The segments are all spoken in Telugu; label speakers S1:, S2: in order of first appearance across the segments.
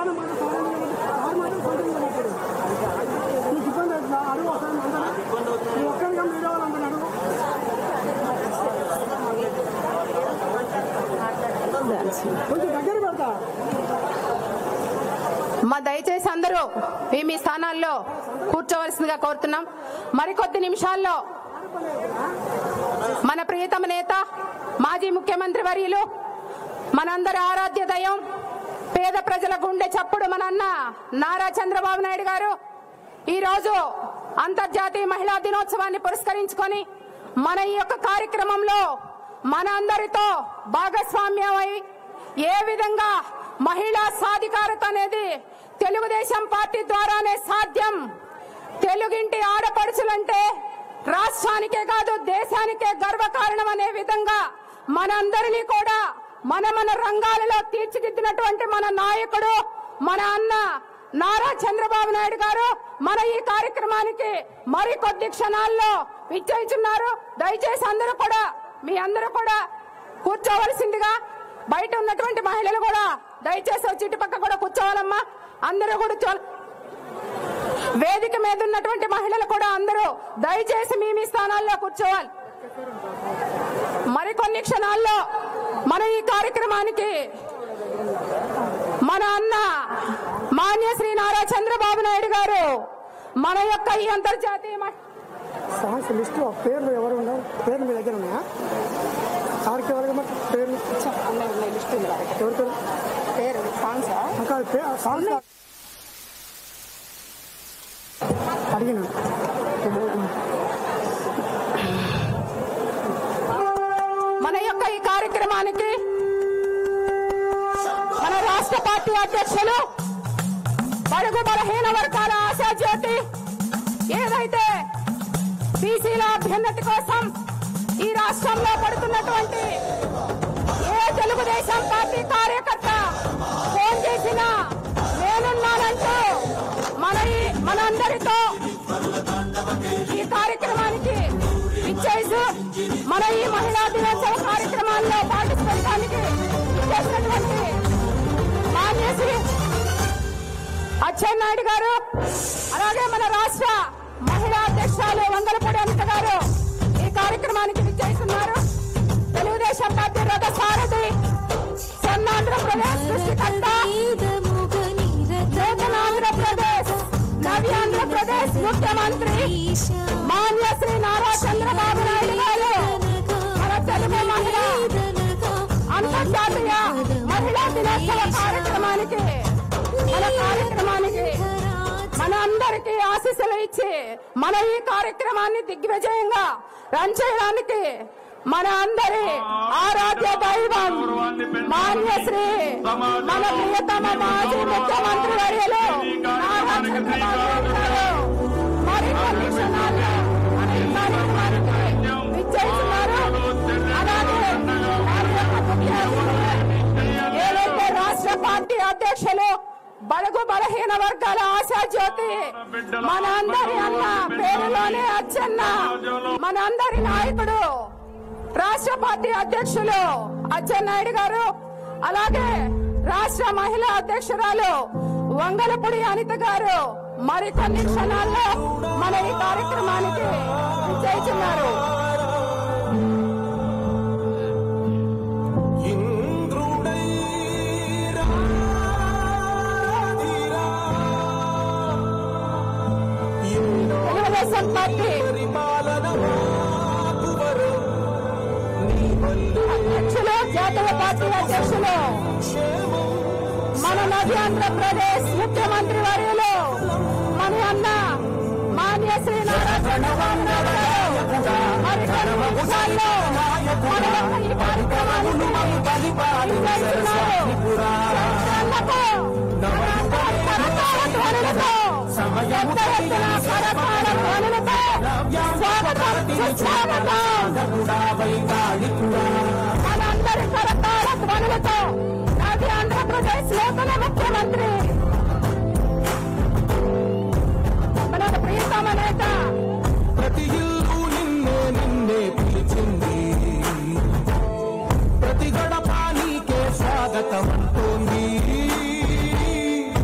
S1: సమాధానం మాట సమాధానం ఇవ్వమంటే ఆరు మాటలు సొంతంగా మాట్లాడు నీకు ఇబ్బంది అవుతుందా అడుగు ఒకసారి అందరూ నువ్వు ఒక్కరిగా మీడియా వాళ్ళందరూ అడుగు కొంచెం దగ్గర పెడతా
S2: మా దయచేసి అందరూ మీ మీ స్థానాల్లో కూర్చోవలసిందిగా కోరుతున్నాం మరికొద్ది నిమిషాల్లో మన ప్రియతమ నేత మాజీ ముఖ్యమంత్రి వర్యులు మనందరి ఆరాధ్య దయం పేద ప్రజల గుండె చప్పుడు మన అన్న నారా చంద్రబాబు నాయుడు గారు ఈ రోజు అంతర్జాతీయ మహిళా దినోత్సవాన్ని పురస్కరించుకొని మన ఈ యొక్క కార్యక్రమంలో మన అందరితో భాగస్వామ్యమై ఏ విధంగా మహిళా సాధికారత అనేది తెలుగుదేశం పార్టీ ద్వారానే సాధ్యం తెలుగింటి ఆడపడుచులంటే రాష్ట్రానికే కాదు దేశానికే గర్వకారణం అనే విధంగా మనందరినీ కూడా మన మన రంగాలలో తీర్చిదిద్దినటువంటి మన నాయకుడు మన అన్న నారా చంద్రబాబు నాయుడు గారు మన ఈ కార్యక్రమానికి మరికొద్ది క్షణాల్లో విచ్చేస్తున్నారు దయచేసి అందరూ కూడా మీ అందరూ కూడా కూర్చోవలసిందిగా బయట ఉన్నటువంటి మహిళలు కూడా దయచేసి వచ్చి ఇటుపక్క కూడా కూర్చోవాలమ్మా అందరూ కూడా చూ వేదిక మీద ఉన్నటువంటి మహిళలు కూడా అందరూ దయచేసి మీ మీ స్థానాల్లో కూర్చోవాలి మరికొన్ని క్షణాల్లో మన ఈ కార్యక్రమానికి మన అన్న మాన్య శ్రీ నారా చంద్రబాబు నాయుడు గారు మన యొక్క ఈ అంతర్జాతీయ మహి-
S1: సాంగ్స్ లిస్ట్ పేర్లు ఎవరు ఉన్నారు పేర్లు మీ దగ్గర ఉన్నాయా సార్కి ఎవరికి మరి పేర్లు ఎవరి పేరు
S2: పేరు సాంగ్సా
S1: ఇంకా పే- సాంగ్స్ అడిగిన
S2: మన యొక్క ఈ కార్యక్రమానికి మన రాష్ట్ర పార్టీ అధ్యక్షులు బడుగు బలహీన వర్గాల ఆశాజ్యోతి ఏదైతే బీసీల అభ్యున్నతి కోసం ఈ రాష్ట్రంలో పడుతున్నటువంటి ఏ తెలుగుదేశం పార్టీ కార్యకర్త ఫోన్ చేసినా నేనున్నానంటూ మన ఈ మనందరితో ఈ కార్యక్రమానికి ఇచ్చేసి మన ఈ మహిళా దినోత్సవ కార్యక్రమాల్లో పాటించడానికి ఇచ్చేసినటువంటి మాన్యశ్రీ అచ్చెన్నాయుడు గారు అలాగే మన రాష్ట్ర మహిళా అధ్యక్షురాలు వంగలపూడి అనిత గారు ఈ కార్యక్రమానికి విచ్చేస్తున్నారు తెలుగుదేశం పార్టీ రథ సారథి స్వర్ణాంధ్రప్రదేశ్ సృష్టికర్త నూతన ఆంధ్రప్రదేశ్ నవ్యాంధ్రప్రదేశ్ ముఖ్యమంత్రి మాన్య శ్రీ నారా చంద్రబాబు నాయుడు గారు మన తెలుగు మహిళ అంతర్జాతీయ మహిళా దినోత్సవ కార్యక్రమానికి మన కార్యక్రమానికి మన అందరికీ ఆశీస్సులు ఇచ్చి మన ఈ కార్యక్రమాన్ని దిగ్విజయంగా రన్ చేయడానికి మన అందరి ఆరాధ్య దైవం మాన్యశ్రీ మన ప్రియతమ మాజీ ముఖ్యమంత్రి వర్యులు నారా చంద్రబాబు నాయుడు గారు మరికొన్ని క్షణాల్లో మన ఈ కార్యక్రమానికి విచ్చేస్తున్నారు అలాగే వారి యొక్క ముఖ్య అతిథులు ఏదైతే రాష్ట్ర పార్టీ అధ్యక్షులు బడుగు బలహీన వర్గాల ఆశాజ్యోతి మన అందరి అన్న పేరులోనే అచ్చన్న మన అందరి నాయకుడు రాష్ట్ర పార్టీ అధ్యక్షులు అచ్చెన్నాయుడు గారు అలాగే రాష్ట్ర మహిళా అధ్యక్షురాలు వంగలపూడి అనిత గారు మరికొన్ని క్షణాల్లో మన ఈ కార్యక్రమానికి విజయిస్తున్నారు తెలుగుదేశం పార్టీ అధ్యక్షులు జాతీయ పార్టీ అధ్యక్షులు మన నది ఆంధ్రప్రదేశ్ ముఖ్యమంత్రి వర్యులు మన అన్న మాన్య శ్రీ నారా చంద్రబాబు నాయుడు గారు మరికొన్ని నిమిషాల్లో మన యొక్క ఈ కార్యక్రమానికి విజయిస్తున్నారు. జనసేనకు కరతాళ ధ్వనులతో, పెద్ద ఎత్తున కరతాళ ధ్వనులతో స్వాగతం సుస్వాగతం మనందరి కరతాళ ధ్వనులతో నది ఆంధ్రప్రదేశ్ నూతన ముఖ్యమంత్రి మన ప్రియతమ నేత
S3: ప్రతి ఇల్లు నిన్నే నిన్నే పిలిచింది ప్రతి గడప నీకే స్వాగతం అంటోంది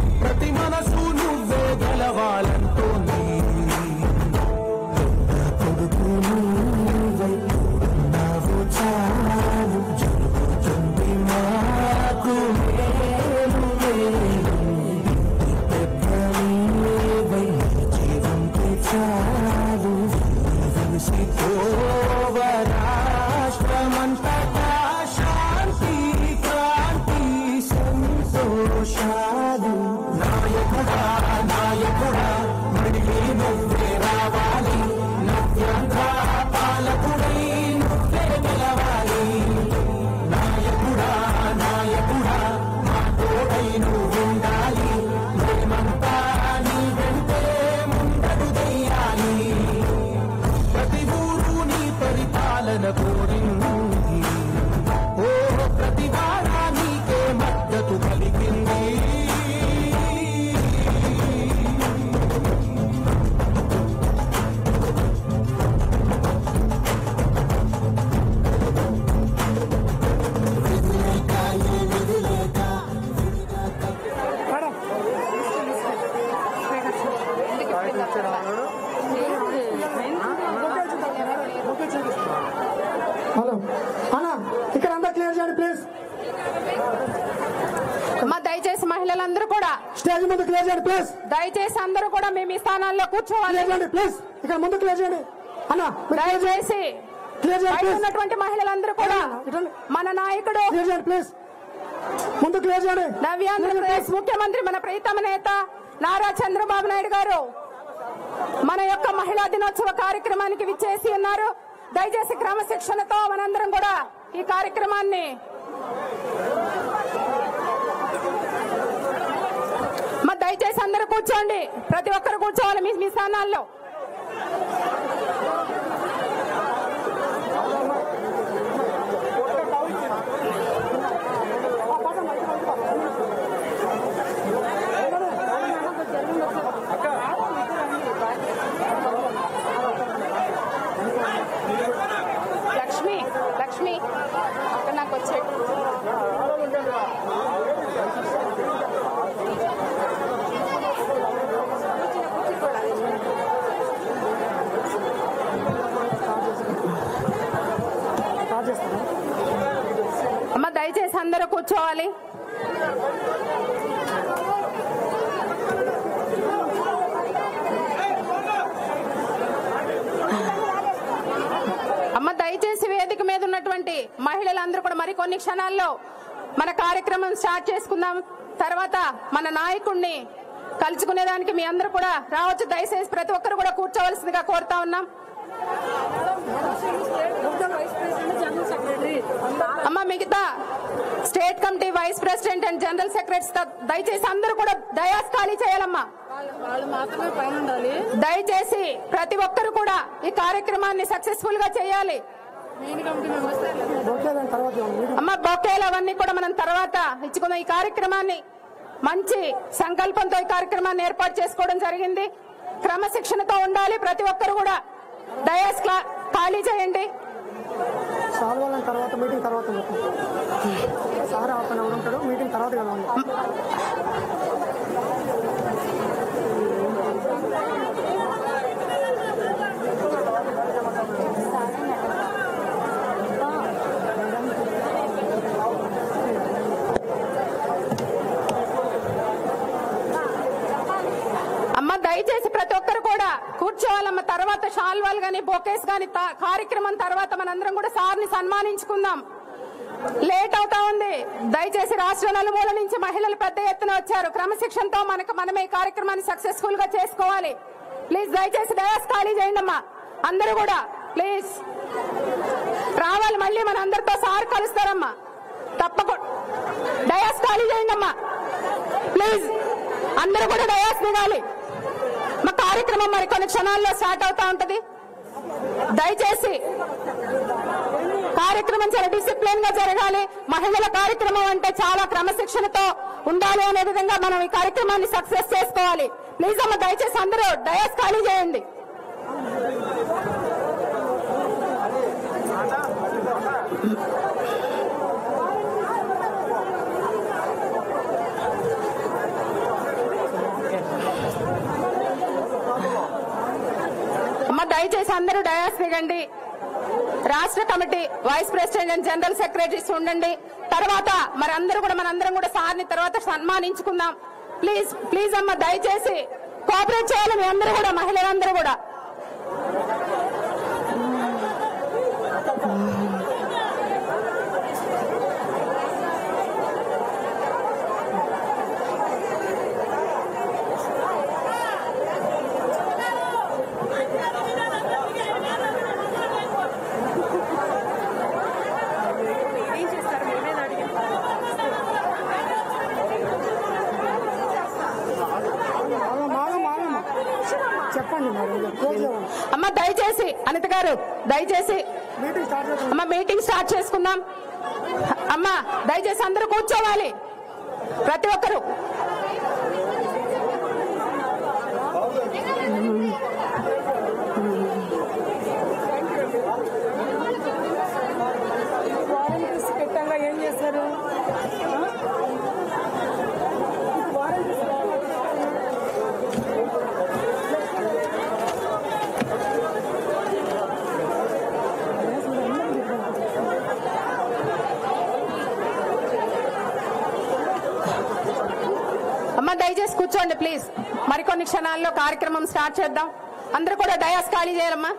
S2: మహిళలందరూ కూడా
S1: స్టేజ్ ముందు క్లియర్ చేయండి ప్లీజ్
S2: దయచేసి అందరూ కూడా మేము ఈ స్థానాల్లో కూర్చోవాలి
S1: క్లియర్ చేయండి ప్లీజ్ ఇక్కడ ముందు క్లియర్ చేయండి అన్న
S2: దయచేసి
S1: క్లియర్ చేయండి
S2: బయట
S1: ప్లీజ్
S2: ఉన్నటువంటి మహిళలందరూ కూడా
S1: ఇటండి.
S2: మన నాయకుడు
S1: క్లియర్ చేయండి ప్లీజ్ ముందు క్లియర్ చేయండి
S2: నవ్యాంధ్రప్రదేశ్ ముఖ్యమంత్రి మన ప్రీతమ నేత నారా చంద్రబాబు నాయుడు గారు మన యొక్క మహిళా దినోత్సవ కార్యక్రమానికి విచ్చేసి ఉన్నారు దయచేసి క్రమశిక్షణతో మనందరం కూడా ఈ కార్యక్రమాన్ని మరి దయచేసి అందరూ కూర్చోండి ప్రతి ఒక్కరు కూర్చోవాలి మీ మీ స్థానాల్లో లక్ష్మి లక్ష్మి అక్కడ నాకు వచ్చే
S1: స్టార్ట్ చేస్తాను
S2: అమ్మ దయచేసి అందరూ కూర్చోవాలి అమ్మ దయచేసి వేదిక మీద ఉన్నటువంటి మహిళలందరూ కూడా మరికొన్ని క్షణాల్లో మన కార్యక్రమం స్టార్ట్ చేసుకుందాం తర్వాత మన నాయకుడిని కలుసుకునేదానికి మీ అందరూ కూడా రావచ్చు దయచేసి ప్రతి ఒక్కరు కూడా కూర్చోవలసిందిగా కోరుతా ఉన్నాం అమ్మ మిగతా state committee vice president and general secretaries దయచేసి అందరూ కూడా డయాస్ ఖాళీ చేయాలమ్మా
S4: వాళ్ళు మాత్రమే పైన ఉండాలి
S2: దయచేసి ప్రతి ఒక్కరు కూడా ఈ కార్యక్రమాన్ని సక్సెస్ఫుల్ గా చేయాలి
S4: మెయిన్ కమిటీ మెంబర్స్
S1: ఓకే దాని తర్వాత మీటింగ్
S2: అమ్మ బొకేలు అవన్నీ కూడా మనం తర్వాత ఇచ్చుకుందాం ఈ కార్యక్రమాన్ని మంచి సంకల్పంతో ఈ కార్యక్రమాన్ని ఏర్పాటు చేసుకోవడం జరిగింది క్రమశిక్షణతో ఉండాలి ప్రతి ఒక్కరు కూడా డయాస్ క్లా- ఖాళీ చేయండి
S1: సాల్వ్ అవ్వడం తర్వాత మీటింగ్ తర్వాత చెప్తాను. సార్ హాఫ్ అన్ అవర్ ఉంటాడు మీటింగ్ తర్వాత కలవండి
S2: అమ్మ దయచేసి ప్రతి ఒక్కరు కూడా కూర్చోవాలమ్మ తర్వాత షాల్వాల్ గాని బొకేస్ గాని త- కార్యక్రమం తర్వాత మనందరం కూడా సార్ని సన్మానించుకుందాం లేట్ అవుతా ఉంది దయచేసి రాష్ట్ర నలుమూల నుంచి మహిళలు పెద్ద ఎత్తున వచ్చారు క్రమశిక్షణతో మనకు మనమే ఈ కార్యక్రమాన్ని సక్సెస్ఫుల్ గా చేసుకోవాలి ప్లీజ్ దయచేసి డయాస్ ఖాళీ చేయండి అమ్మా అందరూ కూడా ప్లీజ్ రావాలి మళ్ళీ మన అందరితో సార్ కలుస్తారమ్మా తప్పకుండా డయాస్ ఖాళీ చేయండి అమ్మా ప్లీజ్ అందరూ కూడా డయాస్ దిగాలి మా కార్యక్రమం మరి కొన్ని క్షణాల్లో స్టార్ట్ అవుతా ఉంటది దయచేసి కార్యక్రమం చాలా డిసిప్లిన్ గా జరగాలి మహిళల కార్యక్రమం అంటే చాలా క్రమశిక్షణతో ఉండాలి అనే విధంగా మనం ఈ కార్యక్రమాన్ని సక్సెస్ చేసుకోవాలి ప్లీజ్ అమ్మ దయచేసి అందరూ డయాస్ ఖాళీ చేయండి అమ్మ దయచేసి అందరూ డయాస్ దిగండి రాష్ట్ర committee vice president and general secretaries ఉండండి తర్వాత మరి అందరూ కూడా మనందరం కూడా సార్ని తర్వాత సన్మానించుకుందాం ప్లీజ్ ప్లీజ్ అమ్మ దయచేసి కోఆపరేట్ చేయాలి మీ అందరూ కూడా మహిళలందరూ కూడా
S4: ఏం చేస్తారు మేమే అడిగాం
S1: మాగా మాగా మాగా చెప్పండి మరి ఇక క్లోజ్ చేయండి
S2: అమ్మ దయచేసి అనిత గారు దయచేసి
S1: మీటింగ్ స్టార్ట్ చేద్దాం
S2: అమ్మ మీటింగ్ స్టార్ట్ చేసుకుందాం అమ్మ దయచేసి అందరూ కూర్చోవాలి ప్రతి ఒక్కరు
S4: వారంటీస్ పెట్టంగా ఏం చేస్తారు
S2: అమ్మ దయచేసి కూర్చోండి ప్లీజ్ మరికొన్ని క్షణాల్లో కార్యక్రమం స్టార్ట్ చేద్దాం అందరూ కూడా డయాస్ ఖాళీ చేయాలమ్మా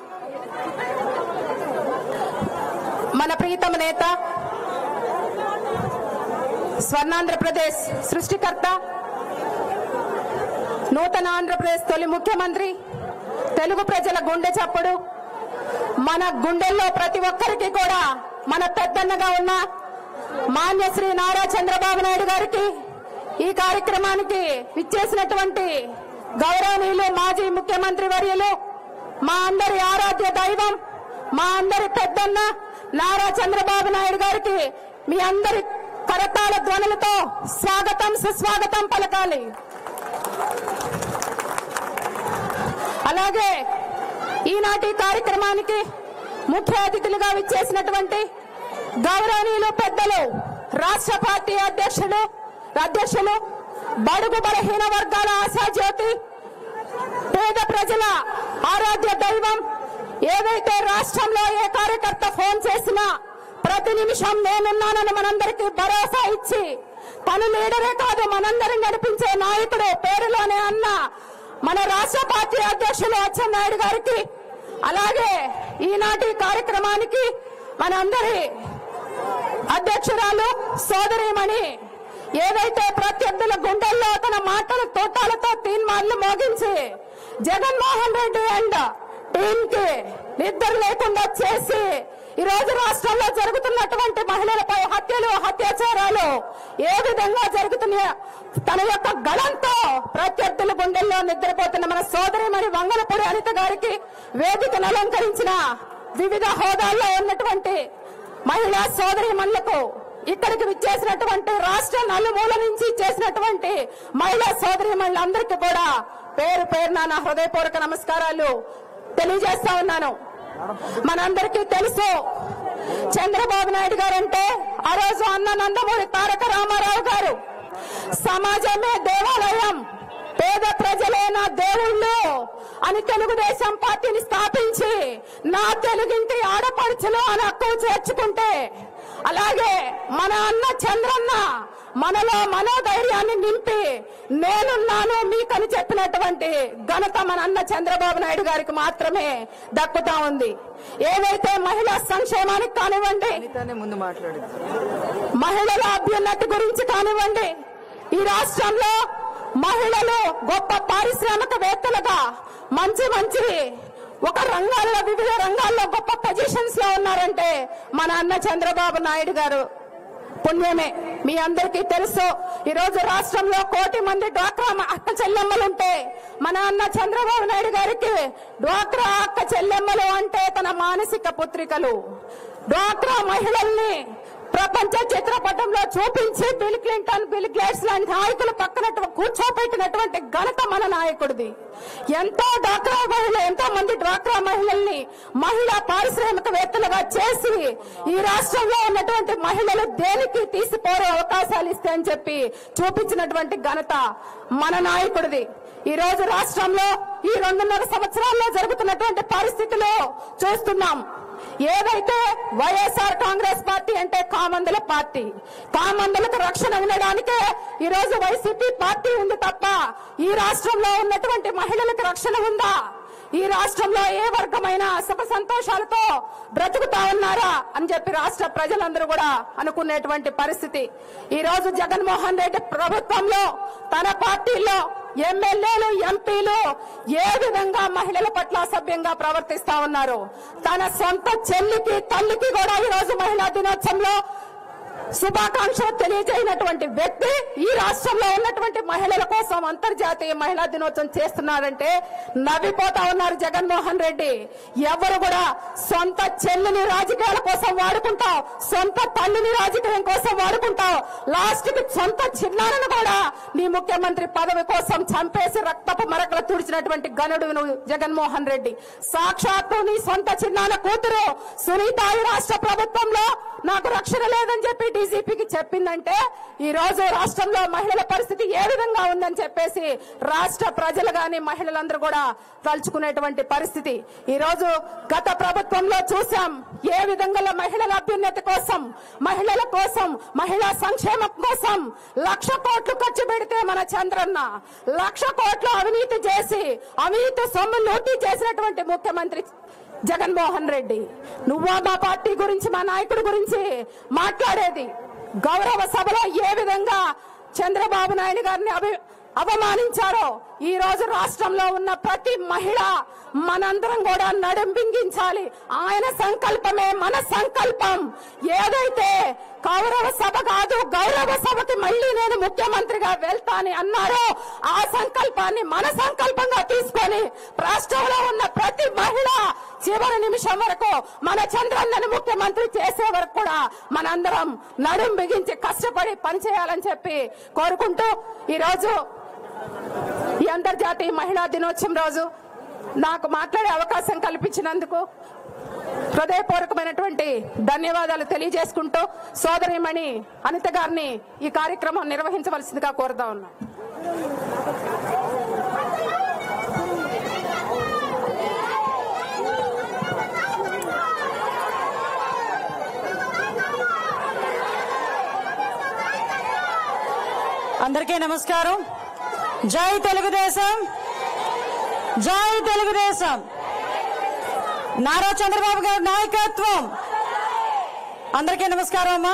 S2: మన ప్రీతమ నేత స్వర్ణాంధ్రప్రదేశ్ సృష్టికర్త నూతన ఆంధ్రప్రదేశ్ తొలి ముఖ్యమంత్రి తెలుగు ప్రజల గుండె చప్పుడు మన గుండెల్లో ప్రతి ఒక్కరికి కూడా మన పెద్దన్నగా ఉన్న మాన్య శ్రీ నారా చంద్రబాబు నాయుడు గారికి ఈ కార్యక్రమానికి విచ్చేసినటువంటి గౌరవనీయులు మాజీ ముఖ్యమంత్రి వర్యులు మా అందరి ఆరాధ్య దైవం మా అందరి పెద్దన్న నారా చంద్రబాబు నాయుడు గారికి మీ అందరి కరతాళ ధ్వనులతో స్వాగతం సుస్వాగతం పలకాలి అలాగే ఈనాటి కార్యక్రమానికి ముఖ్య అతిథులుగా విచ్చేసినటువంటి గౌరవనీయులు పెద్దలు రాష్ట్ర పార్టీ అధ్యక్షులు అధ్యక్షులు బడుగు బలహీన వర్గాల ఆశాజ్యోతి పేద ప్రజల ఆరాధ్య దైవం ఏదైతే రాష్ట్రంలో ఏ కార్యకర్త ఫోన్ చేసినా ప్రతి నిమిషం నేనున్నానని మనందరికీ భరోసా ఇచ్చి తను లీడరే కాదు మనందరం నడిపించే నాయకుడు పేరులోనే అన్న మన రాష్ట్ర పార్టీ అధ్యక్షులు అచ్చెన్నాయుడు గారికి అలాగే ఈనాటి కార్యక్రమానికి మనందరి అధ్యక్షురాలు సోదరిమణి ఏదైతే ప్రత్యర్థుల గుండెల్లో తన మాటల తోటాలతో తీన్మార్లు మోగించి జగన్మోహన్ రెడ్డి అండ్ టీం కి నిద్ర లేకుండా చేసి ఈ రోజు రాష్ట్రంలో జరుగుతున్నటువంటి మహిళలపై హత్యలు అత్యాచారాలు ఏ విధంగా జరుగుతున్నాయో తన యొక్క గళంతో ప్రత్యర్థుల గుండెల్లో నిద్రపోతున్న మన సోదరి మరి వంగలపూడి అనిత గారికి వేదికను అలంకరించిన వివిధ హోదాల్లో ఉన్నటువంటి మహిళా సోదరి మనులకు ఇక్కడికి విచ్చేసినటువంటి రాష్ట్ర నలుమూల నుంచి చేసినటువంటి మహిళా సోదరి మనులందరికీ కూడా పేరు పేరున నా హృదయపూర్వక నమస్కారాలు తెలియజేస్తా ఉన్నాను మనందరికీ తెలుసు చంద్రబాబు నాయుడు గారు అంటే ఆ రోజు అన్న నందమూరి తారక రామారావు గారు సమాజమే దేవాలయం పేద ప్రజలే నా దేవుళ్ళు అని తెలుగుదేశం పార్టీని స్థాపించి నా తెలుగింటి ఆడపడుచులు అని హక్కును చేర్చుకుంటే అలాగే మన అన్న చంద్రన్న మనలో మనోధైర్యాన్ని నింపి నేనున్నాను మీకని చెప్పినటువంటి ఘనత మన అన్న చంద్రబాబు నాయుడు గారికి మాత్రమే దక్కుతా ఉంది ఏదైతే మహిళా సంక్షేమానికి కానివ్వండి
S5: అనితానే ముందు మాట్లాడింది
S2: మహిళల అభ్యున్నతి గురించి కానివ్వండి ఈ రాష్ట్రంలో మహిళలు గొప్ప పారిశ్రామికవేత్తలుగా మంచి మంచి ఒక రంగాల్లో వివిధ రంగాల్లో గొప్ప పొజిషన్స్ లో ఉన్నారంటే మన అన్న చంద్రబాబు నాయుడు గారు పుణ్యమే మీ అందరికీ తెలుసు ఈ రోజు రాష్ట్రంలో కోటి మంది డ్వాక్రా అక్క చెల్లెమ్మలుంటే మన అన్న చంద్రబాబు నాయుడు గారికి డ్వాక్రా అక్క చెల్లెమ్మలు అంటే తన మానసిక పుత్రికలు డ్వాక్రా మహిళల్ని ప్రపంచ చిత్రపటంలో చూపించి బిల్ క్లింటన్ బిల్ గేట్స్ లాంటి నాయకులు పక్కన కూర్చోపెట్టినటువంటి ఘనత మన నాయకుడిది ఎంతో డ్వాక్రా మహిళ ఎంతో మంది డ్వాక్రా మహిళల్ని మహిళా పారిశ్రామికవేత్తలుగా చేసి ఈ రాష్ట్రంలో ఉన్నటువంటి మహిళలు దేనికి తీసిపోరే అవకాశాలు ఇస్తే అని చెప్పి చూపించినటువంటి ఘనత మన నాయకుడిది ఈ రోజు రాష్ట్రంలో ఈ రెండున్నర సంవత్సరాల్లో జరుగుతున్నటువంటి పరిస్థితులు చూస్తున్నాం ఏదైతే వైఎస్ఆర్ కాంగ్రెస్ పార్టీ అంటే కామందుల పార్టీ కామందులకు రక్షణ ఉండడానికే ఈ రోజు వైసీపీ పార్టీ ఉంది తప్ప ఈ రాష్ట్రంలో ఉన్నటువంటి మహిళలకు రక్షణ ఉందా ఈ రాష్ట్రంలో ఏ వర్గమైన సుఖ సంతోషాలతో బ్రతుకుతా ఉన్నారా అని చెప్పి రాష్ట్ర ప్రజలందరూ కూడా అనుకునేటువంటి పరిస్థితి ఈ రోజు జగన్మోహన్ రెడ్డి ప్రభుత్వంలో తన పార్టీలో ఎమ్మెల్యేలు ఎంపీలు ఏ విధంగా మహిళల పట్ల అసభ్యంగా ప్రవర్తిస్తా ఉన్నారు తన సొంత చెల్లికి తల్లికి కూడా ఈ రోజు మహిళా దినోత్సవంలో శుభాకాంక్షలు తెలియజేయనటువంటి వ్యక్తి ఈ రాష్ట్రంలో ఉన్నటువంటి మహిళల కోసం అంతర్జాతీయ మహిళా దినోత్సవం చేస్తున్నారంటే నవ్విపోతా ఉన్నారు జగన్మోహన్ రెడ్డి ఎవరు కూడా సొంత చెల్లిని రాజకీయాల కోసం వాడుకుంటావు సొంత తల్లిని రాజకీయం కోసం వాడుకుంటావు లాస్ట్ కి సొంత చిన్నాలను కూడా నీ ముఖ్యమంత్రి పదవి కోసం చంపేసి రక్తపు మరకలు తుడిచినటువంటి గనుడు నువ్వు జగన్మోహన్ రెడ్డి సాక్షాత్తు నీ సొంత చిన్నాన కూతురు సునీత ఈ రాష్ట్ర ప్రభుత్వంలో నాకు రక్షణ లేదని చెప్పి డీజీపీకి చెప్పిందంటే ఈ రోజు రాష్ట్రంలో మహిళల పరిస్థితి ఏ విధంగా ఉందని చెప్పేసి రాష్ట్ర ప్రజలు గాని మహిళలందరూ కూడా తలుచుకునేటువంటి పరిస్థితి ఈ రోజు గత ప్రభుత్వంలో చూసాం ఏ విధంగా మహిళల అభ్యున్నతి కోసం మహిళల కోసం మహిళా సంక్షేమం కోసం లక్ష కోట్లు ఖర్చు పెడితే మన చంద్రన్న లక్ష కోట్లు అవినీతి చేసి అవినీతి సొమ్ము లూటీ చేసినటువంటి ముఖ్యమంత్రి జగన్మోహన్ రెడ్డి నువ్వా మా పార్టీ గురించి మా నాయకుడి గురించి మాట్లాడేది గౌరవ సభలో ఏ విధంగా చంద్రబాబు నాయుడు గారిని అభి అవమానించారో ఈ రోజు రాష్ట్రంలో ఉన్న ప్రతి మహిళ మనందరం కూడా నడుం బింగించాలి ఆయన సంకల్పమే మన సంకల్పం ఏదైతే కౌరవ సభ కాదు గౌరవ సభకి మళ్ళీ నేను ముఖ్యమంత్రిగా వెళ్తాని అన్నారో ఆ సంకల్పాన్ని మన సంకల్పంగా తీసుకొని రాష్ట్రంలో ఉన్న ప్రతి మహిళ చివరి నిమిషం వరకు మన చంద్రన్నని ముఖ్యమంత్రి చేసే వరకు కూడా మనందరం నడుం బిగించి కష్టపడి పనిచేయాలని చెప్పి కోరుకుంటూ ఈ రోజు ఈ అంతర్జాతీయ మహిళా దినోత్సవం రోజు నాకు మాట్లాడే అవకాశం కల్పించినందుకు హృదయపూర్వకమైనటువంటి ధన్యవాదాలు తెలియజేసుకుంటూ సోదరిమణి అనిత గారిని ఈ కార్యక్రమం నిర్వహించవలసిందిగా కోరుతా ఉన్నా
S5: అందరికీ నమస్కారం జై తెలుగుదేశం జై తెలుగుదేశం నారా చంద్రబాబు గారి నాయకత్వం అందరికీ నమస్కారం అమ్మా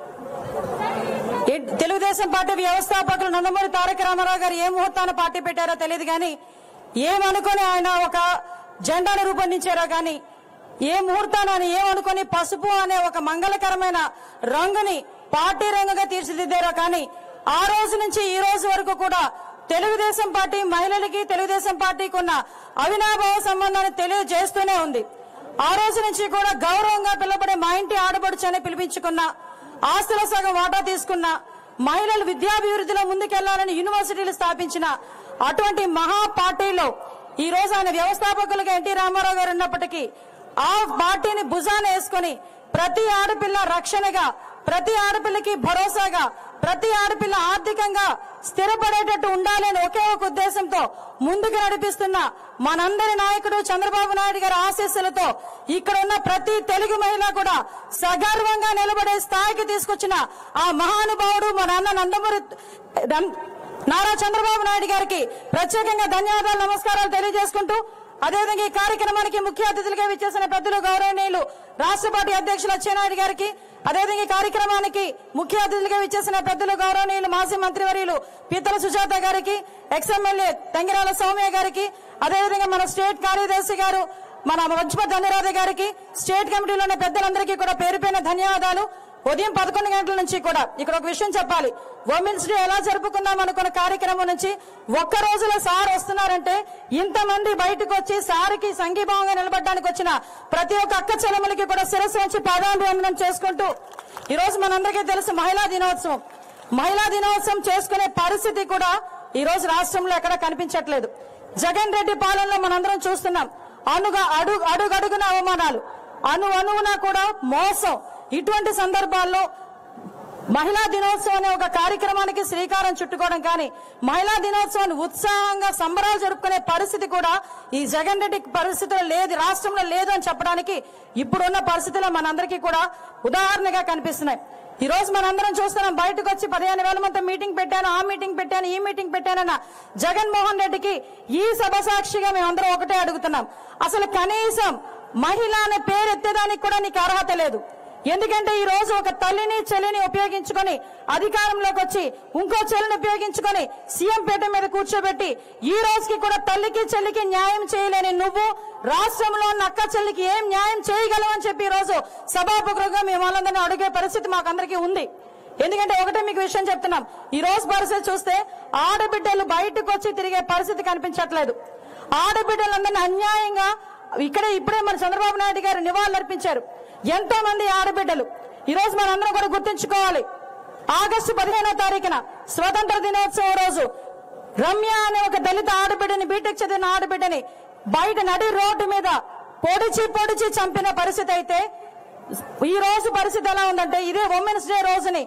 S5: ఈ తెలుగుదేశం పార్టీ వ్యవస్థాపకులు నందమూరి తారక రామారావు గారు ఏ ముహూర్తాన పార్టీ పెట్టారో తెలియదు కానీ ఏమనుకొని ఆయన ఒక జెండాను రూపొందించారో కానీ ఏ ముహూర్తాన ఆయన ఏమనుకొని పసుపు అనే ఒక మంగళకరమైన రంగుని పార్టీ రంగుగా తీర్చిదిద్దారో కానీ ఆ రోజు నుంచి ఈ రోజు వరకు కూడా తెలుగుదేశం పార్టీ మహిళలకి తెలుగుదేశం పార్టీకి ఉన్న అవినాభావ సంబంధాన్ని తెలియజేస్తూనే ఉంది ఆ రోజు నుంచి కూడా గౌరవంగా పిలువబడే మా ఇంటి ఆడబడుచు అని పిలిపించుకున్న ఆస్తుల సగం వాటా తీసుకున్న మహిళలు విద్యాభివృద్ధిలో ముందుకెళ్లాలని యూనివర్సిటీలు స్థాపించిన అటువంటి మహా పార్టీలో ఈ రోజు ఆయన వ్యవస్థాపకులుగా ఎన్టీ రామారావు గారు ఉన్నప్పటికీ ఆ పార్టీని భుజాన వేసుకొని ప్రతి ఆడపిల్ల రక్షణగా ప్రతి ఆడపిల్లకి భరోసాగా ప్రతి ఆడపిల్ల ఆర్థికంగా స్థిరపడేటట్టు ఉండాలి అని ఒకే ఒక ఉద్దేశంతో ముందుకు నడిపిస్తున్న మనందరి నాయకుడు చంద్రబాబు నాయుడు గారి ఆశీస్సులతో ఇక్కడ ఉన్న ప్రతి తెలుగు మహిళ కూడా సగర్వంగా నిలబడే స్థాయికి తీసుకొచ్చిన ఆ మహానుభావుడు మన అన్న నందమూరి నం- నారా చంద్రబాబు నాయుడు గారికి ప్రత్యేకంగా ధన్యవాదాలు నమస్కారాలు తెలియజేసుకుంటూ అదేవిధంగా ఈ కార్యక్రమానికి ముఖ్య అతిథులుగా విచ్చేసిన పెద్దలు గౌరవనీయులు రాష్ట్ర పార్టీ అధ్యక్షులు అచ్చెన్నాయుడు గారికి అదేవిధంగా ఈ కార్యక్రమానికి ముఖ్య అతిథులుగా విచ్చేసిన పెద్దలు గౌరవనీయులు మాజీ మంత్రివర్యులు పీతల సుజాత గారికి ఎక్స్ఎమ్మెల్యే తంగిరాల సౌమ్య గారికి అదేవిధంగా మన స్టేట్ కార్యదర్శి గారు మన వంచపతి ధన్యరాధ గారికి స్టేట్ కమిటీలో ఉన్న పెద్దలందరికీ కూడా పేరు పైన ధన్యవాదాలు ఉదయం పదకొండు గంటల నుంచి కూడా ఇక్కడ ఒక విషయం చెప్పాలి ఉమెన్స్ డే ఎలా జరుపుకుందాం అనుకున్న కార్యక్రమం నుంచి ఒక్క రోజులో సార్ వస్తున్నారంటే ఇంతమంది బయటకు వచ్చి సార్కి సంఘీభావంగా నిలబడడానికి వచ్చిన ప్రతి ఒక్క అక్క చెల్లెములకి కూడా శిరస్సు వచ్చి పాదాభివందనం చేసుకుంటూ ఈ రోజు మనందరికీ తెలుసు మహిళా దినోత్సవం మహిళా దినోత్సవం చేసుకునే పరిస్థితి కూడా ఈ రోజు రాష్ట్రంలో ఎక్కడ కనిపించట్లేదు జగన్ రెడ్డి పాలనలో మనందరం చూస్తున్నాం అనుగా అడుగు అడుగడుగున అవమానాలు అను అణువున కూడా మోసం ఇటువంటి సందర్భాల్లో మహిళా దినోత్సవం అనే ఒక కార్యక్రమానికి శ్రీకారం చుట్టుకోవడం కానీ మహిళా దినోత్సవాన్ని ఉత్సాహంగా సంబరాలు జరుపుకునే పరిస్థితి కూడా ఈ జగన్ రెడ్డి పరిస్థితిలో లేదు రాష్ట్రంలో లేదు అని చెప్పడానికి ఇప్పుడున్న పరిస్థితిలో మనందరికీ కూడా ఉదాహరణగా కనిపిస్తున్నాయి ఈ రోజు మనందరం చూస్తున్నాం బయటకు వచ్చి పదిహేను వేల మంది మీటింగ్ పెట్టాను ఆ మీటింగ్ పెట్టాను ఈ మీటింగ్ పెట్టానన్న జగన్మోహన్ రెడ్డికి ఈ సభ సాక్షిగా మేమందరం ఒకటే అడుగుతున్నాం అసలు కనీసం మహిళ అనే పేరు ఎత్తేదానికి కూడా నీకు అర్హత లేదు ఎందుకంటే ఈ రోజు ఒక తల్లిని చెల్లిని ఉపయోగించుకొని అధికారంలోకి వచ్చి ఇంకో చెల్లిని ఉపయోగించుకొని సీఎం పీఠ మీద కూర్చోబెట్టి ఈ రోజుకి కూడా తల్లికి చెల్లికి న్యాయం చేయలేని నువ్వు రాష్ట్రంలో ఉన్న అక్క చెల్లికి ఏం న్యాయం చేయగలవని చెప్పి ఈ రోజు సభాపకులుగా మేము వాళ్ళందరినీ అడిగే పరిస్థితి మాకందరికీ ఉంది ఎందుకంటే ఒకటే మీకు విషయం చెప్తున్నాం ఈ రోజు పరిస్థితి చూస్తే ఆడబిడ్డలు బయటకు వచ్చి తిరిగే పరిస్థితి కనిపించట్లేదు ఆడబిడ్డలందరినీ అన్యాయంగా ఇక్కడే ఇప్పుడే మన చంద్రబాబు నాయుడు గారు నివాళులు అర్పించారు ఎంతో మంది ఆడబిడ్డలు ఈ రోజు మనందరం కూడా గుర్తుంచుకోవాలి ఆగస్టు పదిహేనో తారీఖున స్వతంత్ర దినోత్సవం రోజు రమ్య అనే ఒక దళిత ఆడబిడ్డని బీటెక్ చదివిన ఆడబిడ్డని బయట నడి రోడ్డు మీద పొడిచి పొడిచి చంపిన పరిస్థితి అయితే ఈ రోజు పరిస్థితి ఎలా ఉందంటే ఇదే ఉమెన్స్ డే రోజుని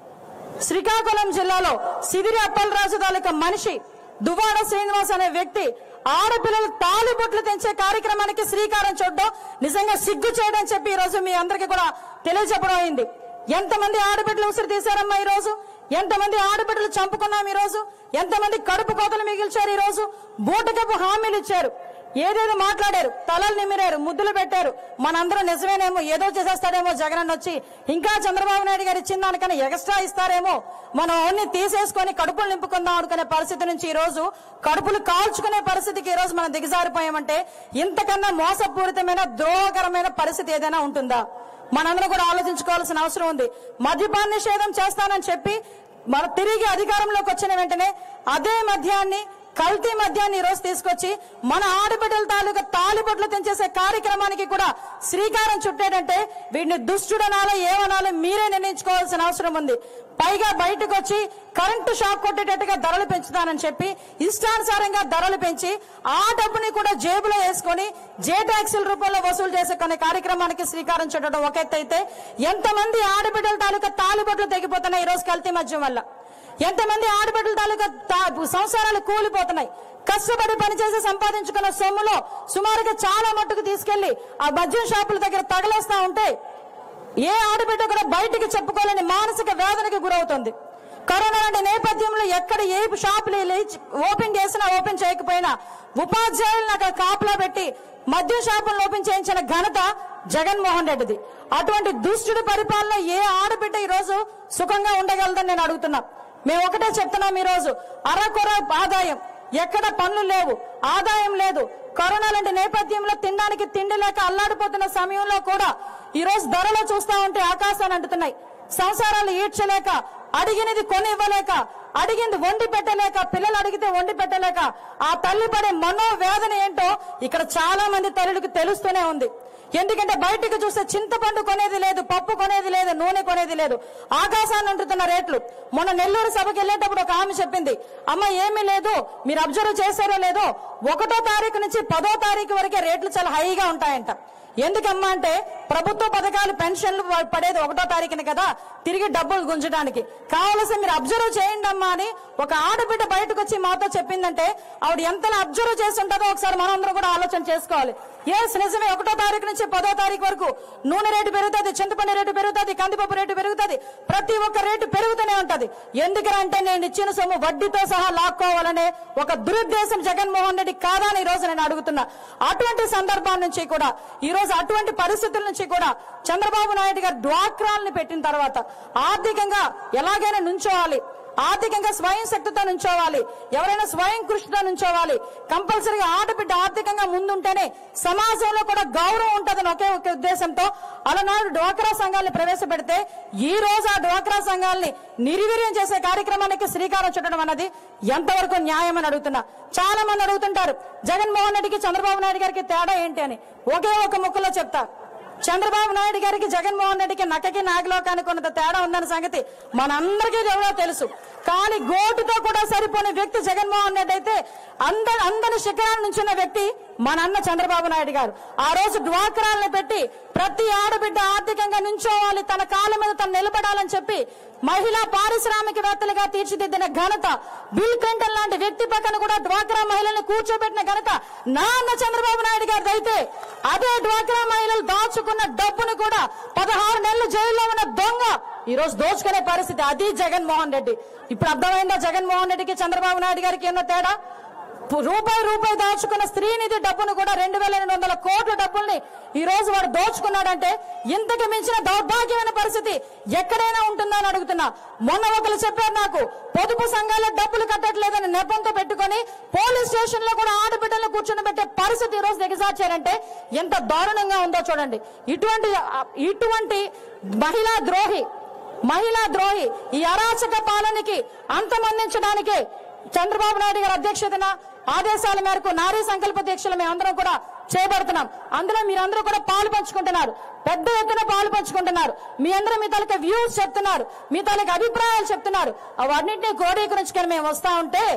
S5: శ్రీకాకుళం జిల్లాలో సిదిరి అప్పలరాజు తాలూకా మనిషి దువ్వాడ శ్రీనివాస్ అనే వ్యక్తి ఆడపిల్లలు తాలిబొట్లు తెంచే కార్యక్రమానికి శ్రీకారం చుట్టడం నిజంగా సిగ్గు చేయడం చెప్పి ఈ రోజు మీ అందరికీ కూడా తెలియజెప్పడం అయింది ఎంతమంది ఆడబిడ్డలు ఉసిరి తీశారమ్మా ఈ రోజు ఎంతమంది ఆడబిడ్డలు చంపుకున్నాం ఈ రోజు ఎంతమంది కడుపు కోతలు మిగిల్చారు ఈ రోజు బూటకపు హామీలు ఇచ్చారు ఏదేదో మాట్లాడారు తలలు నిమిరారు ముద్దులు పెట్టారు మనందరం నిజమేనేమో ఏదో చేసేస్తాడేమో జగన్ వచ్చి ఇంకా చంద్రబాబు నాయుడు గారు ఇచ్చిన దానికన్నా ఎక్స్ట్రా ఇస్తారేమో మనం అన్ని తీసేసుకొని కడుపులు నింపుకుందాం అనుకునే పరిస్థితి నుంచి ఈ రోజు కడుపులు కాల్చుకునే పరిస్థితికి ఈ రోజు మనం దిగజారిపోయామంటే ఇంతకన్నా మోసపూరితమైన ద్రోహకరమైన పరిస్థితి ఏదైనా ఉంటుందా మనందరం కూడా ఆలోచించుకోవాల్సిన అవసరం ఉంది మద్యపాన నిషేధం చేస్తానని చెప్పి మన తిరిగి అధికారంలోకి వచ్చిన వెంటనే అదే మద్యాన్ని కల్తీ మద్యాన్ని ఈ రోజు తీసుకొచ్చి మన ఆడబిడ్డల తాలూకా తాలిబొట్లు తెంచేసే కార్యక్రమానికి కూడా శ్రీకారం చుట్టాడంటే వీడిని దుష్టుడనాలో ఏమనాలో మీరే నిర్ణయించుకోవాల్సిన అవసరం ఉంది పైగా బయటకు వచ్చి కరెంటు షాక్ కొట్టేటట్టుగా ధరలు పెంచుతానని చెప్పి ఇష్టానుసారంగా ధరలు పెంచి ఆ డబ్బుని కూడా జేబులో వేసుకొని జే ట్యాక్సీల రూపంలో వసూలు చేసే కొన్ని కార్యక్రమానికి శ్రీకారం చుట్టడం ఒక ఎత్తు అయితే ఎంతమంది ఆడబిడ్డల తాలూకా తాలిబొట్లు తెగిపోతున్నాయి ఈ రోజు కల్తీ మద్యం వల్ల ఎంతమంది ఆడబిడ్డల తాలూకా తా- సంసారాలు కూలిపోతున్నాయి కష్టపడి పనిచేసి సంపాదించుకున్న సొమ్ములో సుమారుగా చాలా మట్టుకు తీసుకెళ్లి ఆ మద్యం షాపుల దగ్గర తగలేస్తా ఉంటే ఏ ఆడబిడ్డ కూడా బయటికి చెప్పుకోలేని మానసిక వేదనకి గురవుతుంది కరోనా లాంటి నేపథ్యంలో ఎక్కడ ఏ షాపులు లేచి- ఓపెన్ చేసినా ఓపెన్ చేయకపోయినా ఉపాధ్యాయులను అక్కడ కాపులా పెట్టి మద్యం షాపులను ఓపెన్ చేయించిన ఘనత జగన్మోహన్ రెడ్డిది అటువంటి దుష్టుడి పరిపాలన ఏ ఆడబిడ్డ ఈ రోజు సుఖంగా ఉండగలదని నేను అడుగుతున్నా మేము ఒకటే చెప్తున్నాం ఈ రోజు అరకొర ఆదాయం ఎక్కడ పనులు లేవు ఆదాయం లేదు కరోనా లాంటి నేపథ్యంలో తినడానికి తిండి లేక అల్లాడిపోతున్న సమయంలో కూడా ఈ రోజు ధరలు చూస్తా ఉంటే ఆకాశాన్ని అంటున్నాయి సంసారాలు ఈడ్చలేక అడిగినది కొని ఇవ్వలేక అడిగింది వండి పెట్టలేక పిల్లలు అడిగితే వండి పెట్టలేక ఆ తల్లి పడే మనోవేదన ఏంటో ఇక్కడ చాలా మంది తల్లులకు తెలుస్తూనే ఉంది ఎందుకంటే బయటకు చూస్తే చింతపండు కొనేది లేదు పప్పు కొనేది లేదు నూనె కొనేది లేదు ఆకాశాన్ని ఉంటున్న రేట్లు మొన్న నెల్లూరు సభకి వెళ్ళేటప్పుడు ఒక ఆమె చెప్పింది అమ్మ ఏమీ లేదు మీరు అబ్జర్వ్ చేశారో లేదో ఒకటో తారీఖు నుంచి పదో తారీఖు వరకే రేట్లు చాలా హైగా ఉంటాయంట ఎందుకమ్మా అంటే ప్రభుత్వ పథకాలు పెన్షన్లు పడేది ఒకటో తారీఖున కదా తిరిగి డబ్బులు గుంజడానికి కావలసి మీరు అబ్జర్వ్ చేయండి అమ్మా అని ఒక ఆడబిడ్డ బయటకు వచ్చి మాతో చెప్పిందంటే ఆవిడ ఎంతలా అబ్జర్వ్ చేసి ఉంటుందో ఒకసారి మనందరం కూడా ఆలోచన చేసుకోవాలి ఎస్ నిజమే ఒకటో తారీఖు నుంచి పదో తారీఖు వరకు నూనె రేటు పెరుగుతుంది చింతపండు రేటు పెరుగుతుంది కందిపప్పు రేటు పెరుగుతుంది ప్రతి ఒక్క రేటు పెరుగుతూనే ఉంటది ఎందుకంటే నేను ఇచ్చిన సొమ్ము వడ్డీతో సహా లాక్కోవాలనే ఒక దురుద్దేశం జగన్మోహన్ రెడ్డి కాదా అని ఈ రోజు నేను అడుగుతున్నా అటువంటి సందర్భం నుంచి కూడా ఈ రోజు అటువంటి పరిస్థితుల నుంచి కూడా చంద్రబాబు నాయుడు గారు డ్వాక్రాల్ని పెట్టిన తర్వాత ఆర్థికంగా ఎలాగైనా నుంచోవాలి ఆర్థికంగా స్వయం శక్తితో నుంచోవాలి ఎవరైనా స్వయం కృషితో నుంచోవాలి కంపల్సరీగా ఆడబిడ్డ ఆర్థికంగా ముందుంటేనే సమాజంలో కూడా గౌరవం ఉంటుందని ఒకే ఒక ఉద్దేశంతో అలనాడు డ్వాక్రా సంఘాలను ప్రవేశపెడితే ఈ రోజు ఆ డ్వాక్రా సంఘాలని నిర్వీర్యం చేసే కార్యక్రమానికి శ్రీకారం చుట్టడం అన్నది ఎంతవరకు న్యాయం అని అడుగుతున్నా చాలా మంది అడుగుతుంటారు జగన్మోహన్ రెడ్డికి చంద్రబాబు నాయుడు గారికి తేడా ఏంటి అని ఒకే ఒక ముక్కలో చెప్తా చంద్రబాబు నాయుడు గారికి జగన్మోహన్ రెడ్డికి నక్కకి నాగలోకానికి ఉన్నంత తేడా ఉందన్న సంగతి మనందరికీ ఎవరో తెలుసు కానీ గోటుతో కూడా సరిపోని వ్యక్తి జగన్మోహన్ రెడ్డి అయితే అందరి అందరి శిఖరాల నుంచి ఉన్న వ్యక్తి మన అన్న చంద్రబాబు నాయుడు గారు ఆ రోజు డ్వాక్రాలను పెట్టి ప్రతి ఆడబిడ్డ ఆర్థికంగా నుంచోవాలి తన కాళ్ళ మీద తను నిలబడాలని చెప్పి మహిళా పారిశ్రామికవేత్తలుగా తీర్చిదిద్దిన ఘనత బిల్ క్లింటన్ లాంటి వ్యక్తి పక్కన కూడా డ్వాక్రా మహిళలను కూర్చోబెట్టిన ఘనత నా అన్న చంద్రబాబు నాయుడు గారిది అయితే అదే డ్వాక్రా మహిళలు దాచుకున్న డబ్బును కూడా పదహారు నెలలు జైల్లో ఉన్న దొంగ ఈ రోజు దోచుకునే పరిస్థితి అది జగన్మోహన్ రెడ్డి ఇప్పుడు అర్థమైందా జగన్మోహన్ రెడ్డికి చంద్రబాబు నాయుడు గారికి ఎన్నో తేడా పు- రూపాయి రూపాయి దాచుకున్న స్త్రీనిధి డబ్బును కూడా రెండు వేల ఎనిమిది వందల కోట్ల డబ్బుల్ని ఈ రోజు వాడు దోచుకున్నాడంటే ఇంతకు మించిన దౌర్భాగ్యమైన పరిస్థితి ఎక్కడైనా ఉంటుందా అని అడుగుతున్నా మొన్న ఒకరు చెప్పారు నాకు పొదుపు సంఘాల్లో డబ్బులు కట్టట్లేదని నెపంతో పెట్టుకొని పోలీస్ స్టేషన్ లో కూడా ఆడబిడ్డలను కూర్చొని పెట్టే పరిస్థితి ఈ రోజు దిగజార్చారంటే ఎంత దారుణంగా ఉందో చూడండి ఇటువంటి ఇటువంటి మహిళా ద్రోహి మహిళా ద్రోహి ఈ అరాచక పాలనకి అంతమందించడానికే చంద్రబాబు నాయుడు గారి అధ్యక్షతన ఆదేశాల మేరకు నారీ సంకల్ప దీక్షలు మేమందరం కూడా చేపడుతున్నాం అందులో మీరందరూ కూడా పాలు పంచుకుంటున్నారు పెద్ద ఎత్తున పాలు పంచుకుంటున్నారు మీ అందరూ మీ తాలూకా వ్యూస్ చెప్తున్నారు మీ తాలూకా అభిప్రాయాలు చెప్తున్నారు అవన్నింటినీ క్రోడీకరించుకొని మేము వస్తా ఉంటే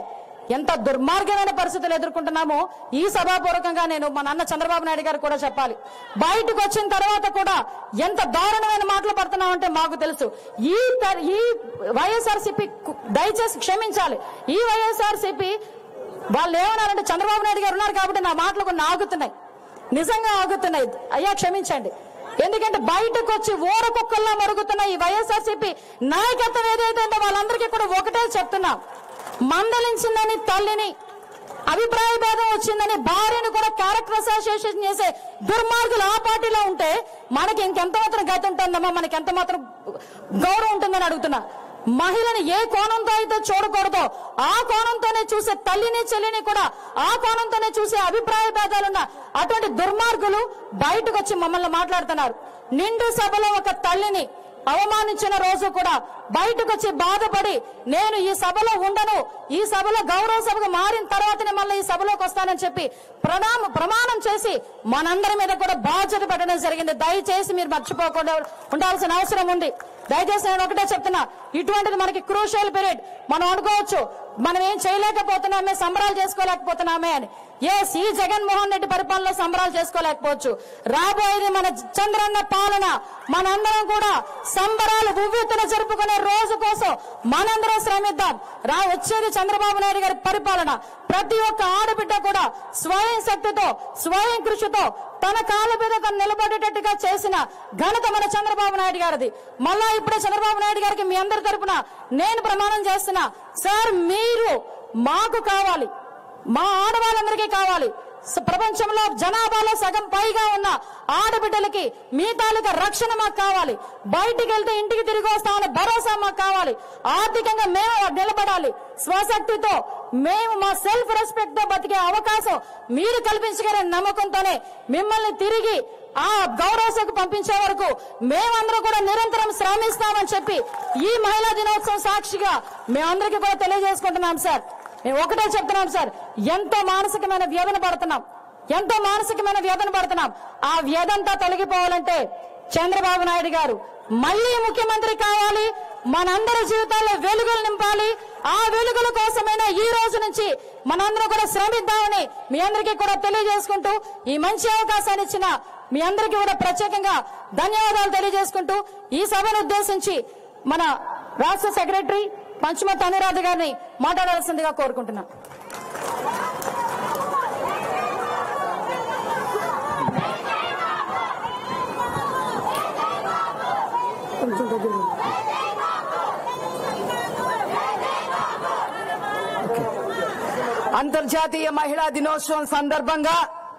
S5: ఎంత దుర్మార్గమైన పరిస్థితులు ఎదుర్కొంటున్నామో ఈ సభాపూర్వకంగా నేను మా నాన్న చంద్రబాబు నాయుడు గారు కూడా చెప్పాలి బయటకు వచ్చిన తర్వాత కూడా ఎంత దారుణమైన మాటలు పడుతున్నామంటే మాకు తెలుసు ఈ తర్- ఈ వైఎస్ఆర్సీపీ దయచేసి క్షమించాలి ఈ వైఎస్ఆర్సీపీ వాళ్ళు ఏమన్నారంటే చంద్రబాబు నాయుడు గారు ఉన్నారు కాబట్టి నా మాటలు కొన్ని ఆగుతున్నాయి నిజంగా ఆగుతున్నాయి అయ్యా క్షమించండి ఎందుకంటే బయటకు వచ్చి ఊర కుక్కల్లా మరుగుతున్న ఈ వైఎస్ఆర్సీపీ నాయకత్వం ఏదైతే ఉందో వాళ్ళందరికీ కూడా ఒకటే చెప్తున్నాం మందలించిందని తల్లిని అభిప్రాయ భేదం వచ్చిందని భార్యను కూడా క్యారెక్టర్ అసోసియేషన్ చేసే దుర్మార్గులు ఆ పార్టీలో ఉంటే మనకి ఇంకెంత మాత్రం గతి ఉంటుందమ్మా మనకి ఎంత మాత్రం గౌరవం ఉంటుందని అడుగుతున్నా మహిళని ఏ కోణంతో అయితే చూడకూడదో ఆ కోణంతోనే చూసే తల్లిని చెల్లిని కూడా ఆ కోణంతోనే చూసే అభిప్రాయ భేదాలున్న అటువంటి దుర్మార్గులు బయటకు వచ్చి మమ్మల్ని మాట్లాడుతున్నారు నిండు సభలో ఒక తల్లిని అవమానించిన రోజు కూడా బయటకు వచ్చి బాధపడి నేను ఈ సభలో ఉండను ఈ సభలో గౌరవ సభకు మారిన తర్వాతనే మళ్ళీ ఈ సభలోకి వస్తానని చెప్పి ప్రణామ ప్రమాణం చేసి మనందరి మీద కూడా బాధ్యత పెట్టడం జరిగింది దయచేసి మీరు మర్చిపోకుండా ఉండాల్సిన అవసరం ఉంది దయచేసి నేను ఒకటే చెప్తున్నా ఇటువంటిది మనకి క్రూషియల్ పీరియడ్ మనం అనుకోవచ్చు మనం ఏం చేయలేకపోతున్నామే సంబరాలు చేసుకోలేకపోతున్నామే అని ఎస్ ఈ జగన్మోహన్ రెడ్డి పరిపాలనలో సంబరాలు చేసుకోలేకపోవచ్చు రాబోయేది మన చంద్రన్న పాలన మనందరం కూడా సంబరాలు ఉవ్వెత్తున జరుపుకునే రోజు కోసం మనందరం శ్రమిద్దాం రా వచ్చేది చంద్రబాబు నాయుడు గారి పరిపాలన ప్రతి ఒక్క ఆడబిడ్డ కూడా స్వయం శక్తితో స్వయం కృషితో తన కాళ్ళ మీద తను నిలబడేటట్టుగా చేసిన ఘనత మన చంద్రబాబు నాయుడు గారిది మళ్ళా ఇప్పుడే చంద్రబాబు నాయుడు గారికి మీ అందరి తరపున నేను ప్రమాణం చేస్తున్నా సార్ మీరు మాకు కావాలి మా ఆడవాళ్ళందరికీ కావాలి స- ప్రపంచంలో జనాభాలో సగం పైగా ఉన్న ఆడబిడ్డలకి మీ తాలూకా రక్షణ మాకు కావాలి బయటికి వెళ్తే ఇంటికి తిరిగి వస్తామని భరోసా మాకు కావాలి ఆర్థికంగా మేము నిలబడాలి స్వశక్తితో మేము మా సెల్ఫ్ రెస్పెక్ట్ తో బతికే అవకాశం మీరు కల్పించగల నమ్మకంతోనే మిమ్మల్ని తిరిగి ఆ గౌరవసకు పంపించే వరకు మేమందరం కూడా నిరంతరం శ్రమిస్తామని చెప్పి ఈ మహిళా దినోత్సవం సాక్షిగా మేమందరికీ కూడా తెలియజేసుకుంటున్నాం సార్ మేము ఒకటే చెప్తున్నాం సార్ ఎంతో మానసికమైన వ్యధన పడుతున్నాం ఎంతో మానసికమైన వ్యధన పడుతున్నాం ఆ వ్యధంతా తొలగిపోవాలంటే చంద్రబాబు నాయుడు గారు మళ్ళీ ముఖ్యమంత్రి కావాలి మనందరి జీవితాల్లో వెలుగులు నింపాలి ఆ వెలుగుల కోసమైనా ఈ రోజు నుంచి మనందరం కూడా శ్రమిద్దామని మీ అందరికీ కూడా తెలియజేసుకుంటూ ఈ మంచి అవకాశాన్ని ఇచ్చిన మీ అందరికీ కూడా ప్రత్యేకంగా ధన్యవాదాలు తెలియజేసుకుంటూ ఈ సభను ఉద్దేశించి మన రాష్ట్ర సెక్రటరీ పంచమతి అనురాధ గారిని మాట్లాడాల్సిందిగా కోరుకుంటున్నా
S1: కొంచెం దగ్గర ఉంది.
S6: అంతర్జాతీయ మహిళా దినోత్సవం సందర్భంగా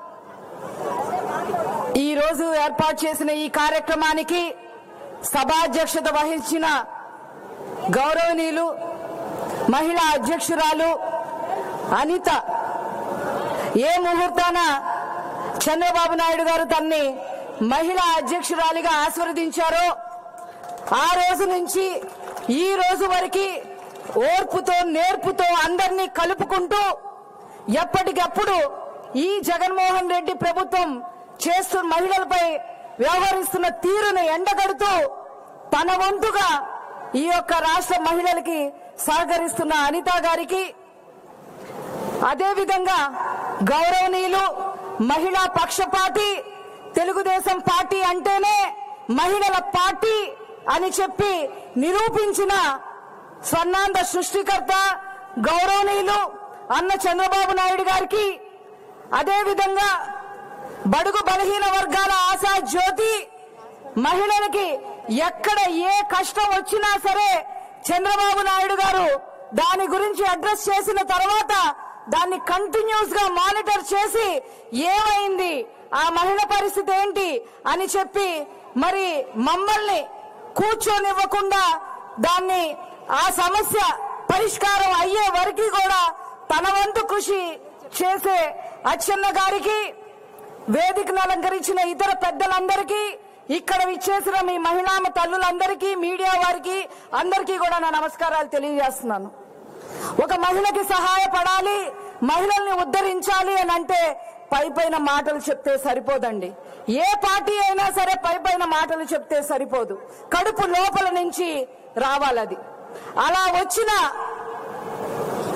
S6: ఈ రోజు ఏర్పాటు చేసిన ఈ కార్యక్రమానికి సభాధ్యక్షత వహించిన గౌరవనీయులు మహిళా అధ్యక్షురాలు అనిత ఏ ముహూర్తాన చంద్రబాబు నాయుడు గారు తన్ని మహిళా అధ్యక్షురాలిగా ఆశీర్వదించారో ఆ రోజు నుంచి ఈ రోజు వరకు ఓర్పుతో నేర్పుతో అందరినీ కలుపుకుంటూ ఎప్పటికప్పుడు ఈ జగన్మోహన్ రెడ్డి ప్రభుత్వం చేస్తున్న మహిళలపై వ్యవహరిస్తున్న తీరును ఎండగడుతూ తన వంతుగా ఈ యొక్క రాష్ట్ర మహిళలకి సహకరిస్తున్న అనిత గారికి అదేవిధంగా గౌరవనీయులు మహిళా పక్షపాతి తెలుగుదేశం పార్టీ అంటేనే మహిళల పార్టీ అని చెప్పి నిరూపించిన స్వర్ణాంధ సృష్టికర్త గౌరవనీయులు అన్న చంద్రబాబు నాయుడు గారికి అదేవిధంగా బడుగు బలహీన వర్గాల ఆశా జ్యోతి మహిళలకి ఎక్కడ ఏ కష్టం వచ్చినా సరే చంద్రబాబు నాయుడు గారు దాని గురించి అడ్రస్ చేసిన తర్వాత దాన్ని కంటిన్యూస్ గా మానిటర్ చేసి ఏమైంది ఆ మహిళ పరిస్థితి ఏంటి అని చెప్పి మరి మమ్మల్ని కూర్చోనివ్వకుండా దాన్ని ఆ సమస్య పరిష్కారం అయ్యే వరకు కూడా తన వంతు కృషి చేసే అచ్చెన్న గారికి వేదికను అలంకరించిన ఇతర పెద్దలందరికీ ఇక్కడ విచ్చేసిన మీ మహిళా తల్లులందరికీ మీడియా వారికి అందరికీ కూడా నా నమస్కారాలు తెలియజేస్తున్నాను ఒక మహిళకి సహాయపడాలి మహిళల్ని ఉద్ధరించాలి అని అంటే పై పైన మాటలు చెప్తే సరిపోదండి ఏ పార్టీ అయినా సరే పై పైన మాటలు చెప్తే సరిపోదు కడుపు లోపల నుంచి రావాలది అలా వచ్చిన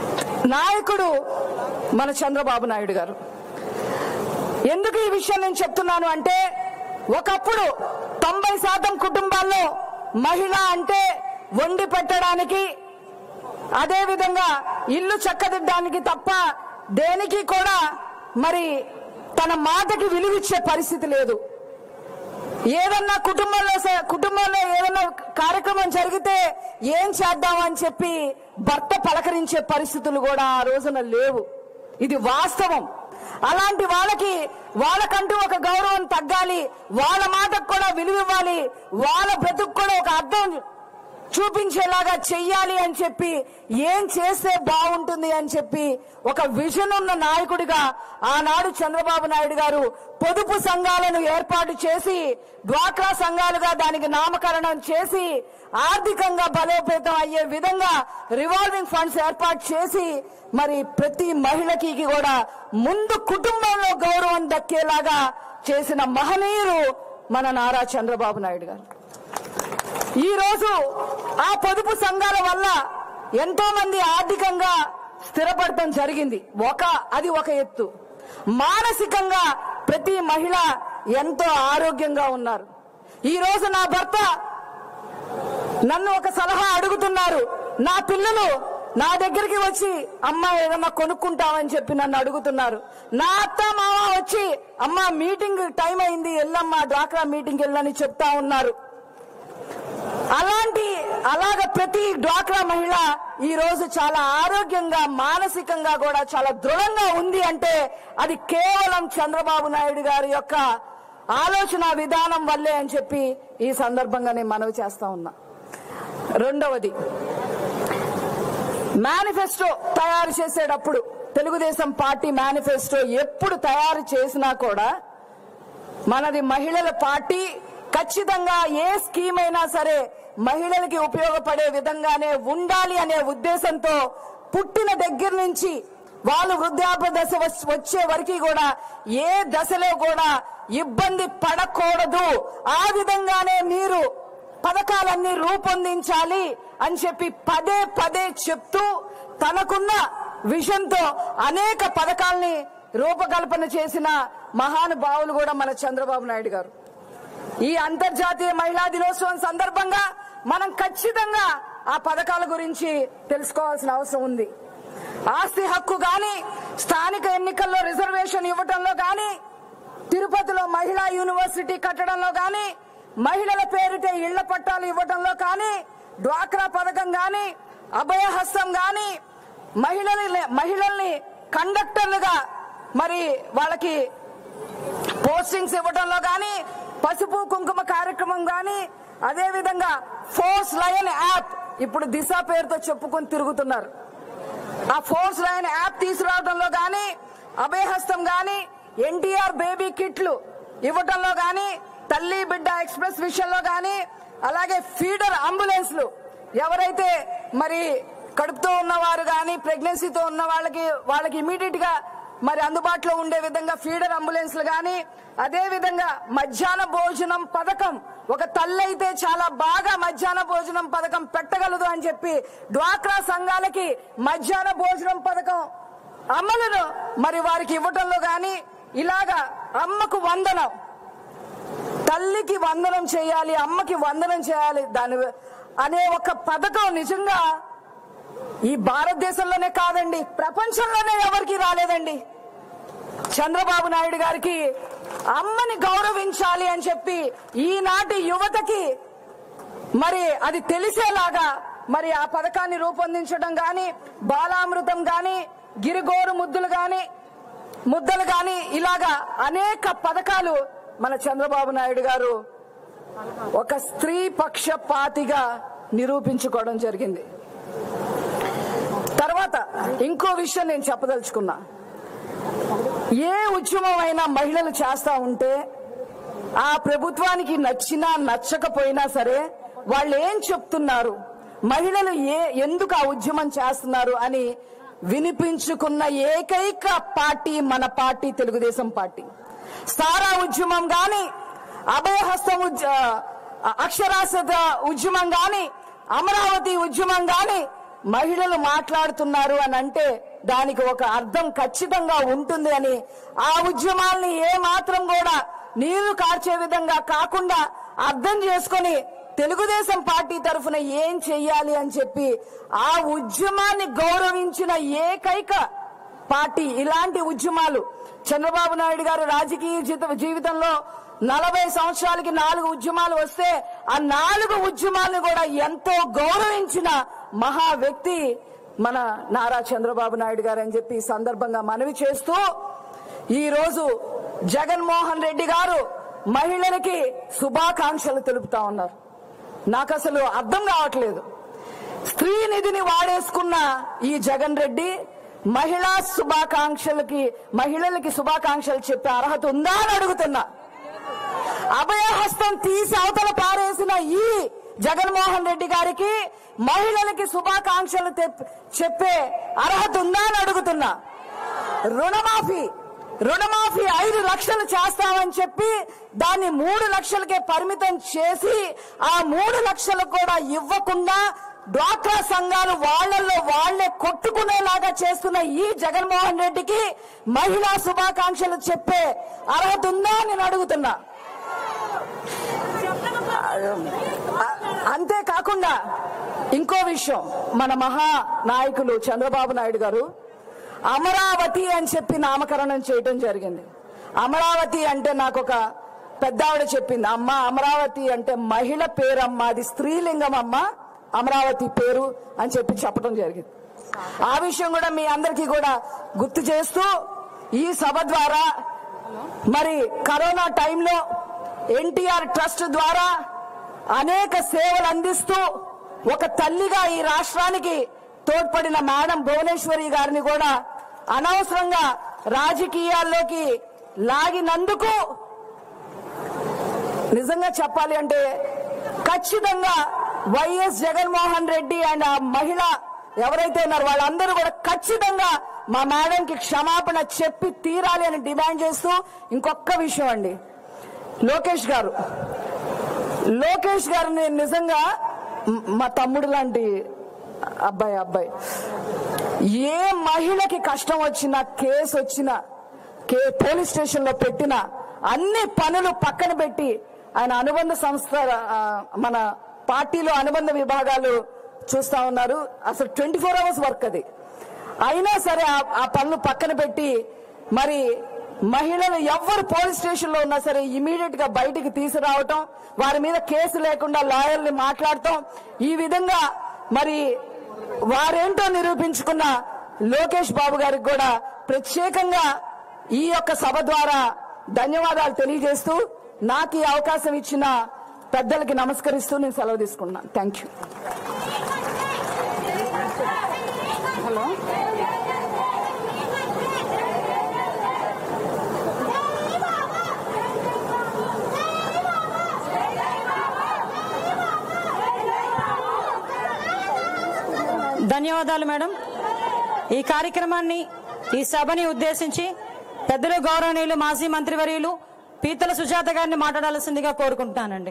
S6: నాయకుడు మన చంద్రబాబు నాయుడు గారు ఎందుకు ఈ విషయం నేను చెప్తున్నాను అంటే ఒకప్పుడు తొంభై శాతం కుటుంబాల్లో మహిళ అంటే వండి పెట్టడానికి అదే విధంగా ఇల్లు చక్కదిద్దడానికి తప్ప దేనికి కూడా మరి తన మాటకి విలువిచ్చే పరిస్థితి లేదు ఏదన్నా కుటుంబంలో స- కుటుంబంలో ఏదన్నా కార్యక్రమం జరిగితే ఏం చేద్దామని చెప్పి భర్త పలకరించే పరిస్థితులు కూడా ఆ రోజున లేవు ఇది వాస్తవం అలాంటి వాళ్ళకి వాళ్ళకంటూ ఒక గౌరవం తగ్గాలి వాళ్ళ మాటకు కూడా విలువ ఇవ్వాలి వాళ్ళ బ్రతుకు కూడా ఒక అర్థం చూపించేలాగా చెయ్యాలి అని చెప్పి ఏం చేస్తే బాగుంటుంది అని చెప్పి ఒక విజన్ ఉన్న నాయకుడిగా ఆనాడు చంద్రబాబు నాయుడు గారు పొదుపు సంఘాలను ఏర్పాటు చేసి డ్వాక్రా సంఘాలుగా దానికి నామకరణం చేసి ఆర్థికంగా బలోపేతం అయ్యే విధంగా రివాల్వింగ్ ఫండ్స్ ఏర్పాటు చేసి మరి ప్రతి మహిళకి కూడా ముందు కుటుంబంలో గౌరవం దక్కేలాగా చేసిన మహనీయుడు మన నారా చంద్రబాబు నాయుడు గారు ఈ రోజు ఆ పొదుపు సంఘాల వల్ల ఎంతో మంది ఆర్థికంగా స్థిరపడటం జరిగింది ఒక అది ఒక ఎత్తు మానసికంగా ప్రతి మహిళ ఎంతో ఆరోగ్యంగా ఉన్నారు ఈ రోజు నా భర్త నన్ను ఒక సలహా అడుగుతున్నారు నా పిల్లలు నా దగ్గరికి వచ్చి అమ్మ ఏదన్నా కొనుక్కుంటామని చెప్పి నన్ను అడుగుతున్నారు నా అత్త మామ వచ్చి అమ్మ మీటింగ్ టైం అయింది వెళ్ళమ్మా డ్వాక్రా మీటింగ్ వెళ్ళని చెప్తా ఉన్నారు అలాంటి అలాగ ప్రతి డ్వాక్రా మహిళ ఈ రోజు చాలా ఆరోగ్యంగా మానసికంగా కూడా చాలా దృఢంగా ఉంది అంటే అది కేవలం చంద్రబాబు నాయుడు గారి యొక్క ఆలోచన విధానం వల్లే అని చెప్పి ఈ సందర్భంగా నేను మనవి చేస్తా ఉన్నా రెండవది మేనిఫెస్టో తయారు చేసేటప్పుడు తెలుగుదేశం పార్టీ మేనిఫెస్టో ఎప్పుడు తయారు చేసినా కూడా మనది మహిళల పార్టీ ఖచ్చితంగా ఏ స్కీమ్ అయినా సరే మహిళలకి ఉపయోగపడే విధంగానే ఉండాలి అనే ఉద్దేశంతో పుట్టిన దగ్గర నుంచి వాళ్ళు వృద్ధాప్య దశ వస్- వచ్చే వరకు కూడా ఏ దశలో కూడా ఇబ్బంది పడకూడదు ఆ విధంగానే మీరు పథకాలన్నీ రూపొందించాలి అని చెప్పి పదే పదే చెప్తూ తనకున్న విజన్తో అనేక పథకాల్ని రూపకల్పన చేసిన మహానుభావులు కూడా మన చంద్రబాబు నాయుడు గారు ఈ అంతర్జాతీయ మహిళా దినోత్సవం సందర్భంగా మనం ఖచ్చితంగా ఆ పథకాల గురించి తెలుసుకోవాల్సిన అవసరం ఉంది ఆస్తి హక్కు గాని స్థానిక ఎన్నికల్లో రిజర్వేషన్ ఇవ్వటంలో గాని తిరుపతిలో మహిళా యూనివర్సిటీ కట్టడంలో గాని మహిళల పేరిట ఇళ్ల పట్టాలు ఇవ్వటంలో కానీ డ్వాక్రా పథకం గాని అభయహస్తం గాని మహిళల్ని మహిళల్ని కండక్టర్లుగా మరి వాళ్ళకి పోస్టింగ్స్ ఇవ్వడంలో గాని పసుపు కుంకుమ కార్యక్రమం గాని అదే విధంగా ఫోర్స్ లయన్ యాప్ ఇప్పుడు దిశ పేరుతో చెప్పుకొని తిరుగుతున్నారు ఆ ఫోర్స్ లైన్ యాప్ తీసుకురావడంలో గాని అభయహస్తం గాని ఎన్టీఆర్ బేబీ కిట్లు ఇవ్వటంలో గాని తల్లి బిడ్డ ఎక్స్ప్రెస్ విషయంలో గాని అలాగే ఫీడర్ అంబులెన్స్లు ఎవరైతే మరి కడుపుతో ఉన్నవారు గాని ప్రెగ్నెన్సీతో ఉన్న వాళ్ళకి వాళ్ళకి ఇమీడియట్ గా మరి అందుబాటులో ఉండే విధంగా ఫీడర్ అంబులెన్స్లు గాని అదే విధంగా మధ్యాహ్న భోజనం పథకం ఒక తల్లి అయితే చాలా బాగా మధ్యాహ్న భోజనం పథకం పెట్టగలదు అని చెప్పి డ్వాక్రా సంఘాలకి మధ్యాహ్న భోజనం పథకం అమలును మరి వారికి ఇవ్వటంలో గాని ఇలాగా అమ్మకు వందనం తల్లికి వందనం చేయాలి అమ్మకి వందనం చేయాలి దాని అనే ఒక పథకం నిజంగా ఈ భారతదేశంలోనే కాదండి ప్రపంచంలోనే ఎవరికి రాలేదండి చంద్రబాబు నాయుడు గారికి అమ్మని గౌరవించాలి అని చెప్పి ఈనాటి యువతకి మరి అది తెలిసేలాగా మరి ఆ పథకాన్ని రూపొందించడం గాని బాలామృతం గాని గిరిగోరు ముద్దులు గాని ముద్దలు గాని ఇలాగా అనేక పథకాలు మన చంద్రబాబు నాయుడు గారు ఒక స్త్రీ పక్షపాతిగా నిరూపించుకోవడం జరిగింది తర్వాత ఇంకో విషయం నేను చెప్పదలుచుకున్నా ఏ ఉద్యమం అయినా మహిళలు చేస్తా ఉంటే ఆ ప్రభుత్వానికి నచ్చినా నచ్చకపోయినా సరే వాళ్ళు ఏం చెప్తున్నారు మహిళలు ఏ ఎందుకు ఆ ఉద్యమం చేస్తున్నారు అని వినిపించుకున్న ఏకైక పార్టీ మన పార్టీ తెలుగుదేశం పార్టీ సారా ఉద్యమం గాని అభయహస్తం ఉద్య- అక్షరాస్యత ఉద్యమం గాని అమరావతి ఉద్యమం గాని మహిళలు మాట్లాడుతున్నారు అని అంటే దానికి ఒక అర్థం ఖచ్చితంగా ఉంటుంది అని ఆ ఉద్యమాల్ని ఏ మాత్రం కూడా నీళ్లు కార్చే విధంగా కాకుండా అర్థం చేసుకొని తెలుగుదేశం పార్టీ తరఫున ఏం చెయ్యాలి అని చెప్పి ఆ ఉద్యమాన్ని గౌరవించిన ఏకైక పార్టీ ఇలాంటి ఉద్యమాలు చంద్రబాబు నాయుడు గారు రాజకీయ జీత- జీవితంలో నలభై సంవత్సరాలకి నాలుగు ఉద్యమాలు వస్తే ఆ నాలుగు ఉద్యమాలను కూడా ఎంతో గౌరవించిన మహా వ్యక్తి మన నారా చంద్రబాబు నాయుడు గారు అని చెప్పి ఈ సందర్భంగా మనవి చేస్తూ ఈ రోజు జగన్మోహన్ రెడ్డి గారు మహిళలకి శుభాకాంక్షలు తెలుపుతా ఉన్నారు నాకు అసలు అర్థం కావట్లేదు స్త్రీ నిధిని వాడేసుకున్న ఈ జగన్ రెడ్డి మహిళా శుభాకాంక్షలకి మహిళలకి శుభాకాంక్షలు చెప్పే అర్హత ఉందా అని అడుగుతున్నా అభయహస్తం తీసి అవతల పారేసిన ఈ జగన్మోహన్ రెడ్డి గారికి మహిళలకి శుభాకాంక్షలు తెప్- చెప్పే అర్హత ఉందా అని అడుగుతున్నా రుణమాఫీ రుణమాఫీ ఐదు లక్షలు చేస్తామని చెప్పి దాన్ని మూడు లక్షలకే పరిమితం చేసి ఆ మూడు లక్షలు కూడా ఇవ్వకుండా డ్వాక్రా సంఘాలు వాళ్ళల్లో వాళ్లే కొట్టుకునేలాగా చేస్తున్న ఈ జగన్మోహన్ రెడ్డికి మహిళా శుభాకాంక్షలు చెప్పే అర్హత ఉందా అని నేను అడుగుతున్నా అ- అంతేకాకుండా ఇంకో విషయం మన మహా నాయకులు చంద్రబాబు నాయుడు గారు అమరావతి అని చెప్పి నామకరణం చేయటం జరిగింది అమరావతి అంటే నాకు ఒక పెద్ద ఆవిడ చెప్పింది అమ్మ అమరావతి అంటే మహిళ పేరమ్మ అది స్త్రీలింగం అమ్మ అమరావతి పేరు అని చెప్పి చెప్పడం జరిగింది ఆ విషయం కూడా మీ అందరికీ కూడా గుర్తు చేస్తూ ఈ సభ ద్వారా మరి కరోనా టైంలో ఎన్టీఆర్ ట్రస్ట్ ద్వారా అనేక సేవలు అందిస్తూ ఒక తల్లిగా ఈ రాష్ట్రానికి తోడ్పడిన మేడం భువనేశ్వరి గారిని కూడా అనవసరంగా రాజకీయాల్లోకి లాగినందుకు నిజంగా చెప్పాలి అంటే ఖచ్చితంగా వైఎస్ జగన్మోహన్ రెడ్డి అండ్ ఆ మహిళ ఎవరైతే ఉన్నారో వాళ్ళందరూ కూడా ఖచ్చితంగా మా మేడంకి క్షమాపణ చెప్పి తీరాలి అని డిమాండ్ చేస్తూ ఇంకొక విషయం అండి లోకేష్ గారు లోకేష్ గారు నేను నిజంగా మ్- మా తమ్ముడు లాంటి అబ్బాయి అబ్బాయి ఏ మహిళకి కష్టం వచ్చినా కేసు వచ్చినా కే పోలీస్ స్టేషన్ లో పెట్టిన అన్ని పనులు పక్కన పెట్టి ఆయన అనుబంధ సంస్థ ఆ, మన పార్టీలో అనుబంధ విభాగాలు చూస్తా ఉన్నారు అసలు ట్వంటీ ఫోర్ అవర్స్ వర్క్ అది అయినా సరే ఆ- ఆ పనులు పక్కన పెట్టి మరి మహిళలు ఎవ్వరు పోలీస్ స్టేషన్ లో ఉన్నా సరే ఇమీడియట్ గా బయటికి తీసుకురావటం వారి మీద కేసు లేకుండా లాయర్ని మాట్లాడటం ఈ విధంగా మరి వారేంటో నిరూపించుకున్న లోకేష్ బాబు గారికి కూడా ప్రత్యేకంగా ఈ యొక్క సభ ద్వారా ధన్యవాదాలు తెలియజేస్తూ నాకు ఈ అవకాశం ఇచ్చిన పెద్దలకి నమస్కరిస్తూ నేను సెలవు తీసుకున్నాను థ్యాంక్ యూ
S5: ధన్యవాదాలు మేడం ఈ కార్యక్రమాన్ని ఈ సభని ఉద్దేశించి పెద్దలు గౌరవనీయులు మాజీ మంత్రివర్యులు పీతల సుజాత గారిని మాట్లాడాల్సిందిగా కోరుకుంటున్నానండి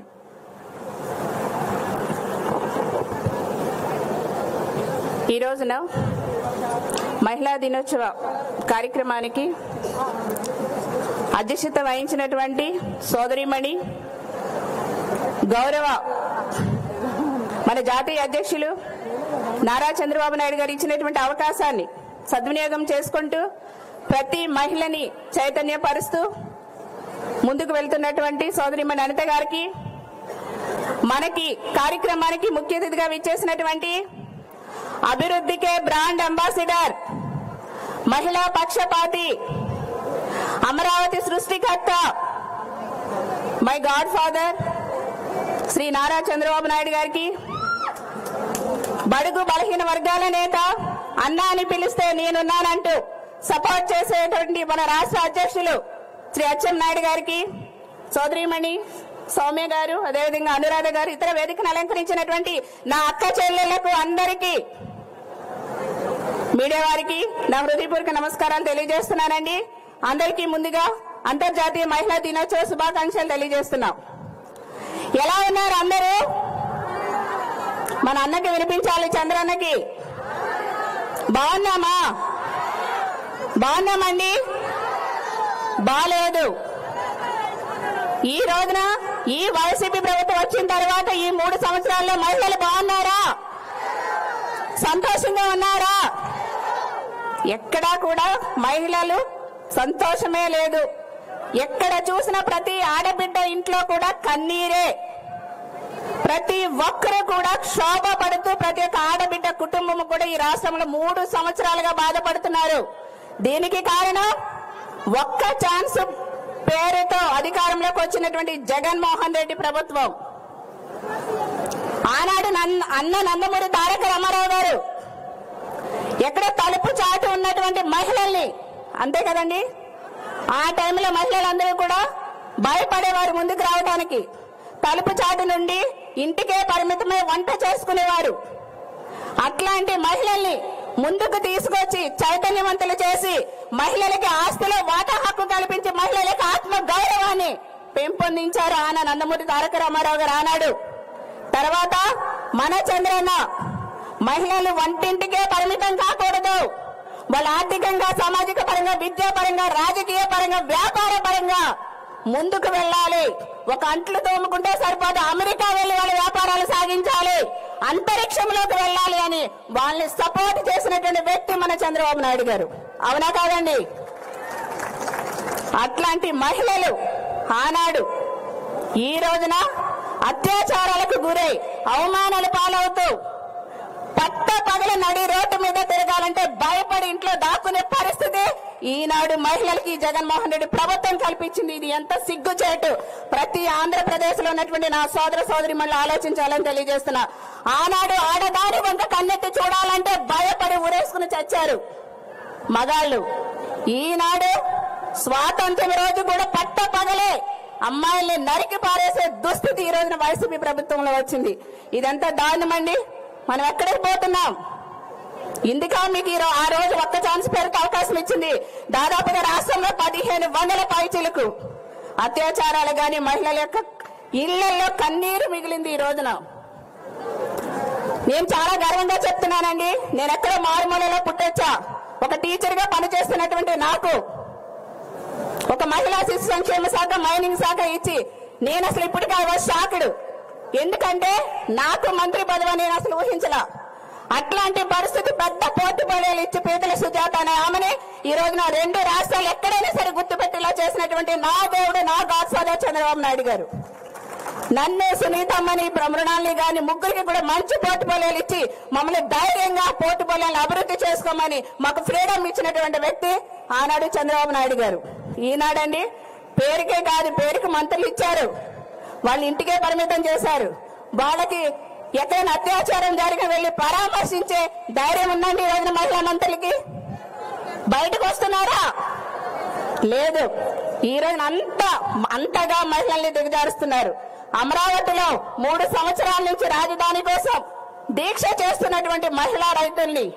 S2: ఈ రోజున మహిళా దినోత్సవ కార్యక్రమానికి అధ్యక్షత వహించినటువంటి సోదరిమణి గౌరవ మన జాతీయ అధ్యక్షులు నారా చంద్రబాబు నాయుడు గారు ఇచ్చినటువంటి అవకాశాన్ని సద్వినియోగం చేసుకుంటూ ప్రతి మహిళని చైతన్యపరుస్తూ ముందుకు వెళ్తున్నటువంటి సోదరిమణి అనిత గారికి మనకి కార్యక్రమానికి ముఖ్య అతిథిగా విచ్చేసినటువంటి అభివృద్ధికే బ్రాండ్ అంబాసిడర్ మహిళా పక్షపాతి అమరావతి సృష్టికర్త my god father Shri Nara Chandrababu Naidu garu బడుగు బలహీన వర్గాల నేత అన్నా అని పిలిస్తే నేనున్నానంటూ సపోర్ట్ చేసేటువంటి మన రాష్ట్ర అధ్యక్షులు శ్రీ అచ్చెం నాయుడు గారికి సోదరిమణి సౌమ్య గారు అదేవిధంగా అనురాధ గారు ఇతర వేదికను అలంకరించినటువంటి నా అక్క చెల్లెళ్లకు అందరికీ మీడియా వారికి నా హృదయపూర్వక నమస్కారాలు తెలియజేస్తున్నానండి అందరికీ ముందుగా అంతర్జాతీయ మహిళా దినోత్సవ శుభాకాంక్షలు తెలియజేస్తున్నాం ఎలా ఉన్నారు అందరూ మన అన్నకి వినిపించాలి చంద్రన్నకి బాగున్నామా బాగున్నామండి బాలేదు ఈ రోజున ఈ వైసీపీ ప్రభుత్వం వచ్చిన తర్వాత ఈ మూడు సంవత్సరాల్లో మహిళలు బాగున్నారా సంతోషంగా ఉన్నారా ఎక్కడా కూడా మహిళలు సంతోషమే లేదు ఎక్కడ చూసిన ప్రతి ఆడబిడ్డ ఇంట్లో కూడా కన్నీరే ప్రతి ఒక్కరు కూడా క్షోభ పడుతూ ప్రతి ఒక్క ఆడబిడ్డ కుటుంబం కూడా ఈ రాష్ట్రంలో మూడు సంవత్సరాలుగా బాధపడుతున్నారు దీనికి కారణం ఒక్క ఛాన్స్ పేరుతో అధికారంలోకి వచ్చినటువంటి జగన్మోహన్ రెడ్డి ప్రభుత్వం ఆనాడు నన్న- అన్న నందమూరి తారక రామారావు గారు ఎక్కడో తలుపు చాటు ఉన్నటువంటి మహిళల్ని అంతే కదండి ఆ టైంలో మహిళలందరూ కూడా భయపడేవారు ముందుకు రావడానికి తలుపు చాటు నుండి ఇంటికే పరిమితమై వంట చేసుకునేవారు అట్లాంటి మహిళల్ని ముందుకు తీసుకొచ్చి చైతన్యవంతులు చేసి మహిళలకి ఆస్తిలో వాటా హక్కు కల్పించి మహిళలకు ఆత్మ గౌరవాన్ని పెంపొందించారు ఆన నందమూరి తారక రామారావు గారు ఆనాడు తర్వాత మన చంద్రన్న మహిళలు వంటింటికే పరిమితం కాకూడదు వాళ్ళు ఆర్థికంగా సామాజిక పరంగా విద్యా పరంగా రాజకీయ పరంగా వ్యాపార పరంగా ముందుకు వెళ్ళాలి ఒక అంట్లు తోముకుంటే సరిపోదు అమెరికా వెళ్లి వాళ్ళ వ్యాపారాలు సాగించాలి అంతరిక్షంలోకి వెళ్ళాలి అని వాళ్ళని సపోర్ట్ చేసినటువంటి వ్యక్తి మన చంద్రబాబు నాయుడు గారు అవునా కాదండి అట్లాంటి మహిళలు ఆనాడు ఈ రోజున అత్యాచారాలకు గురై అవమానాలు పాలవుతూ పట్ట పగల నడి రోడ్డు మీద తిరగాలంటే భయపడి ఇంట్లో దాక్కునే పరిస్థితి ఈనాడు మహిళలకి ఈ జగన్మోహన్ రెడ్డి ప్రభుత్వం కల్పించింది ఇది ఎంత సిగ్గుచేటు ప్రతి ఆంధ్రప్రదేశ్ లో ఉన్నటువంటి నా సోదర సోదరి మళ్ళీ ఆలోచించాలని తెలియజేస్తున్నా ఆనాడు ఆడదాని వంక కన్నెత్తి చూడాలంటే భయపడి ఊరేసుకుని చచ్చారు మగాళ్ళు ఈనాడు స్వాతంత్ర్యం రోజు కూడా పట్ట పగలే అమ్మాయిల్ని నరికి పారేసే దుస్థితి ఈ రోజున వైసీపీ ప్రభుత్వంలో వచ్చింది ఇదంతా దారుణమండి మనం ఎక్కడికి పోతున్నాం ఇందుకా మీకు ఈ రో- ఆ రోజు ఒక్క ఛాన్స్ పేరుకి అవకాశం ఇచ్చింది దాదాపుగా రాష్ట్రంలో పదిహేను వందల పైచిలకు అత్యాచారాలు గాని మహిళల యొక్క ఇళ్లలో కన్నీరు మిగిలింది ఈ రోజున నేను చాలా గర్వంగా చెప్తున్నానండి నేను ఎక్కడో మారుమూలలో పుట్టొచ్చా ఒక టీచర్ గా పనిచేస్తున్నటువంటి నాకు ఒక మహిళా శిశు సంక్షేమ శాఖ మైనింగ్ శాఖ ఇచ్చి నేను అసలు ఇప్పటికీ ఐ వాజ్ షాక్డ్ ఎందుకంటే నాకు మంత్రి పదవి నేను అసలు ఊహించలా అట్లాంటి పరిస్థితి పెద్ద పోర్టుపోలియోలు ఇచ్చి పీతల సుజాత అనే ఆమెని ఈ రోజున రెండు రాష్ట్రాలు ఎక్కడైనా సరే గుర్తుపెట్టేలా చేసినటువంటి నా దేవుడు నా గాడ్ ఫాదర్ చంద్రబాబు నాయుడు గారు నన్ను సునీతమ్మని మృణాల్ని గాని ముగ్గురికి కూడా మంచి పోర్టుపోలియోలు ఇచ్చి మమ్మల్ని ధైర్యంగా పోర్టుపోలియోలు అభివృద్ధి చేసుకోమని మాకు ఫ్రీడమ్ ఇచ్చినటువంటి వ్యక్తి ఆనాడు చంద్రబాబు నాయుడు గారు ఈనాడండి పేరుకే కాదు పేరుకి మంత్రులు ఇచ్చారు వాళ్ళ ఇంటికే పరిమితం చేశారు వాళ్ళకి ఎక్కడైనా అత్యాచారం జరిగిన వెళ్లి పరామర్శించే ధైర్యం ఉందండి ఈ రోజున మహిళా మంత్రులకి బయటకు వస్తున్నారా లేదు ఈ రోజున అంత అంతగా మహిళల్ని దిగజారుస్తున్నారు అమరావతిలో మూడు సంవత్సరాల నుంచి రాజధాని కోసం దీక్ష చేస్తున్నటువంటి మహిళా రైతుల్ని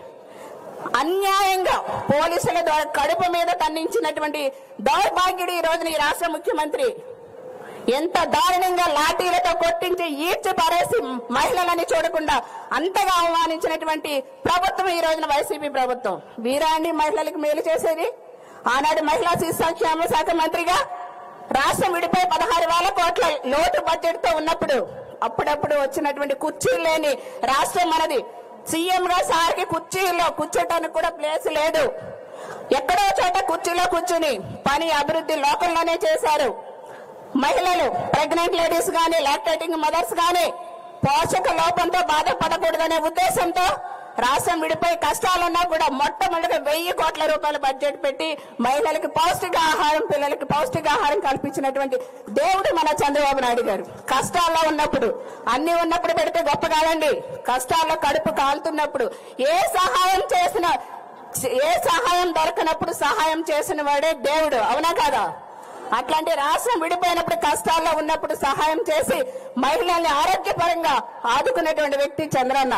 S2: అన్యాయంగా పోలీసుల ద్వారా కడుపు మీద తన్నించినటువంటి దౌర్భాగ్యుడు ఈ రోజున ఈ రాష్ట్ర ముఖ్యమంత్రి ఎంత దారుణంగా లాఠీలతో కొట్టించి ఈడ్చి పారేసి మహిళలని చూడకుండా అంతగా అవమానించినటువంటి ప్రభుత్వం ఈ రోజున వైసీపీ ప్రభుత్వం వీరాండి మహిళలకు మేలు చేసేది ఆనాడు మహిళా శిశు సంక్షేమ శాఖ మంత్రిగా రాష్ట్రం విడిపోయి పదహారు వేల కోట్ల లోటు బడ్జెట్ తో ఉన్నప్పుడు అప్పుడప్పుడు వచ్చినటువంటి కుర్చీలు లేని రాష్ట్రం మనది సీఎం గా సార్కి కుర్చీలో కూర్చోటానికి కూడా ప్లేస్ లేదు ఎక్కడో చోట కుర్చీలో కూర్చుని పని అభివృద్ధి లోకంలోనే చేశారు మహిళలు ప్రెగ్నెంట్ లేడీస్ గాని లాక్టేటింగ్ మదర్స్ గాని పోషక లోపంతో బాధపడకూడదనే ఉద్దేశంతో రాష్ట్రం విడిపోయి కష్టాలున్నా కూడా మొట్టమొదటిగా వెయ్యి కోట్ల రూపాయల బడ్జెట్ పెట్టి మహిళలకు పౌష్టికాహారం పిల్లలకి పౌష్టికాహారం కల్పించినటువంటి దేవుడు మన చంద్రబాబు నాయుడు గారు కష్టాల్లో ఉన్నప్పుడు అన్ని ఉన్నప్పుడు పెడితే గొప్ప కాదండి కష్టాల్లో కడుపు కాలుతున్నప్పుడు ఏ సహాయం చేసినా ఏ సహాయం దొరకనప్పుడు సహాయం చేసిన వాడే దేవుడు అవునా కాదా అట్లాంటి రాష్ట్రం విడిపోయినప్పుడు కష్టాల్లో ఉన్నప్పుడు సహాయం చేసి మహిళల్ని ఆరోగ్యపరంగా ఆదుకునేటువంటి వ్యక్తి చంద్రన్న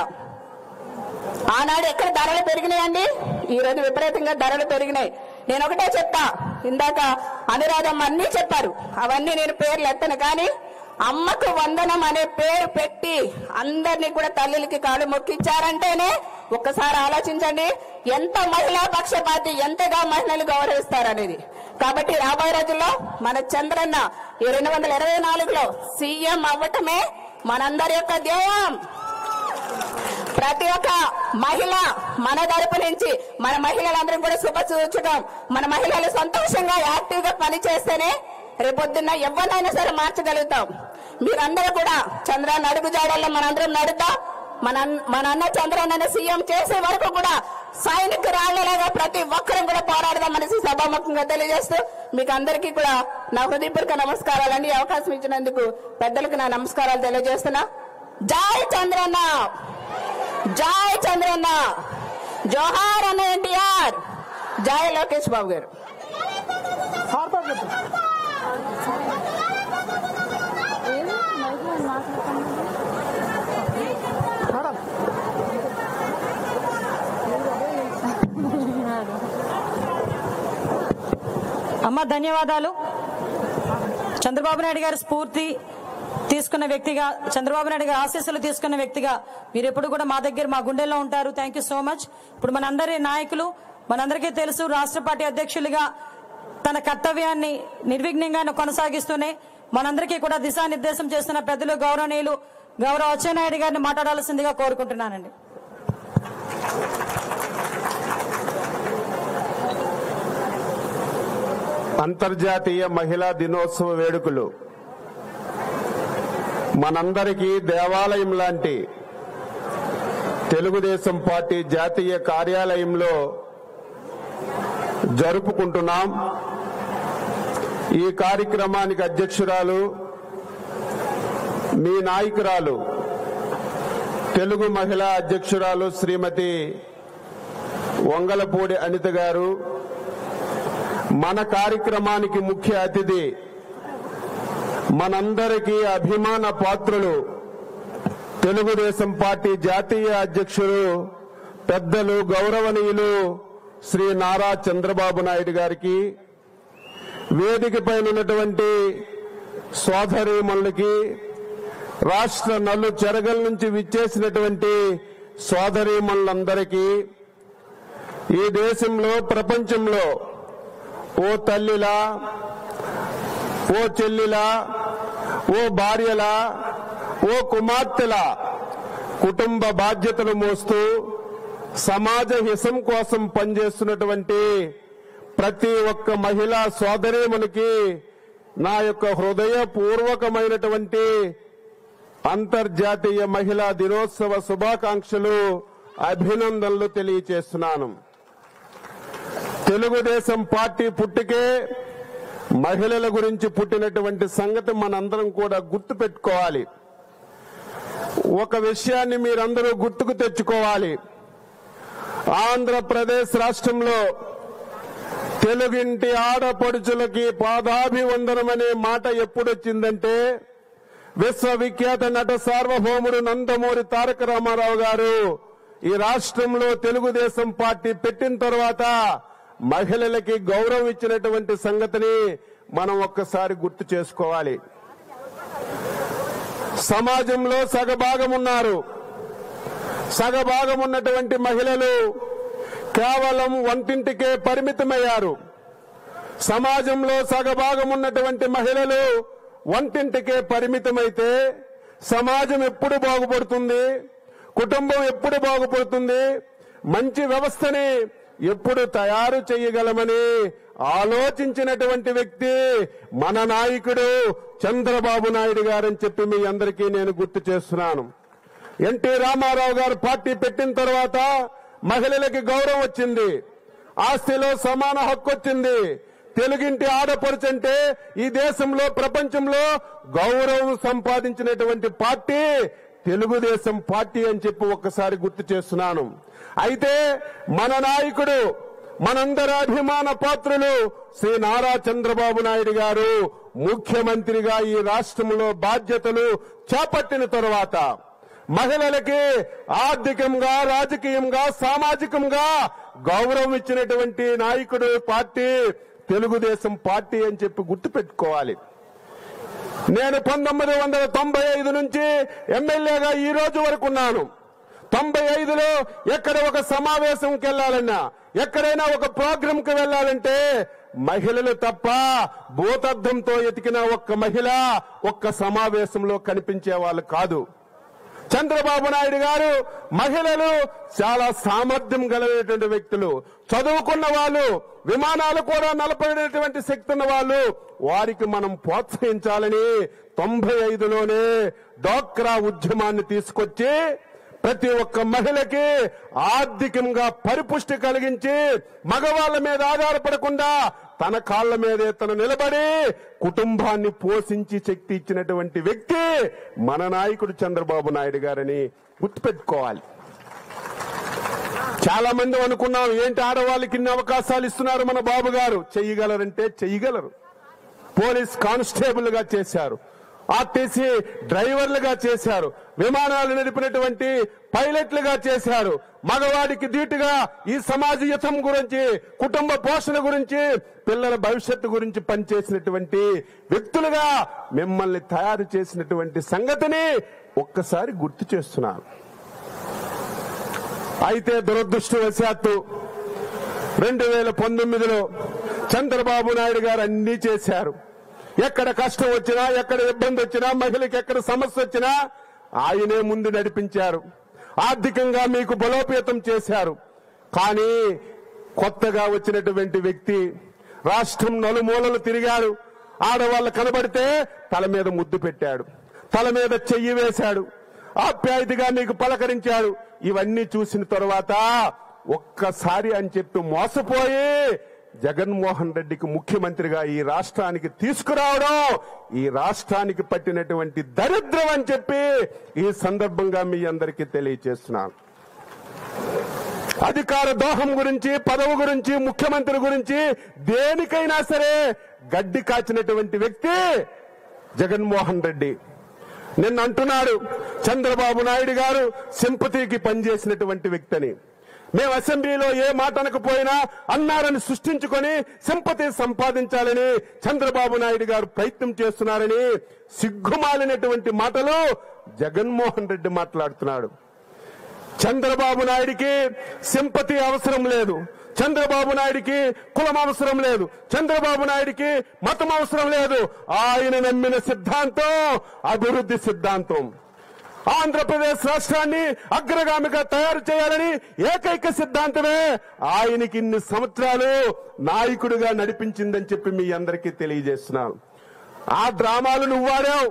S2: ఆనాడు ఎక్కడ ధరలు పెరిగినాయండి ఈ రోజు విపరీతంగా ధరలు పెరిగినాయి నేను ఒకటే చెప్తా ఇందాక అనురాధం అన్ని చెప్పారు అవన్నీ నేను పేర్లు ఎత్తను కానీ అమ్మకు వందనం అనే పేరు పెట్టి అందరినీ కూడా తల్లులకి కాళ్ళు మొక్కిచ్చారంటేనే ఒక్కసారి ఆలోచించండి ఎంత మహిళా పక్షపాతి ఎంతగా మహిళలు గౌరవిస్తారనేది కాబట్టి రాబోయే రోజుల్లో మన చంద్రన్న ఈ రెండు వందల ఇరవై నాలుగులో సీఎం అవ్వటమే మనందరి యొక్క ధ్యేయం ప్రతి ఒక్క మహిళ మన తరపు నుంచి మన మహిళలందరం కూడా శుభ సూచకం మన మహిళలు సంతోషంగా యాక్టివ్ గా పనిచేస్తేనే రేపొద్దున్న ఎవరినైనా సరే మార్చగలుగుతాం మీరందరూ కూడా చంద్రాన్ని అడుగు జాడల్లో మనందరం నడుద్దాం మన అన్న- మన అన్న చంద్రన్న సీఎం చేసే వరకు కూడా సైనిక రాళ్లలాగా ప్రతి ఒక్కరం కూడా పోరాడదాం అనేసి సభాముఖంగా తెలియజేస్తూ మీకు అందరికీ కూడా నా హృదయపూర్వక నమస్కారాలండి ఈ అవకాశం ఇచ్చినందుకు పెద్దలకు నా నమస్కారాలు తెలియజేస్తున్నా జై చంద్రన్న జై చంద్రన్న జోహార్ అన్న ఎన్టీఆర్ జై లోకేష్ బాబు గారు
S1: సార్తో చెప్పు మేడం
S5: అమ్మ ధన్యవాదాలు చంద్రబాబు నాయుడు గారి స్ఫూర్తి తీసుకున్న వ్యక్తిగా చంద్రబాబు నాయుడు గారి ఆశీస్సులు తీసుకున్న వ్యక్తిగా మీరు ఎప్పుడు కూడా మా దగ్గర మా గుండెల్లో ఉంటారు థ్యాంక్ యూ సో మచ్ ఇప్పుడు మనందరి నాయకులు మనందరికీ తెలుసు రాష్ట్ర పార్టీ అధ్యక్షులుగా తన కర్తవ్యాన్ని నిర్విఘ్నంగా కొనసాగిస్తూనే మనందరికీ కూడా దిశానిర్దేశం చేస్తున్న పెద్దలు గౌరవనీయులు గౌరవ అచ్చెన్నాయుడు గారిని మాట్లాడాల్సిందిగా కోరుకుంటున్నానండి
S7: అంతర్జాతీయ మహిళా దినోత్సవ వేడుకలు మనందరికీ దేవాలయం లాంటి తెలుగుదేశం పార్టీ జాతీయ కార్యాలయంలో జరుపుకుంటున్నాం ఈ కార్యక్రమానికి అధ్యక్షురాలు మీ నాయకురాలు తెలుగు మహిళా అధ్యక్షురాలు శ్రీమతి వంగలపూడి అనిత గారు మన కార్యక్రమానికి ముఖ్య అతిథి మనందరికీ అభిమాన పాత్రులు తెలుగుదేశం పార్టీ జాతీయ అధ్యక్షులు పెద్దలు గౌరవనీయులు శ్రీ నారా చంద్రబాబు నాయుడు గారికి వేదిక పైన ఉన్నటువంటి సోదరీమణులకి రాష్ట్ర నలు చెరగల నుంచి విచ్చేసినటువంటి సోదరీమణులందరికీ ఈ దేశంలో ప్రపంచంలో ఓ తల్లిలా ఓ చెల్లిలా ఓ భార్యలా ఓ కుమార్తెలా కుటుంబ బాధ్యతలు మోస్తూ సమాజ హితం కోసం పనిచేస్తున్నటువంటి ప్రతి ఒక్క మహిళా సోదరీమణికి నా యొక్క హృదయపూర్వకమైనటువంటి అంతర్జాతీయ మహిళా దినోత్సవ శుభాకాంక్షలు అభినందనలు తెలియచేస్తున్నాను తెలుగుదేశం పార్టీ పుట్టికే మహిళల గురించి పుట్టినటువంటి సంగతి మనందరం కూడా గుర్తు పెట్టుకోవాలి ఒక విషయాన్ని మీరందరూ గుర్తుకు తెచ్చుకోవాలి ఆంధ్రప్రదేశ్ రాష్ట్రంలో తెలుగింటి ఆడపడుచులకి పాదాభివందనం అనే మాట ఎప్పుడొచ్చిందంటే విశ్వవిఖ్యాత నట సార్వభౌముడు నందమూరి తారక రామారావు గారు ఈ రాష్ట్రంలో తెలుగుదేశం పార్టీ పెట్టిన తర్వాత మహిళలకి గౌరవం ఇచ్చినటువంటి సంగతిని మనం ఒక్కసారి గుర్తు చేసుకోవాలి సమాజంలో సగభాగం ఉన్నారు సగభాగం ఉన్నటువంటి మహిళలు కేవలం వంటింటికే పరిమితమయ్యారు సమాజంలో సగభాగం ఉన్నటువంటి మహిళలు వంటింటికే పరిమితమైతే సమాజం ఎప్పుడు బాగుపడుతుంది కుటుంబం ఎప్పుడు బాగుపడుతుంది మంచి వ్యవస్థని ఎప్పుడు తయారు చేయగలమని ఆలోచించినటువంటి వ్యక్తి మన నాయకుడు చంద్రబాబు నాయుడు గారని చెప్పి మీ అందరికీ నేను గుర్తు చేస్తున్నాను ఎన్టీ రామారావు గారు పార్టీ పెట్టిన తర్వాత మహిళలకి గౌరవం వచ్చింది ఆస్తిలో సమాన హక్కు వచ్చింది తెలుగింటి ఆడపడుచంటే ఈ దేశంలో ప్రపంచంలో గౌరవం సంపాదించినటువంటి పార్టీ తెలుగుదేశం పార్టీ అని చెప్పి ఒక్కసారి గుర్తు చేస్తున్నాను అయితే మన నాయకుడు మనందరి అభిమాన పాత్రులు శ్రీ నారా చంద్రబాబు నాయుడు గారు ముఖ్యమంత్రిగా ఈ రాష్ట్రంలో బాధ్యతలు చేపట్టిన తరువాత మహిళలకి ఆర్థికంగా రాజకీయంగా సామాజికంగా గౌరవం ఇచ్చినటువంటి నాయకుడు పార్టీ తెలుగుదేశం పార్టీ అని చెప్పి గుర్తుపెట్టుకోవాలి నేను పంతొమ్మిది వందల తొంభై ఐదు నుంచి ఎమ్మెల్యేగా ఈ రోజు వరకు ఉన్నాను తొంభై ఐదులో ఎక్కడ ఒక సమావేశంకి వెళ్ళాలన్నా ఎక్కడైనా ఒక ప్రోగ్రామ్ కి వెళ్ళాలంటే మహిళలు తప్ప భూతద్దంతో ఎతికిన ఒక్క మహిళ ఒక్క సమావేశంలో కనిపించే వాళ్ళు కాదు చంద్రబాబు నాయుడు గారు మహిళలు చాలా సామర్థ్యం కలిగినటువంటి వ్యక్తులు చదువుకున్న వాళ్ళు విమానాలు కూడా నలపడేటువంటి శక్తి ఉన్న వాళ్ళు వారికి మనం ప్రోత్సహించాలని తొంభై ఐదులోనే డోక్రా ఉద్యమాన్ని తీసుకొచ్చి ప్రతి ఒక్క మహిళకి ఆర్థికంగా పరిపుష్టి కలిగించి మగవాళ్ళ మీద ఆధారపడకుండా తన కాళ్ళ మీదే తను నిలబడి కుటుంబాన్ని పోషించి శక్తి ఇచ్చినటువంటి వ్యక్తి మన నాయకుడు చంద్రబాబు నాయుడు గారని గుర్తుపెట్టుకోవాలి చాలా మంది అనుకున్నాం ఏంటి ఆడవాళ్ళకి ఇన్ని అవకాశాలు ఇస్తున్నారు మన బాబు గారు చెయ్యగలరంటే చెయ్యగలరు పోలీస్ కానిస్టేబుల్ గా చేశారు ఆర్టీసీ డ్రైవర్లుగా చేశారు విమానాలు నడిపినటువంటి పైలట్లుగా చేశారు మగవాడికి ధీటుగా ఈ సమాజ యుతం గురించి కుటుంబ పోషణ గురించి పిల్లల భవిష్యత్తు గురించి పనిచేసినటువంటి వ్యక్తులుగా మిమ్మల్ని తయారు చేసినటువంటి సంగతిని ఒక్కసారి గుర్తు చేస్తున్నాను అయితే దురదృష్టవశాత్తు రెండు వేల పంతొమ్మిదిలో చంద్రబాబు నాయుడు గారు అన్ని చేశారు ఎక్కడ కష్టం వచ్చినా ఎక్కడ ఇబ్బంది వచ్చినా మహిళకి ఎక్కడ సమస్య వచ్చినా ఆయనే ముందు నడిపించారు ఆర్థికంగా మీకు బలోపేతం చేశారు కానీ కొత్తగా వచ్చినటువంటి వ్యక్తి రాష్ట్రం నలుమూలలు తిరిగాడు ఆడవాళ్ళు కనబడితే తల మీద ముద్దు పెట్టాడు తల మీద చెయ్యి వేశాడు ఆప్యాయతగా మీకు పలకరించాడు ఇవన్నీ చూసిన తర్వాత ఒక్కసారి అని చెప్పి మోసపోయి జగన్మోహన్ రెడ్డికి ముఖ్యమంత్రిగా ఈ రాష్ట్రానికి తీసుకురావడం ఈ రాష్ట్రానికి పట్టినటువంటి దరిద్రం అని చెప్పి ఈ సందర్భంగా మీ అందరికీ తెలియజేస్తున్నాను అధికార దోహం గురించి పదవి గురించి ముఖ్యమంత్రి గురించి దేనికైనా సరే గడ్డి కాచినటువంటి వ్యక్తి జగన్మోహన్ రెడ్డి నిన్న అంటున్నాడు చంద్రబాబు నాయుడు గారు సింపతికి పనిచేసినటువంటి వ్యక్తిని మేము అసెంబ్లీలో ఏ మాట అనకపోయినా అన్నారని సృష్టించుకొని సింపతి సంపాదించాలని చంద్రబాబు నాయుడు గారు ప్రయత్నం చేస్తున్నారని సిగ్గుమాలినటువంటి మాటలు జగన్మోహన్ రెడ్డి మాట్లాడుతున్నాడు చంద్రబాబు నాయుడికి సింపతి అవసరం లేదు చంద్రబాబు నాయుడికి కులం అవసరం లేదు చంద్రబాబు నాయుడికి మతం అవసరం లేదు ఆయన నమ్మిన సిద్ధాంతం అభివృద్ధి సిద్ధాంతం ఆంధ్రప్రదేశ్ రాష్ట్రాన్ని అగ్రగామిగా తయారు చేయాలని ఏకైక సిద్ధాంతమే ఆయనకి ఇన్ని సంవత్సరాలు నాయకుడిగా నడిపించిందని చెప్పి మీ అందరికీ తెలియజేస్తున్నాను ఆ డ్రామాలు నువ్వు వాడావు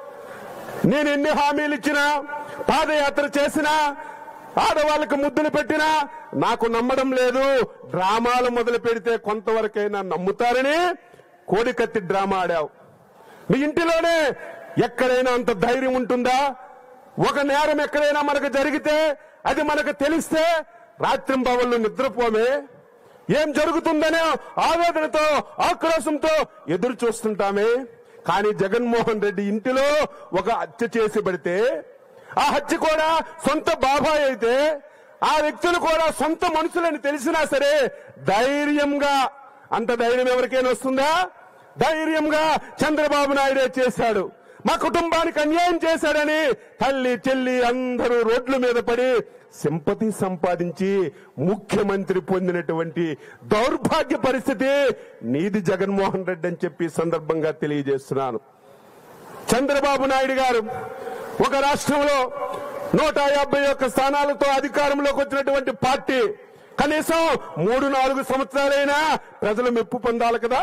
S7: నేను ఎన్ని హామీలు ఇచ్చినా పాదయాత్ర చేసినా ఆడవాళ్ళకు ముద్దులు పెట్టినా నాకు నమ్మడం లేదు డ్రామాలు మొదలు పెడితే కొంతవరకైనా నమ్ముతారని కోడికత్తి డ్రామా ఆడావు మీ ఇంటిలోనే ఎక్కడైనా అంత ధైర్యం ఉంటుందా ఒక నేరం ఎక్కడైనా మనకు జరిగితే అది మనకు తెలిస్తే రాత్రింబవళ్ళు నిద్రపోమే ఏం జరుగుతుందనే ఆవేదనతో ఆక్రోశంతో ఎదురు చూస్తుంటామే కానీ జగన్మోహన్ రెడ్డి ఇంటిలో ఒక హత్య చేసి పెడితే ఆ హత్య కూడా సొంత బాబాయ్ అయితే ఆ వ్యక్తులు కూడా సొంత మనుషులని తెలిసినా సరే ధైర్యంగా అంత ధైర్యం ఎవరికైనా వస్తుందా ధైర్యంగా చంద్రబాబు నాయుడే చేశాడు మా కుటుంబానికి అన్యాయం చేశాడని తల్లి చెల్లి అందరూ రోడ్ల మీద పడి సింపతి సంపాదించి ముఖ్యమంత్రి పొందినటువంటి దౌర్భాగ్య పరిస్థితి నీది జగన్మోహన్ రెడ్డి అని చెప్పి ఈ సందర్భంగా తెలియజేస్తున్నాను చంద్రబాబు నాయుడు గారు ఒక రాష్ట్రంలో నూట యాభై ఒక్క స్థానాలతో అధికారంలోకి వచ్చినటువంటి పార్టీ కనీసం మూడు నాలుగు సంవత్సరాలైనా ప్రజలు మెప్పు పొందాలి కదా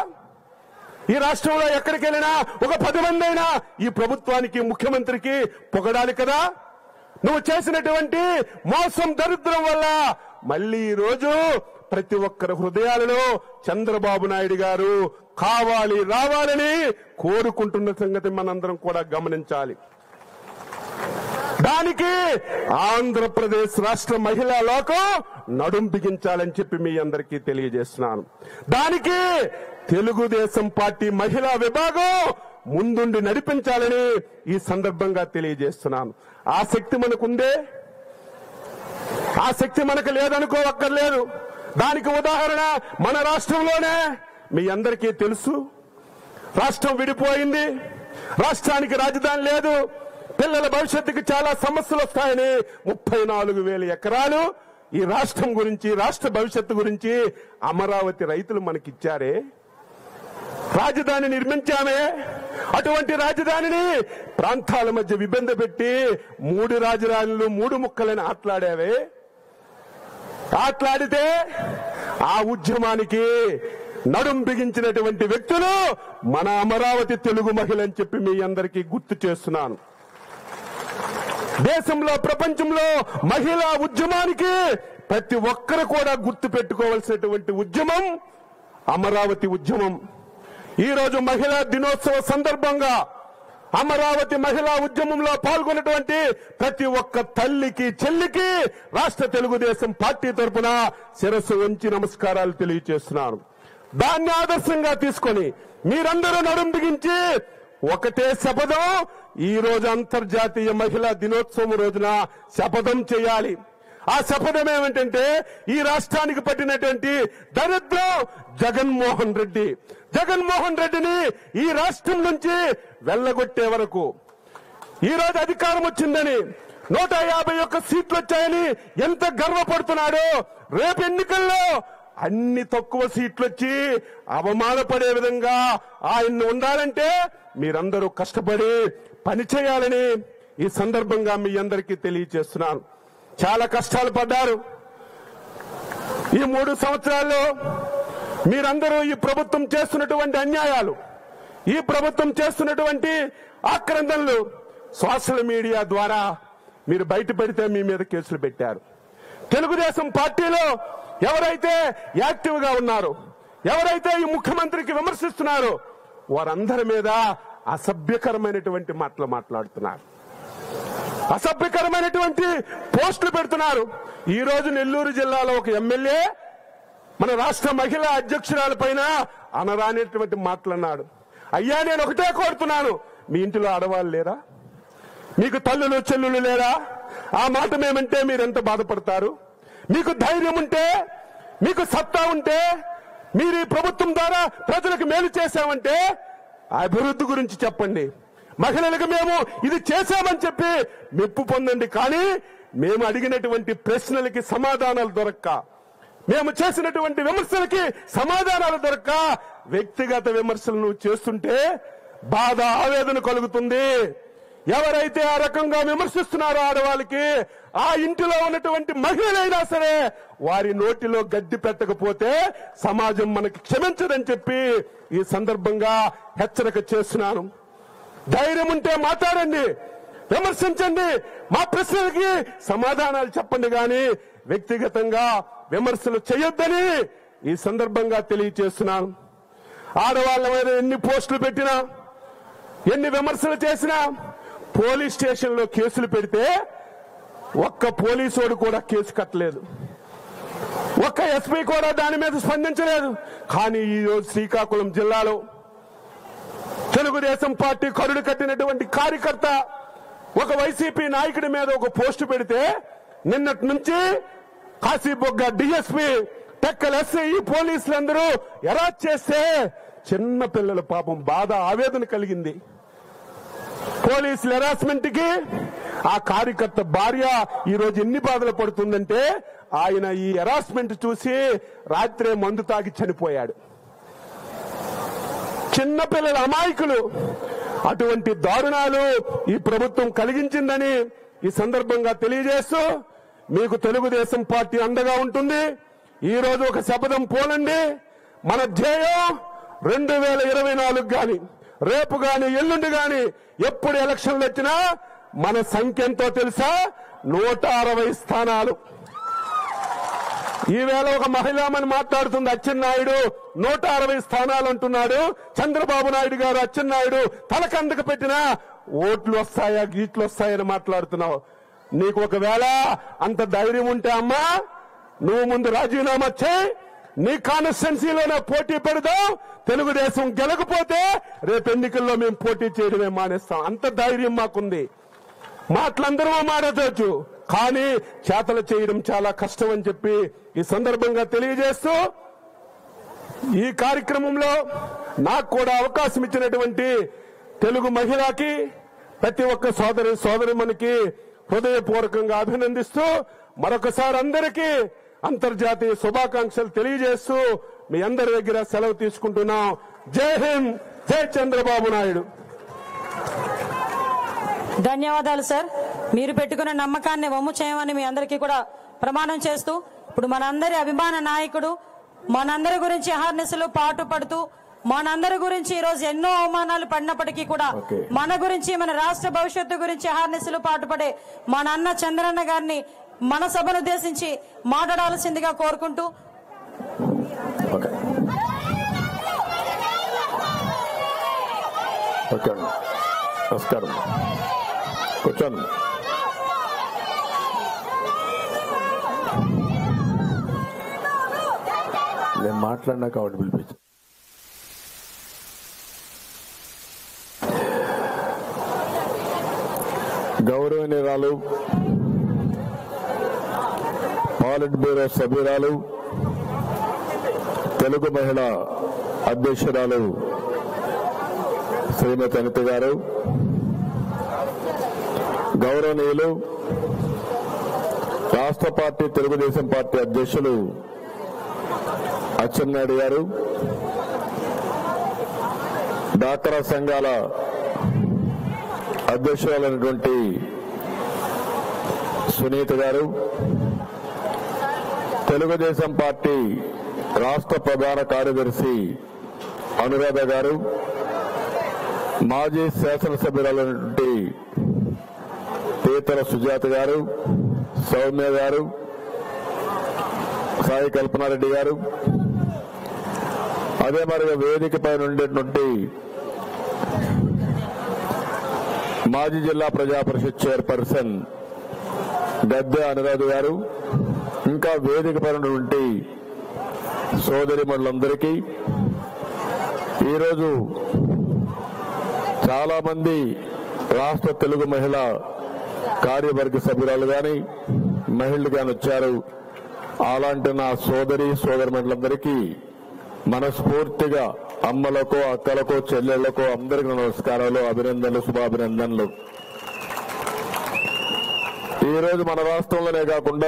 S7: ఈ రాష్ట్రంలో ఎక్కడికి వెళ్ళినా ఒక పది మంది అయినా ఈ ప్రభుత్వానికి ముఖ్యమంత్రికి పొగడాలి కదా నువ్వు చేసినటువంటి మోసం దరిద్రం వల్ల మళ్ళీ ఈ రోజు ప్రతి ఒక్కరి హృదయాలలో చంద్రబాబు నాయుడు గారు కావాలి రావాలని కోరుకుంటున్న సంగతి మనందరం కూడా గమనించాలి దానికి ఆంధ్రప్రదేశ్ రాష్ట్ర మహిళా లోకం నడుం బిగించాలని చెప్పి మీ అందరికీ తెలియజేస్తున్నాను దానికి తెలుగుదేశం పార్టీ మహిళా విభాగం ముందుండి నడిపించాలని ఈ సందర్భంగా తెలియజేస్తున్నాను ఆ శక్తి మనకుందే ఆ శక్తి మనకు లేదనుకోవక్కర్లేదు దానికి ఉదాహరణ మన రాష్ట్రంలోనే మీ అందరికీ తెలుసు రాష్ట్రం విడిపోయింది రాష్ట్రానికి రాజధాని లేదు పిల్లల భవిష్యత్తుకి చాలా సమస్యలు వస్తాయని ముప్పై నాలుగు వేల ఎకరాలు ఈ రాష్ట్రం గురించి రాష్ట్ర భవిష్యత్తు గురించి అమరావతి రైతులు మనకిచ్చారే రాజధాని నిర్మించామే అటువంటి రాజధానిని ప్రాంతాల మధ్య విబంధ పెట్టి మూడు రాజధానులు మూడు ముక్కలని ఆట్లాడావే ఆట్లాడితే ఆ ఉద్యమానికి నడుం బిగించినటువంటి వ్యక్తులు మన అమరావతి తెలుగు మహిళ అని చెప్పి మీ అందరికీ గుర్తు చేస్తున్నాను దేశంలో ప్రపంచంలో మహిళా ఉద్యమానికి ప్రతి ఒక్కరు కూడా గుర్తు పెట్టుకోవాల్సినటువంటి ఉద్యమం అమరావతి ఉద్యమం ఈ రోజు మహిళా దినోత్సవ సందర్భంగా అమరావతి మహిళా ఉద్యమంలో పాల్గొన్నటువంటి ప్రతి ఒక్క తల్లికి చెల్లికి రాష్ట్ర తెలుగుదేశం పార్టీ తరపున శిరస్సు వంచి నమస్కారాలు తెలియజేస్తున్నాను దాన్ని ఆదర్శంగా తీసుకొని మీరందరూ నడుం బిగించి ఒకటే శపథం ఈ రోజు అంతర్జాతీయ మహిళా దినోత్సవం రోజున శపథం చేయాలి ఆ శపథం ఏమిటంటే ఈ రాష్ట్రానికి పట్టినటువంటి దరిద్రం జగన్మోహన్ రెడ్డి జగన్మోహన్ రెడ్డిని ఈ రాష్ట్రం నుంచి వెళ్ళగొట్టే వరకు ఈ రోజు అధికారం వచ్చిందని నూట యాభై ఒక్క సీట్లు వచ్చాయని ఎంత గర్వపడుతున్నాడో రేపు ఎన్నికల్లో అన్ని తక్కువ సీట్లు వచ్చి అవమానపడే విధంగా ఆయన్ని ఉండాలంటే మీరందరూ కష్టపడి పని చేయాలని ఈ సందర్భంగా మీ అందరికీ తెలియజేస్తున్నాను చాలా కష్టాలు పడ్డారు ఈ మూడు సంవత్సరాల్లో మీరందరూ ఈ ప్రభుత్వం చేస్తున్నటువంటి అన్యాయాలు ఈ ప్రభుత్వం చేస్తున్నటువంటి ఆక్రందనలు సోషల్ మీడియా ద్వారా మీరు బయట పెడితే మీ మీద కేసులు పెట్టారు తెలుగుదేశం పార్టీలో ఎవరైతే యాక్టివ్ గా ఉన్నారో ఎవరైతే ఈ ముఖ్యమంత్రికి విమర్శిస్తున్నారో వారందరి మీద అసభ్యకరమైనటువంటి మాటలు మాట్లాడుతున్నారు అసభ్యకరమైనటువంటి పోస్టులు పెడుతున్నారు ఈ రోజు నెల్లూరు జిల్లాలో ఒక ఎమ్మెల్యే మన రాష్ట్ర మహిళా అధ్యక్షురాల పైన అనరానేటువంటి మాటలన్నాడు అయ్యా నేను ఒకటే కోరుతున్నాను మీ ఇంటిలో ఆడవాళ్ళు లేరా మీకు తల్లులు చెల్లులు లేరా ఆ మాట మేమంటే మీరెంత బాధపడతారు మీకు ధైర్యం ఉంటే మీకు సత్తా ఉంటే మీరు ఈ ప్రభుత్వం ద్వారా ప్రజలకు మేలు చేశామంటే అభివృద్ధి గురించి చెప్పండి మహిళలకు మేము ఇది చేశామని చెప్పి మెప్పు పొందండి కానీ మేము అడిగినటువంటి ప్రశ్నలకి సమాధానాలు దొరక్క మేము చేసినటువంటి విమర్శలకి సమాధానాలు దొరక్క వ్యక్తిగత విమర్శలు నువ్వు చేస్తుంటే బాధ ఆవేదన కలుగుతుంది ఎవరైతే ఆ రకంగా విమర్శిస్తున్నారో ఆడవాళ్ళకి ఆ ఇంటిలో ఉన్నటువంటి మహిళలైనా సరే వారి నోటిలో గడ్డి పెట్టకపోతే సమాజం మనకి క్షమించదని చెప్పి ఈ సందర్భంగా హెచ్చరిక చేస్తున్నాను ధైర్యం ఉంటే మాట్లాడండి విమర్శించండి మా ప్రశ్నలకి సమాధానాలు చెప్పండి గాని వ్యక్తిగతంగా విమర్శలు చేయొద్దని ఈ సందర్భంగా తెలియజేస్తున్నాను ఆడవాళ్ళ మీద ఎన్ని పోస్టులు పెట్టినా ఎన్ని విమర్శలు చేసినా పోలీస్ స్టేషన్ లో కేసులు పెడితే ఒక్క పోలీసోడు కూడా కేసు కట్టలేదు ఒక్క ఎస్పీ కూడా దాని మీద స్పందించలేదు కానీ ఈ రోజు శ్రీకాకుళం జిల్లాలో తెలుగుదేశం పార్టీ కరుడు కట్టినటువంటి కార్యకర్త ఒక వైసీపీ నాయకుడి మీద ఒక పోస్టు పెడితే నిన్నటి నుంచి కాశీబొగ్గ డిఎస్పీ టెక్కల ఎస్ఐ పోలీసులందరూ ఎలా చేస్తే చిన్న పిల్లల పాపం బాధ ఆవేదన కలిగింది పోలీసుల హెరాస్మెంట్ కి ఆ కార్యకర్త భార్య ఈ రోజు ఎన్ని బాధలు పడుతుందంటే ఆయన ఈ హెరాస్మెంట్ చూసి రాత్రే మందు తాగి చనిపోయాడు చిన్న పిల్లల అమాయకులు అటువంటి దారుణాలు ఈ ప్రభుత్వం కలిగించిందని ఈ సందర్భంగా తెలియజేస్తూ మీకు తెలుగుదేశం పార్టీ అండగా ఉంటుంది ఈ రోజు ఒక శపథం పోలండి మన ధ్యేయం రెండు వేల ఇరవై నాలుగు గాని రేపు గాని ఎల్లుండి గాని ఎప్పుడు ఎలక్షన్లు వచ్చినా మన సంఖ్య ఎంతో తెలుసా నూట అరవై స్థానాలు ఈవేళ ఒక మహిళామని మాట్లాడుతుంది అచ్చెన్నాయుడు నూట అరవై స్థానాలు అంటున్నాడు చంద్రబాబు నాయుడు గారు అచ్చెన్నాయుడు తలకందకు పెట్టిన ఓట్లు వస్తాయా గీట్లు వస్తాయని మాట్లాడుతున్నావు నీకు ఒకవేళ అంత ధైర్యం ఉంటే అమ్మా నువ్వు ముందు రాజీనామా చేయి నీ కాన్స్టిట్యున్సీలోనే పోటీ పెడదాం తెలుగుదేశం గెలకపోతే రేపు ఎన్నికల్లో మేము పోటీ చేయడమే మానేస్తాం అంత ధైర్యం మాకుంది మాటలందరూ మాట్లాడవచ్చు కానీ చేతలు చేయడం చాలా కష్టం అని చెప్పి ఈ సందర్భంగా తెలియజేస్తూ ఈ కార్యక్రమంలో నాకు కూడా అవకాశం ఇచ్చినటువంటి తెలుగు మహిళకి ప్రతి ఒక్క సోదరి సోదరిమనికి హృదయపూర్వకంగా అభినందిస్తూ మరొకసారి అందరికీ అంతర్జాతీయ శుభాకాంక్షలు తెలియజేస్తూ మీ అందరి దగ్గర సెలవు తీసుకుంటున్నాం జై హింద్ జై చంద్రబాబు నాయుడు
S5: ధన్యవాదాలు సార్ మీరు పెట్టుకున్న నమ్మకాన్ని వమ్ము చేయమని మీ అందరికీ కూడా ప్రమాణం చేస్తూ ఇప్పుడు మనందరి అభిమాన నాయకుడు మనందరి గురించి అహర్నిశలు పాటు పడుతూ మనందరి గురించి ఈ రోజు ఎన్నో అవమానాలు పడినప్పటికీ కూడా
S7: ఓకే.
S5: మన గురించి మన రాష్ట్ర భవిష్యత్తు గురించి అహర్నిశలు పాటుపడే మన అన్న చంద్రన్న గారిని మన సభను ఉద్దేశించి మాట్లాడాల్సిందిగా కోరుకుంటూ
S8: ఓకే ఓకే అండి నమస్కారం కూర్చోండి నేను మాట్లాడినాక ఆవిడ పిలిపించు గౌరవనీయురాలు పాలిట్ బ్యూరో సభ్యురాలు తెలుగు మహిళ అధ్యక్షురాలు శ్రీమతి అనిత గారు గౌరవనీయులు రాష్ట్ర పార్టీ తెలుగుదేశం పార్టీ అధ్యక్షులు అచ్చెన్నాయుడు గారు డాక్టరా సంఘాల అధ్యక్షురాలైనటువంటి సునీత గారు తెలుగుదేశం పార్టీ రాష్ట్ర ప్రధాన కార్యదర్శి అనురాధ గారు మాజీ శాసనసభ్యురాలైనటువంటి పీతల సుజాత గారు సౌమ్య గారు సాయి కల్పనారెడ్డి గారు అదే మరి వేదికపై ఉండేటువంటి మాజీ జిల్లా ప్రజా పరిషత్ చైర్పర్సన్ గద్దె అనురాధ గారు ఇంకా వేదికపై ఉన్నటువంటి సోదరి మండలందరికీ ఈరోజు చాలా మంది రాష్ట్ర తెలుగు మహిళ కార్యవర్గ సభ్యురాలు గాని మహిళలు గాని వచ్చారు అలాంటి నా సోదరి సోదరి మండలందరికీ మనస్ఫూర్తిగా అమ్మలకు అక్కలకు చెల్లెళ్లకు అందరికీ నమస్కారాలు అభినందనలు శుభాభినందనలు ఈ రోజు మన రాష్ట్రంలోనే కాకుండా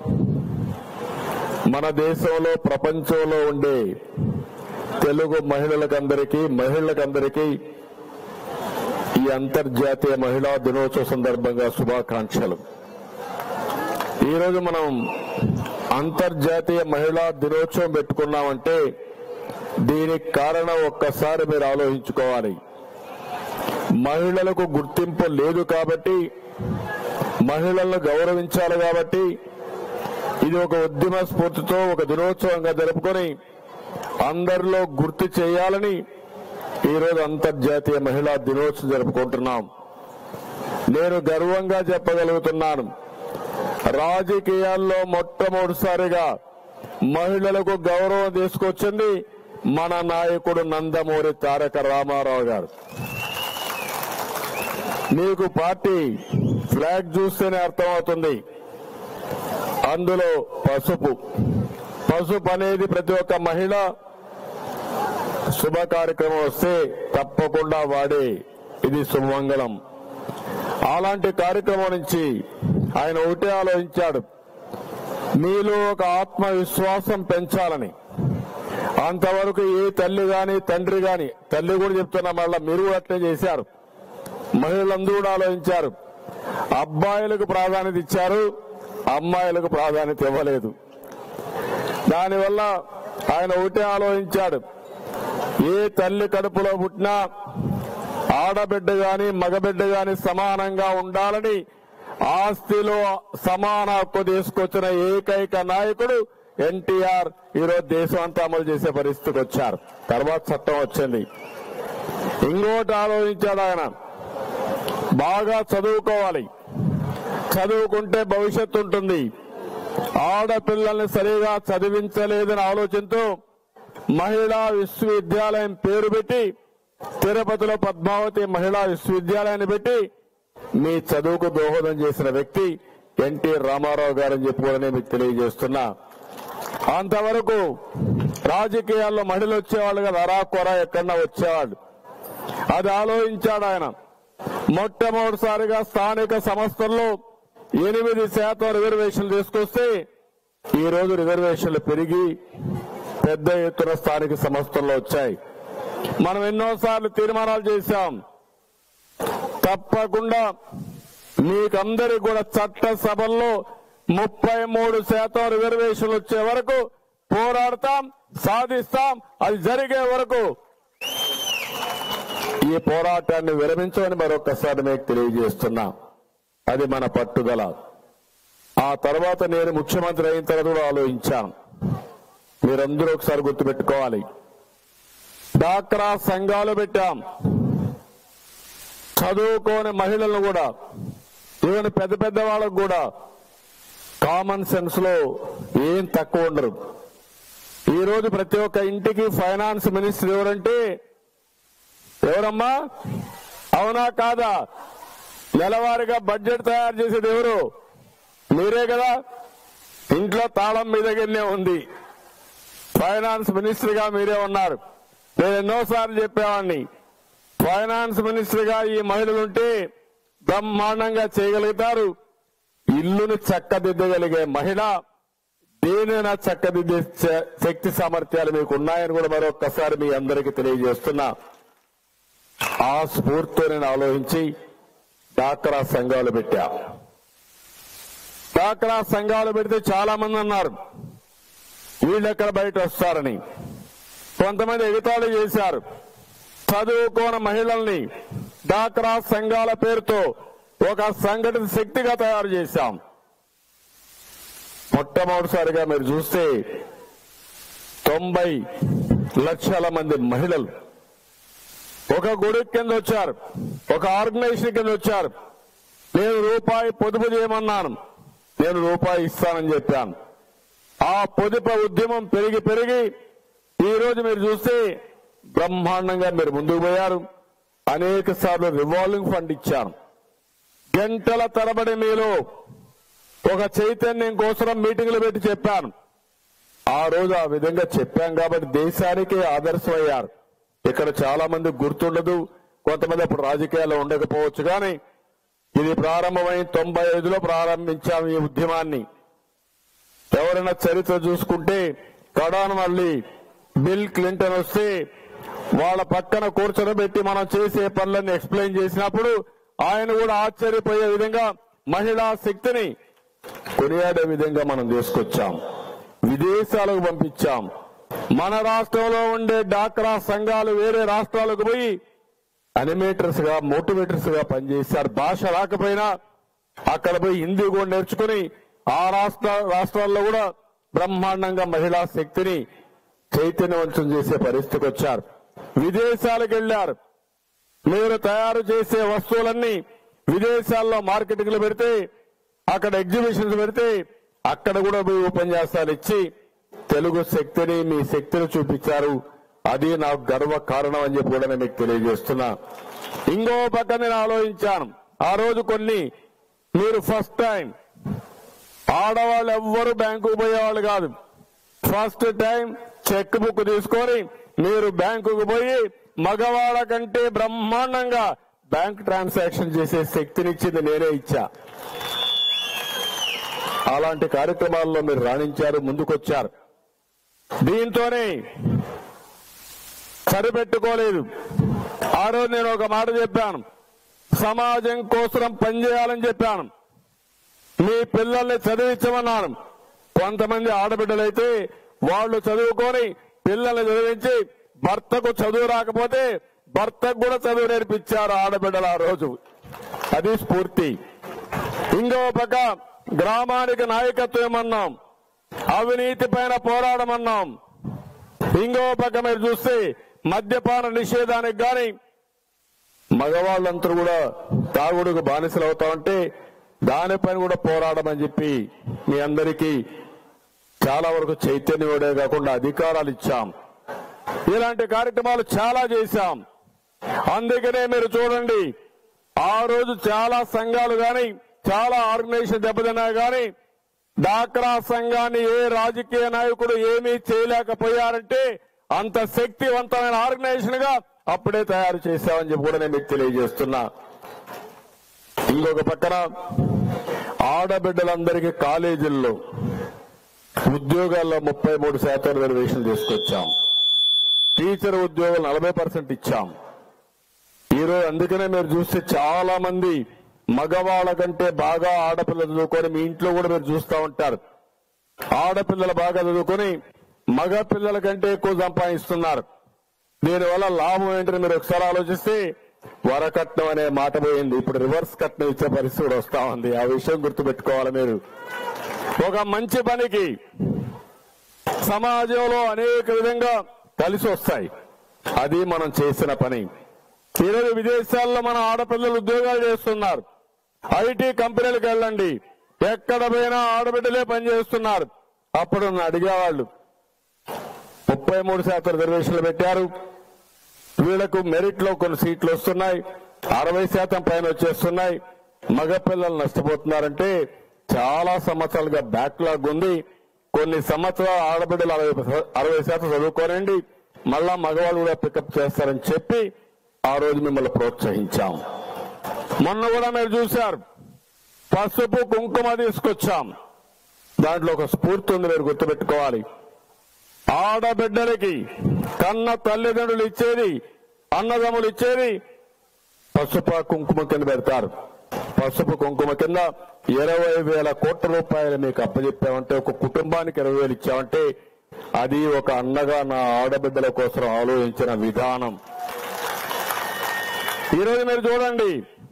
S8: మన దేశంలో ప్రపంచంలో ఉండే తెలుగు మహిళలకందరికీ మహిళలకందరికీ ఈ అంతర్జాతీయ మహిళా దినోత్సవ సందర్భంగా శుభాకాంక్షలు ఈరోజు మనం అంతర్జాతీయ మహిళా దినోత్సవం పెట్టుకున్నామంటే దీనికి కారణం ఒక్కసారి మీరు ఆలోచించుకోవాలి మహిళలకు గుర్తింపు లేదు కాబట్టి మహిళలను గౌరవించాలి కాబట్టి ఇది ఒక ఉద్యమ స్ఫూర్తితో ఒక దినోత్సవంగా జరుపుకొని అందరిలో గుర్తు చేయాలని ఈరోజు అంతర్జాతీయ మహిళా దినోత్సవం జరుపుకుంటున్నాం నేను గర్వంగా చెప్పగలుగుతున్నాను రాజకీయాల్లో మొట్టమొదటిసారిగా మహిళలకు గౌరవం తీసుకొచ్చింది మన నాయకుడు నందమూరి తారక రామారావు గారు మీకు పార్టీ ఫ్లాగ్ చూస్తేనే అర్థమవుతుంది అందులో పసుపు పసుపు అనేది ప్రతి ఒక్క మహిళ శుభ కార్యక్రమం వస్తే తప్పకుండా వాడే ఇది శుభమంగళం అలాంటి కార్యక్రమం నుంచి ఆయన ఒకటే ఆలోచించాడు మీలో ఒక ఆత్మవిశ్వాసం పెంచాలని అంతవరకు ఏ తల్లి గాని తండ్రి గాని తల్లి కూడా చెప్తున్నా మళ్ళా మీరు కూడా అట్లే చేశారు మహిళలందరూ కూడా ఆలోచించారు అబ్బాయిలకు ప్రాధాన్యత ఇచ్చారు అమ్మాయిలకు ప్రాధాన్యత ఇవ్వలేదు దానివల్ల ఆయన ఒకటే ఆలోచించాడు ఏ తల్లి కడుపులో పుట్టినా ఆడబిడ్డ గాని మగబిడ్డ గాని సమానంగా ఉండాలని ఆస్తిలో సమాన హక్కు తీసుకొచ్చిన ఏకైక నాయకుడు ఎన్టీఆర్ ఈరోజు దేశం అంతా అమలు చేసే పరిస్థితికి వచ్చారు తర్వాత చట్టం వచ్చింది ఇంకోటి ఆలోచించాడు ఆయన బాగా చదువుకోవాలి చదువుకుంటే భవిష్యత్తు ఉంటుంది ఆడపిల్లల్ని సరిగా చదివించలేదని ఆలోచనతో మహిళా విశ్వవిద్యాలయం పేరు పెట్టి తిరుపతిలో పద్మావతి మహిళా విశ్వవిద్యాలయాన్ని పెట్టి మీ చదువుకు దోహదం చేసిన వ్యక్తి ఎన్టీ రామారావు గారని చెప్పి కూడా నేను మీకు తెలియజేస్తున్నా అంతవరకు రాజకీయాల్లో మహిళలు వచ్చేవాళ్ళు కదా అరా కొర ఎక్కడన్నా వచ్చేవాళ్ళు అది ఆలోచించాడు ఆయన మొట్టమొదటిసారిగా స్థానిక సంస్థల్లో ఎనిమిది శాతం రిజర్వేషన్లు తీసుకొస్తే ఈ రోజు రిజర్వేషన్లు పెరిగి పెద్ద ఎత్తున స్థానిక సంస్థల్లో వచ్చాయి మనం ఎన్నోసార్లు తీర్మానాలు చేశాం తప్పకుండా మీకందరికి కూడా చట్ట సభల్లో ముప్పై మూడు శాతం రిజర్వేషన్లు వచ్చే వరకు పోరాడతాం సాధిస్తాం అది జరిగే వరకు ఈ పోరాటాన్ని విరమించమని మరొకసారి మీకు తెలియజేస్తున్నా అది మన పట్టుదల ఆ తర్వాత నేను ముఖ్యమంత్రి అయిన తర్వాత కూడా ఆలోచించాను మీరందరూ ఒకసారి గుర్తుపెట్టుకోవాలి డాక్రా సంఘాలు పెట్టాం చదువుకోని మహిళలను కూడా ఈవెన్ పెద్ద పెద్ద వాళ్ళకు కూడా కామన్ సెన్స్ లో ఏం తక్కువ ఉండరు ఈ రోజు ప్రతి ఒక్క ఇంటికి ఫైనాన్స్ మినిస్టర్ ఎవరంటే ఎవరమ్మా అవునా కాదా నెలవారీగా బడ్జెట్ తయారు చేసేది ఎవరు మీరే కదా ఇంట్లో తాళం మీ దగ్గరనే ఉంది ఫైనాన్స్ మినిస్టర్ గా మీరే ఉన్నారు నేను ఎన్నోసార్లు చెప్పేవాడిని ఫైనాన్స్ మినిస్టర్ గా ఈ మహిళలుంటే బ్రహ్మాండంగా చేయగలుగుతారు ఇల్లును చక్కదిద్దగలిగే మహిళ దేనైనా చక్కదిద్దే శ- శక్తి సామర్థ్యాలు మీకు ఉన్నాయని కూడా మరొక్కసారి మీ అందరికీ తెలియజేస్తున్నా ఆ స్ఫూర్తితో నేను ఆలోచించి డాక్రా సంఘాలు పెట్టా డాక్రా సంఘాలు పెడితే చాలా మంది అన్నారు వీళ్ళెక్కడ బయట వస్తారని కొంతమంది ఎగతాళి చేశారు చదువుకోని మహిళల్ని డాక్రా సంఘాల పేరుతో ఒక సంఘటిత శక్తిగా తయారు చేశాం మొట్టమొదటిసారిగా మీరు చూస్తే తొంభై లక్షల మంది మహిళలు ఒక గొడుగు కింద వచ్చారు ఒక ఆర్గనైజేషన్ కింద వచ్చారు నేను రూపాయి పొదుపు చేయమన్నాను నేను రూపాయి ఇస్తానని చెప్పాను ఆ పొదుపు ఉద్యమం పెరిగి పెరిగి ఈ రోజు మీరు చూస్తే బ్రహ్మాండంగా మీరు ముందుకు పోయారు అనేక సార్లు రివాల్వింగ్ ఫండ్ ఇచ్చాను గంటల తరబడి మీలో ఒక చైతన్యం కోసం మీటింగ్లు పెట్టి చెప్పాను ఆ రోజు ఆ విధంగా చెప్పాం కాబట్టి దేశానికి ఆదర్శమయ్యారు ఇక్కడ చాలా మంది గుర్తుండదు కొంతమంది అప్పుడు రాజకీయాల్లో ఉండకపోవచ్చు కానీ ఇది ప్రారంభమై తొంభై ఐదులో ప్రారంభించాం ఈ ఉద్యమాన్ని ఎవరైనా చరిత్ర చూసుకుంటే కడాను మళ్ళీ బిల్ క్లింటన్ వస్తే వాళ్ళ పక్కన కూర్చొనబెట్టి మనం చేసే పనులన్నీ ఎక్స్ప్లెయిన్ చేసినప్పుడు ఆయన కూడా ఆశ్చర్యపోయే విధంగా మహిళా శక్తిని కొనియాడే విధంగా మనం తీసుకొచ్చాం విదేశాలకు పంపించాం మన రాష్ట్రంలో ఉండే డాక్రా సంఘాలు వేరే రాష్ట్రాలకు పోయి అనిమేటర్స్ గా మోటివేటర్స్ గా పనిచేశారు భాష రాకపోయినా అక్కడ పోయి హిందీ కూడా నేర్చుకుని ఆ రాష్ట్ర రాష్ట్రాల్లో కూడా బ్రహ్మాండంగా మహిళా శక్తిని చైతన్యవంతం చేసే పరిస్థితికి వచ్చారు విదేశాలకు వెళ్లారు మీరు తయారు చేసే వస్తువులన్నీ విదేశాల్లో మార్కెటింగ్ లో పెడితే అక్కడ ఎగ్జిబిషన్స్ పెడితే అక్కడ కూడా పోయి ఉపన్యాసాలు ఇచ్చి తెలుగు శక్తిని మీ శక్తిని చూపించారు అది నాకు గర్వ కారణం అని చెప్పి కూడా నేను మీకు తెలియజేస్తున్నా ఇంకో పక్క నేను ఆలోచించాను ఆ రోజు కొన్ని మీరు ఫస్ట్ టైం ఆడవాళ్ళు ఎవ్వరు బ్యాంకుకు పోయేవాళ్ళు కాదు ఫస్ట్ టైం చెక్ బుక్ తీసుకొని మీరు బ్యాంకుకు పోయి మగవాళ్ళ కంటే బ్రహ్మాండంగా బ్యాంక్ ట్రాన్సాక్షన్ చేసే శక్తినిచ్చింది నేనే ఇచ్చా అలాంటి కార్యక్రమాల్లో మీరు రాణించారు ముందుకొచ్చారు దీంతోనే సరిపెట్టుకోలేదు ఆ రోజు నేను ఒక మాట చెప్పాను సమాజం కోసం పనిచేయాలని చెప్పాను మీ పిల్లల్ని చదివించమన్నాను కొంతమంది ఆడబిడ్డలైతే వాళ్ళు చదువుకొని పిల్లల్ని చదివించి భర్తకు చదువు రాకపోతే భర్తకు కూడా చదువు నేర్పించారు ఆడబిడ్డలు ఆ రోజు అది స్ఫూర్తి ఇంకో పక్క గ్రామానికి నాయకత్వం ఏమన్నాం అవినీతి పైన పోరాడమన్నాం ఇంకో పక్క మీరు చూస్తే మద్యపాన నిషేధానికి గాని మగవాళ్ళంతా కూడా తాగుడుకు బానిసలు అవుతా ఉంటే దానిపైన కూడా పోరాడమని చెప్పి మీ అందరికీ చాలా వరకు చైతన్యమే కాకుండా అధికారాలు ఇచ్చాం ఇలాంటి కార్యక్రమాలు చాలా చేశాం అందుకనే మీరు చూడండి ఆ రోజు చాలా సంఘాలు గాని చాలా ఆర్గనైజేషన్ దెబ్బతిన్నాయి గాని డాక్రా సంఘాన్ని ఏ రాజకీయ నాయకుడు ఏమీ చేయలేకపోయారంటే అంత శక్తివంతమైన ఆర్గనైజేషన్ గా అప్పుడే తయారు చేశామని చెప్పి కూడా నేను మీకు తెలియజేస్తున్నా ఇంకొక పక్కన ఆడబిడ్డలందరికీ కాలేజీల్లో ఉద్యోగాల్లో ముప్పై మూడు శాతం రిజర్వేషన్ తీసుకొచ్చాం టీచర్ ఉద్యోగాలు నలభై పర్సెంట్ ఇచ్చాం ఈరోజు అందుకనే మీరు చూస్తే చాలా మంది మగవాళ్ళ కంటే బాగా ఆడపిల్లలు చదువుకొని మీ ఇంట్లో కూడా మీరు చూస్తూ ఉంటారు ఆడపిల్లలు బాగా చదువుకొని మగ పిల్లల కంటే ఎక్కువ సంపాదిస్తున్నారు దీనివల్ల లాభం ఏంటని మీరు ఒకసారి ఆలోచిస్తే వరకట్నం అనే మాట పోయింది ఇప్పుడు రివర్స్ కట్నం ఇచ్చే పరిస్థితి కూడా వస్తా ఉంది ఆ విషయం గుర్తుపెట్టుకోవాలి మీరు ఒక మంచి పనికి సమాజంలో అనేక విధంగా కలిసి వస్తాయి అది మనం చేసిన పని ఈరోజు విదేశాల్లో మన ఆడపిల్లలు ఉద్యోగాలు చేస్తున్నారు ఐటీ కంపెనీలకు వెళ్ళండి ఎక్కడ పోయినా ఆడబిడ్డలే పనిచేస్తున్నారు అప్పుడు నన్ను అడిగేవాళ్ళు ముప్పై మూడు శాతం రిజర్వేషన్లు పెట్టారు వీళ్లకు మెరిట్ లో కొన్ని సీట్లు వస్తున్నాయి అరవై శాతం పైన వచ్చేస్తున్నాయి మగపిల్లలు నష్టపోతున్నారంటే చాలా సంవత్సరాలుగా బ్యాక్లాగ్ ఉంది కొన్ని సంవత్సరాలు ఆడబిడ్డలు అరవై అరవై శాతం చదువుకోనండి మళ్ళా మగవాళ్ళు కూడా పికప్ చేస్తారని చెప్పి ఆ రోజు మిమ్మల్ని ప్రోత్సహించాం మొన్న కూడా మీరు చూశారు పసుపు కుంకుమ తీసుకొచ్చాం దాంట్లో ఒక స్ఫూర్తి ఉంది మీరు గుర్తుపెట్టుకోవాలి ఆడబిడ్డలకి కన్న తల్లిదండ్రులు ఇచ్చేది అన్నదమ్ములు ఇచ్చేది పసుపు కుంకుమ కింద పెడతారు పసుపు కుంకుమ కింద ఇరవై వేల కోట్ల రూపాయలు మీకు అప్పచెప్పామంటే ఒక కుటుంబానికి ఇరవై వేలు ఇచ్చామంటే అది ఒక అన్నగా నా ఆడబిడ్డల కోసం ఆలోచించిన విధానం ఈరోజు మీరు చూడండి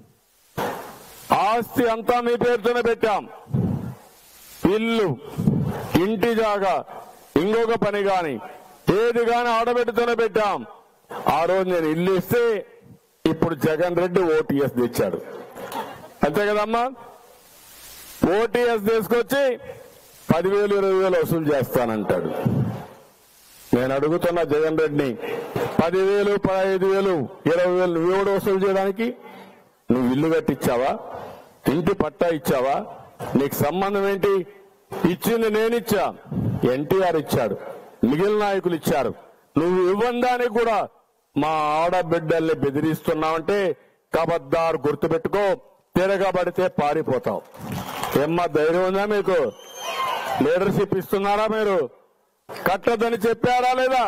S8: ఆస్తి అంతా మీ పేరుతోనే పెట్టాం ఇల్లు ఇంటి జాగా ఇంకొక పని గాని ఏది గాని ఆడబిడ్డతోనే పెట్టాం ఆ రోజు నేను ఇల్లు ఇస్తే ఇప్పుడు జగన్ రెడ్డి ఓటీఎస్ తెచ్చాడు అంతే కదమ్మా ఓటీఎస్ తీసుకొచ్చి పదివేలు ఇరవై వేలు వసూలు చేస్తానంటాడు నేను అడుగుతున్న జగన్ రెడ్డిని పదివేలు పదహైదు వేలు ఇరవై వేలు నువ్వు ఎవడు వసూలు చేయడానికి నువ్వు ఇల్లు కట్టించావా ఇంటి పట్టా ఇచ్చావా నీకు సంబంధం ఏంటి ఇచ్చింది నేనిచ్చా ఎన్టీఆర్ ఇచ్చాడు మిగిలిన నాయకులు ఇచ్చారు నువ్వు ఇవ్వడానికి కూడా మా ఆడబిడ్డల్ని బెదిరిస్తున్నావంటే కబద్దారు గుర్తుపెట్టుకో తిరగబడితే పారిపోతావు ఏమ్మా ధైర్యం ఉందా మీకు లీడర్షిప్ ఇస్తున్నారా మీరు కట్టదని చెప్పారా లేదా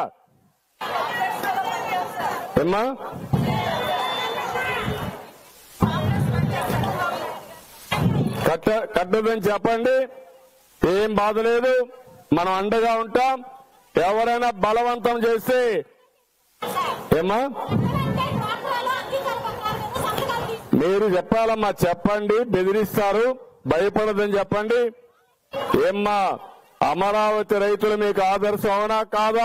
S8: ఏమ్మా కట్ట కట్టదని చెప్పండి ఏం బాధ లేదు మనం అండగా ఉంటాం ఎవరైనా బలవంతం చేస్తే ఏమ్మా మీరు చెప్పాలమ్మా చెప్పండి బెదిరిస్తారు భయపడదని చెప్పండి ఏమ్మా అమరావతి రైతులు మీకు ఆదర్శం అవునా కాదా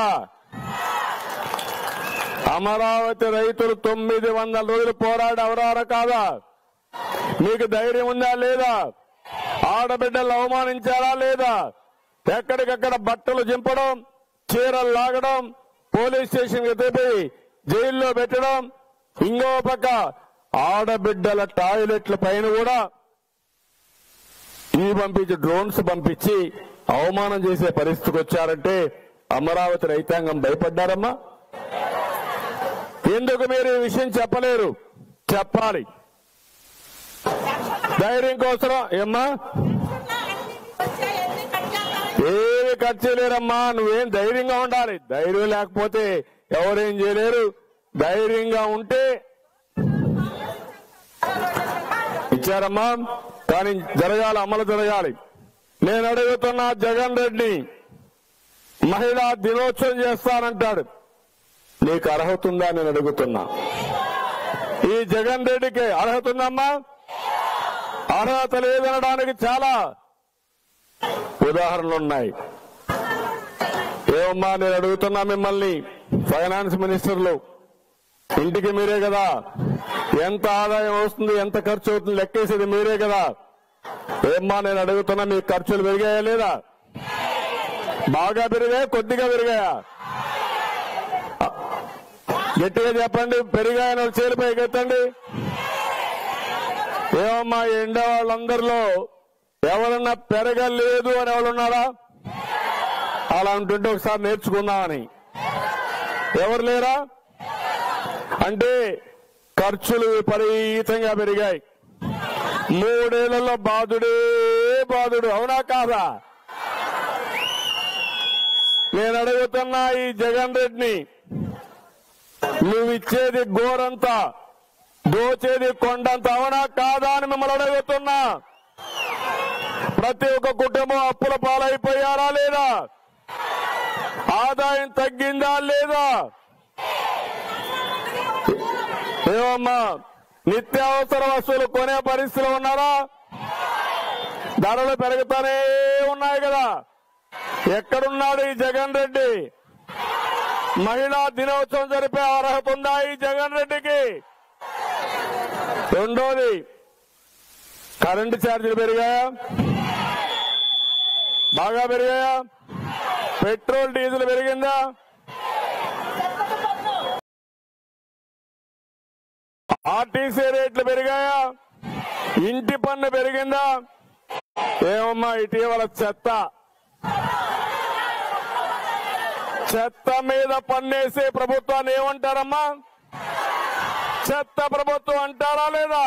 S8: అమరావతి రైతులు తొమ్మిది వందల రోజులు పోరాడి అవరారా కాదా మీకు ధైర్యం ఉందా లేదా ఆడబిడ్డలు అవమానించారా లేదా ఎక్కడికక్కడ బట్టలు చింపడం చీరలు లాగడం పోలీస్ స్టేషన్ ఎత్తిపోయి జైల్లో పెట్టడం ఇంకో పక్క ఆడబిడ్డల టాయిలెట్ల పైన కూడా ఇవి పంపించి డ్రోన్స్ పంపించి అవమానం చేసే పరిస్థితికి వచ్చారంటే అమరావతి రైతాంగం భయపడ్డారమ్మా ఎందుకు మీరు ఈ విషయం చెప్పలేరు చెప్పాలి ధైర్యం కోసం ఏమ్మా ఏమి కట్ చేయలేరమ్మా నువ్వేం ధైర్యంగా ఉండాలి ధైర్యం లేకపోతే ఎవరేం చేయలేరు ధైర్యంగా ఉంటే ఇచ్చారమ్మా కానీ జరగాలి అమలు జరగాలి నేను అడుగుతున్నా జగన్ రెడ్డి మహిళా దినోత్సవం చేస్తానంటాడు నీకు అర్హత ఉందా నేను అడుగుతున్నా ఈ జగన్ రెడ్డికి అర్హత ఉందమ్మా అర్హత లేదనడానికి చాలా ఉదాహరణలు ఉన్నాయి ఏమమ్మా నేను అడుగుతున్నా మిమ్మల్ని ఫైనాన్స్ మినిస్టర్లు ఇంటికి మీరే కదా ఎంత ఆదాయం వస్తుంది ఎంత ఖర్చు అవుతుంది లెక్కేసేది మీరే కదా ఏమ్మా నేను అడుగుతున్నా మీ ఖర్చులు పెరిగాయా లేదా బాగా పెరిగాయా కొద్దిగా పెరిగాయా గట్టిగా చెప్పండి పెరిగాయని చేలిపై ఎత్తండి ఏమమ్మా ఈ ఎండ వాళ్ళందరిలో ఎవరన్నా పెరగలేదు అని ఎవరున్నారా అలా అంటుంటే ఒకసారి నేర్చుకుందామని ఎవరు లేరా అంటే ఖర్చులు విపరీతంగా పెరిగాయి మూడేళ్లలో బాధుడే బాధుడు అవునా కాదా నేను అడుగుతున్నా ఈ జగన్ రెడ్డిని నువ్విచ్చేది గోరంతా దోచేది కొండంత అవునా కాదా అని మిమ్మల్ని అడుగుతున్నా ప్రతి ఒక్క కుటుంబం అప్పుల పాలైపోయారా లేదా ఆదాయం తగ్గిందా లేదా ఏమమ్మా నిత్యావసర వస్తువులు కొనే పరిస్థితిలో ఉన్నారా ధరలు పెరుగుతానే ఉన్నాయి కదా ఎక్కడున్నాడు ఈ జగన్ రెడ్డి మహిళా దినోత్సవం జరిపే అర్హత ఉందా ఈ జగన్ రెడ్డికి రెండోది కరెంటు ఛార్జీలు పెరిగాయా బాగా పెరిగాయా పెట్రోల్ డీజిల్ పెరిగిందా ఆర్టీసీ రేట్లు పెరిగాయా ఇంటి పన్ను పెరిగిందా ఏమమ్మా ఇటీవల చెత్త చెత్త మీద పన్నేసే ప్రభుత్వాన్ని ఏమంటారమ్మా చెత్త ప్రభుత్వం అంటారా లేదా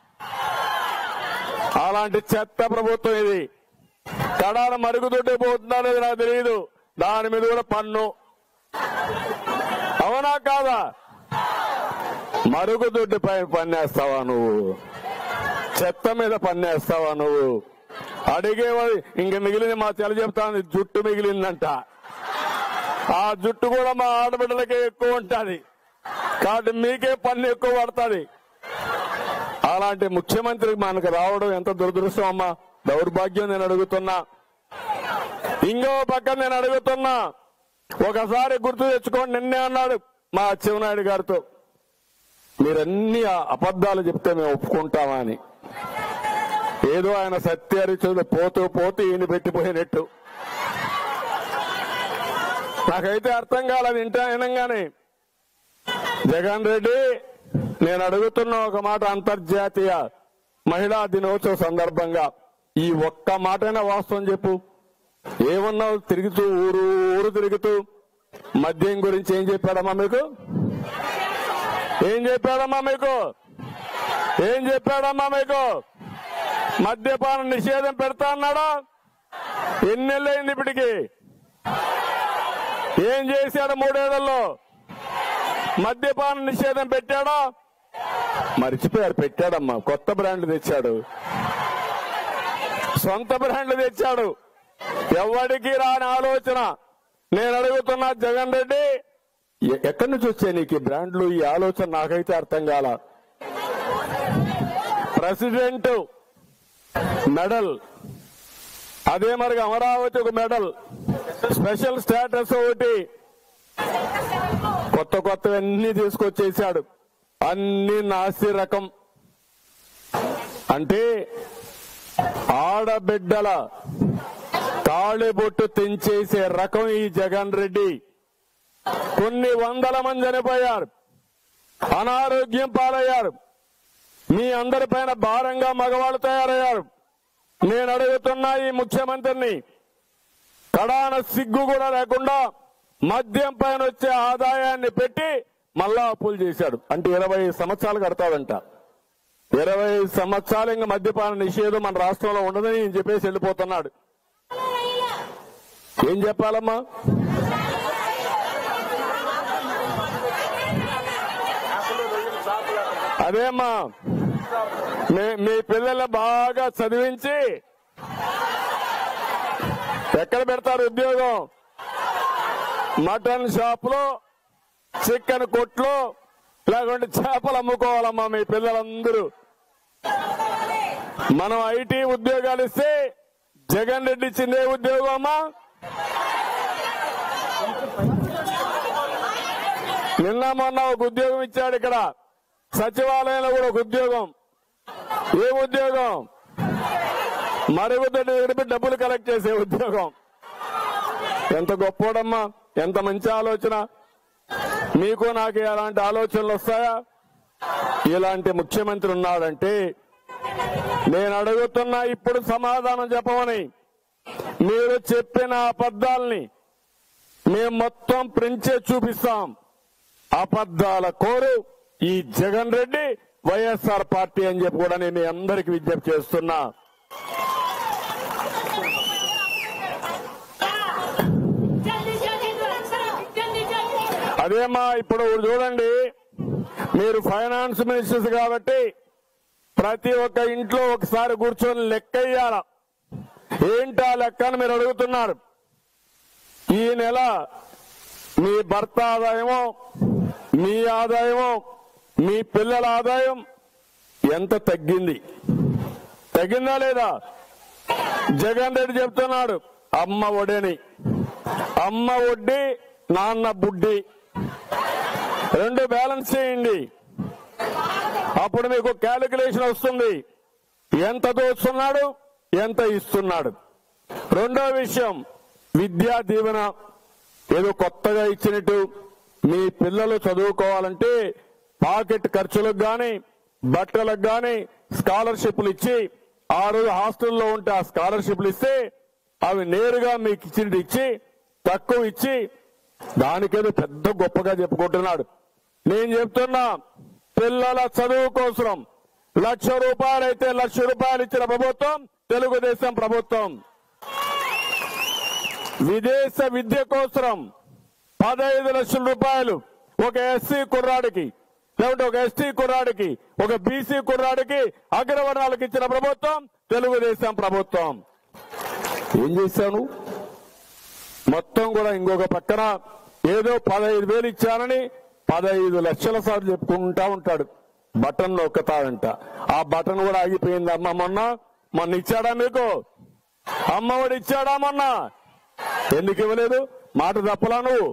S8: అలాంటి చెత్త ప్రభుత్వం ఇది కడాల మరుగుదొడ్డి పోతుందా లేదా నాకు తెలియదు దాని మీద కూడా పన్ను అవునా కాదా మరుగుదొడ్డి పైన పన్నేస్తావా నువ్వు చెత్త మీద పన్నేస్తావా నువ్వు అడిగేవాడు ఇంక మిగిలింది మా తెల చెప్తాను జుట్టు మిగిలిందంట ఆ జుట్టు కూడా మా ఆడబిడ్డలకే ఎక్కువ ఉంటది కాబట్టి మీకే పన్ను ఎక్కువ పడుతుంది అలాంటి ముఖ్యమంత్రి మనకు రావడం ఎంత దురదృష్టం అమ్మా దౌర్భాగ్యం నేను అడుగుతున్నా ఇంకో పక్క నేను అడుగుతున్నా ఒకసారి గుర్తు తెచ్చుకోండి నిన్నే అన్నాడు మా అచ్చెన్నాయుడు గారితో మీరన్ని అబద్ధాలు చెప్తే మేము ఒప్పుకుంటామా అని ఏదో ఆయన సత్యరిచుడు పోతూ పోతూ ఈయన పెట్టిపోయినట్టు నాకైతే అర్థం కాలేదు ఇంట వినంగానే జగన్ రెడ్డి నేను అడుగుతున్న ఒక మాట అంతర్జాతీయ మహిళా దినోత్సవ సందర్భంగా ఈ ఒక్క మాటైనా వాస్తవం చెప్పు ఏమన్నావు తిరుగుతూ ఊరు ఊరు తిరుగుతూ మద్యం గురించి ఏం చెప్పాడమ్మా మీకు ఏం చెప్పాడమ్మా మీకు ఏం చెప్పాడమ్మా మీకు మద్యపాన నిషేధం పెడతా అన్నాడా ఎన్నెళ్ళయింది ఇప్పటికి ఏం చేశాడు మూడేళ్లలో మద్యపాన నిషేధం పెట్టాడా మర్చిపోయారు పెట్టాడమ్మా కొత్త బ్రాండ్లు తెచ్చాడు సొంత బ్రాండ్లు తెచ్చాడు ఎవరికి రాని ఆలోచన నేను అడుగుతున్నా జగన్ రెడ్డి ఎ- ఎక్కడి నుంచి వచ్చాయి నీకు ఈ బ్రాండ్లు ఈ ఆలోచన నాకైతే అర్థం కాల ప్రెసిడెంట్ మెడల్ అదే మరి అమరావతి ఒక మెడల్ స్పెషల్ స్టేటస్ ఒకటి కొత్త కొత్తవన్నీ తీసుకొచ్చేసాడు అన్ని నాసి రకం అంటే ఆడబిడ్డల తాళిబొట్టు తెంచేసే రకం ఈ జగన్ రెడ్డి కొన్ని వందల మంది చనిపోయారు అనారోగ్యం పాలయ్యారు మీ అందరి పైన భారంగా మగవాళ్ళు తయారయ్యారు నేను అడుగుతున్నా ఈ ముఖ్యమంత్రిని కడాన సిగ్గు కూడా లేకుండా మద్యం పైన వచ్చే ఆదాయాన్ని పెట్టి మళ్ళా అప్పులు చేశాడు అంటే ఇరవై సంవత్సరాలు కడతాడంట ఇరవై సంవత్సరాలు ఇంకా మద్యపాన నిషేధం మన రాష్ట్రంలో ఉండదని ఈయన చెప్పేసి వెళ్ళిపోతున్నాడు ఏం చెప్పాలమ్మా అదేమ్మా మీ- మీ పిల్లల్ని బాగా చదివించి ఎక్కడ పెడతారు ఉద్యోగం మటన్ షాప్ లో చికెన్ కొట్లో లేకుంటే చేపలు అమ్ముకోవాలమ్మా మీ పిల్లలందరూ మనం ఐటీ ఉద్యోగాలు ఇస్తే జగన్ రెడ్డి ఇచ్చిందే ఉద్యోగం అమ్మా నిన్న మొన్న ఒక ఉద్యోగం ఇచ్చాడు ఇక్కడ సచివాలయంలో కూడా ఒక ఉద్యోగం ఏ ఉద్యోగం మరుగుదొడ్డి దగ్గర డబ్బులు కలెక్ట్ చేసే ఉద్యోగం ఎంత గొప్పోడమ్మా ఎంత మంచి ఆలోచన మీకు నాకు అలాంటి ఆలోచనలు వస్తాయా ఇలాంటి ముఖ్యమంత్రి ఉన్నాడంటే నేను అడుగుతున్నా ఇప్పుడు సమాధానం చెప్పమని మీరు చెప్పిన అబద్ధాల్ని మేము మొత్తం ప్రింట్ చేసి చూపిస్తాం అబద్ధాల కోరు ఈ జగన్ రెడ్డి వైఎస్ఆర్ పార్టీ అని చెప్పి కూడా నేను మీ అందరికి విజ్ఞప్తి చేస్తున్నా అదేమా ఇప్పుడు చూడండి మీరు ఫైనాన్స్ మినిస్టర్స్ కాబట్టి ప్రతి ఒక్క ఇంట్లో ఒకసారి కూర్చొని లెక్క ఇయ్యాల ఏంటా లెక్క అని మీరు అడుగుతున్నారు ఈ నెల మీ భర్త ఆదాయమో మీ ఆదాయమో మీ పిల్లల ఆదాయం ఎంత తగ్గింది తగ్గిందా లేదా జగన్ రెడ్డి చెప్తున్నాడు అమ్మ ఒడని అమ్మ వడ్డీ నాన్న బుడ్డి రెండు బ్యాలెన్స్ చేయండి అప్పుడు మీకు క్యాలిక్యులేషన్ వస్తుంది ఎంత దోస్తున్నాడు ఎంత ఇస్తున్నాడు రెండో విషయం విద్యా దీవెన ఏదో కొత్తగా ఇచ్చినట్టు మీ పిల్లలు చదువుకోవాలంటే పాకెట్ ఖర్చులకు గాని బట్టలకు గాని స్కాలర్షిప్లు ఇచ్చి ఆ రోజు హాస్టల్లో ఉంటే ఆ స్కాలర్షిప్లు ఇస్తే అవి నేరుగా మీకు ఇచ్చినట్టు ఇచ్చి తక్కువ ఇచ్చి దానికేదో పెద్ద గొప్పగా చెప్పుకుంటున్నాడు నేను చెప్తున్నా పిల్లల చదువు కోసం లక్ష రూపాయలైతే లక్ష రూపాయలు ఇచ్చిన ప్రభుత్వం తెలుగుదేశం ప్రభుత్వం విదేశ విద్య కోసం పదహైదు లక్షల రూపాయలు ఒక ఎస్సీ కుర్రాడికి లేకుంటే ఒక ఎస్టీ కుర్రాడికి ఒక బీసీ కుర్రాడికి అగ్రవర్ణాలకు ఇచ్చిన ప్రభుత్వం తెలుగుదేశం ప్రభుత్వం ఏం చేశాను మొత్తం కూడా ఇంకొక పక్కన ఏదో పదహైదు వేలు ఇచ్చానని పదహైదు లక్షల సార్లు చెప్పుకుంటా ఉంటాడు బటన్ నొక్కుతాడంట ఆ బటన్ కూడా ఆగిపోయింది అమ్మ మొన్న మొన్న ఇచ్చాడా మీకు అమ్మఒడి ఇచ్చాడా మొన్న ఎందుకు ఇవ్వలేదు మాట తప్పలా నువ్వు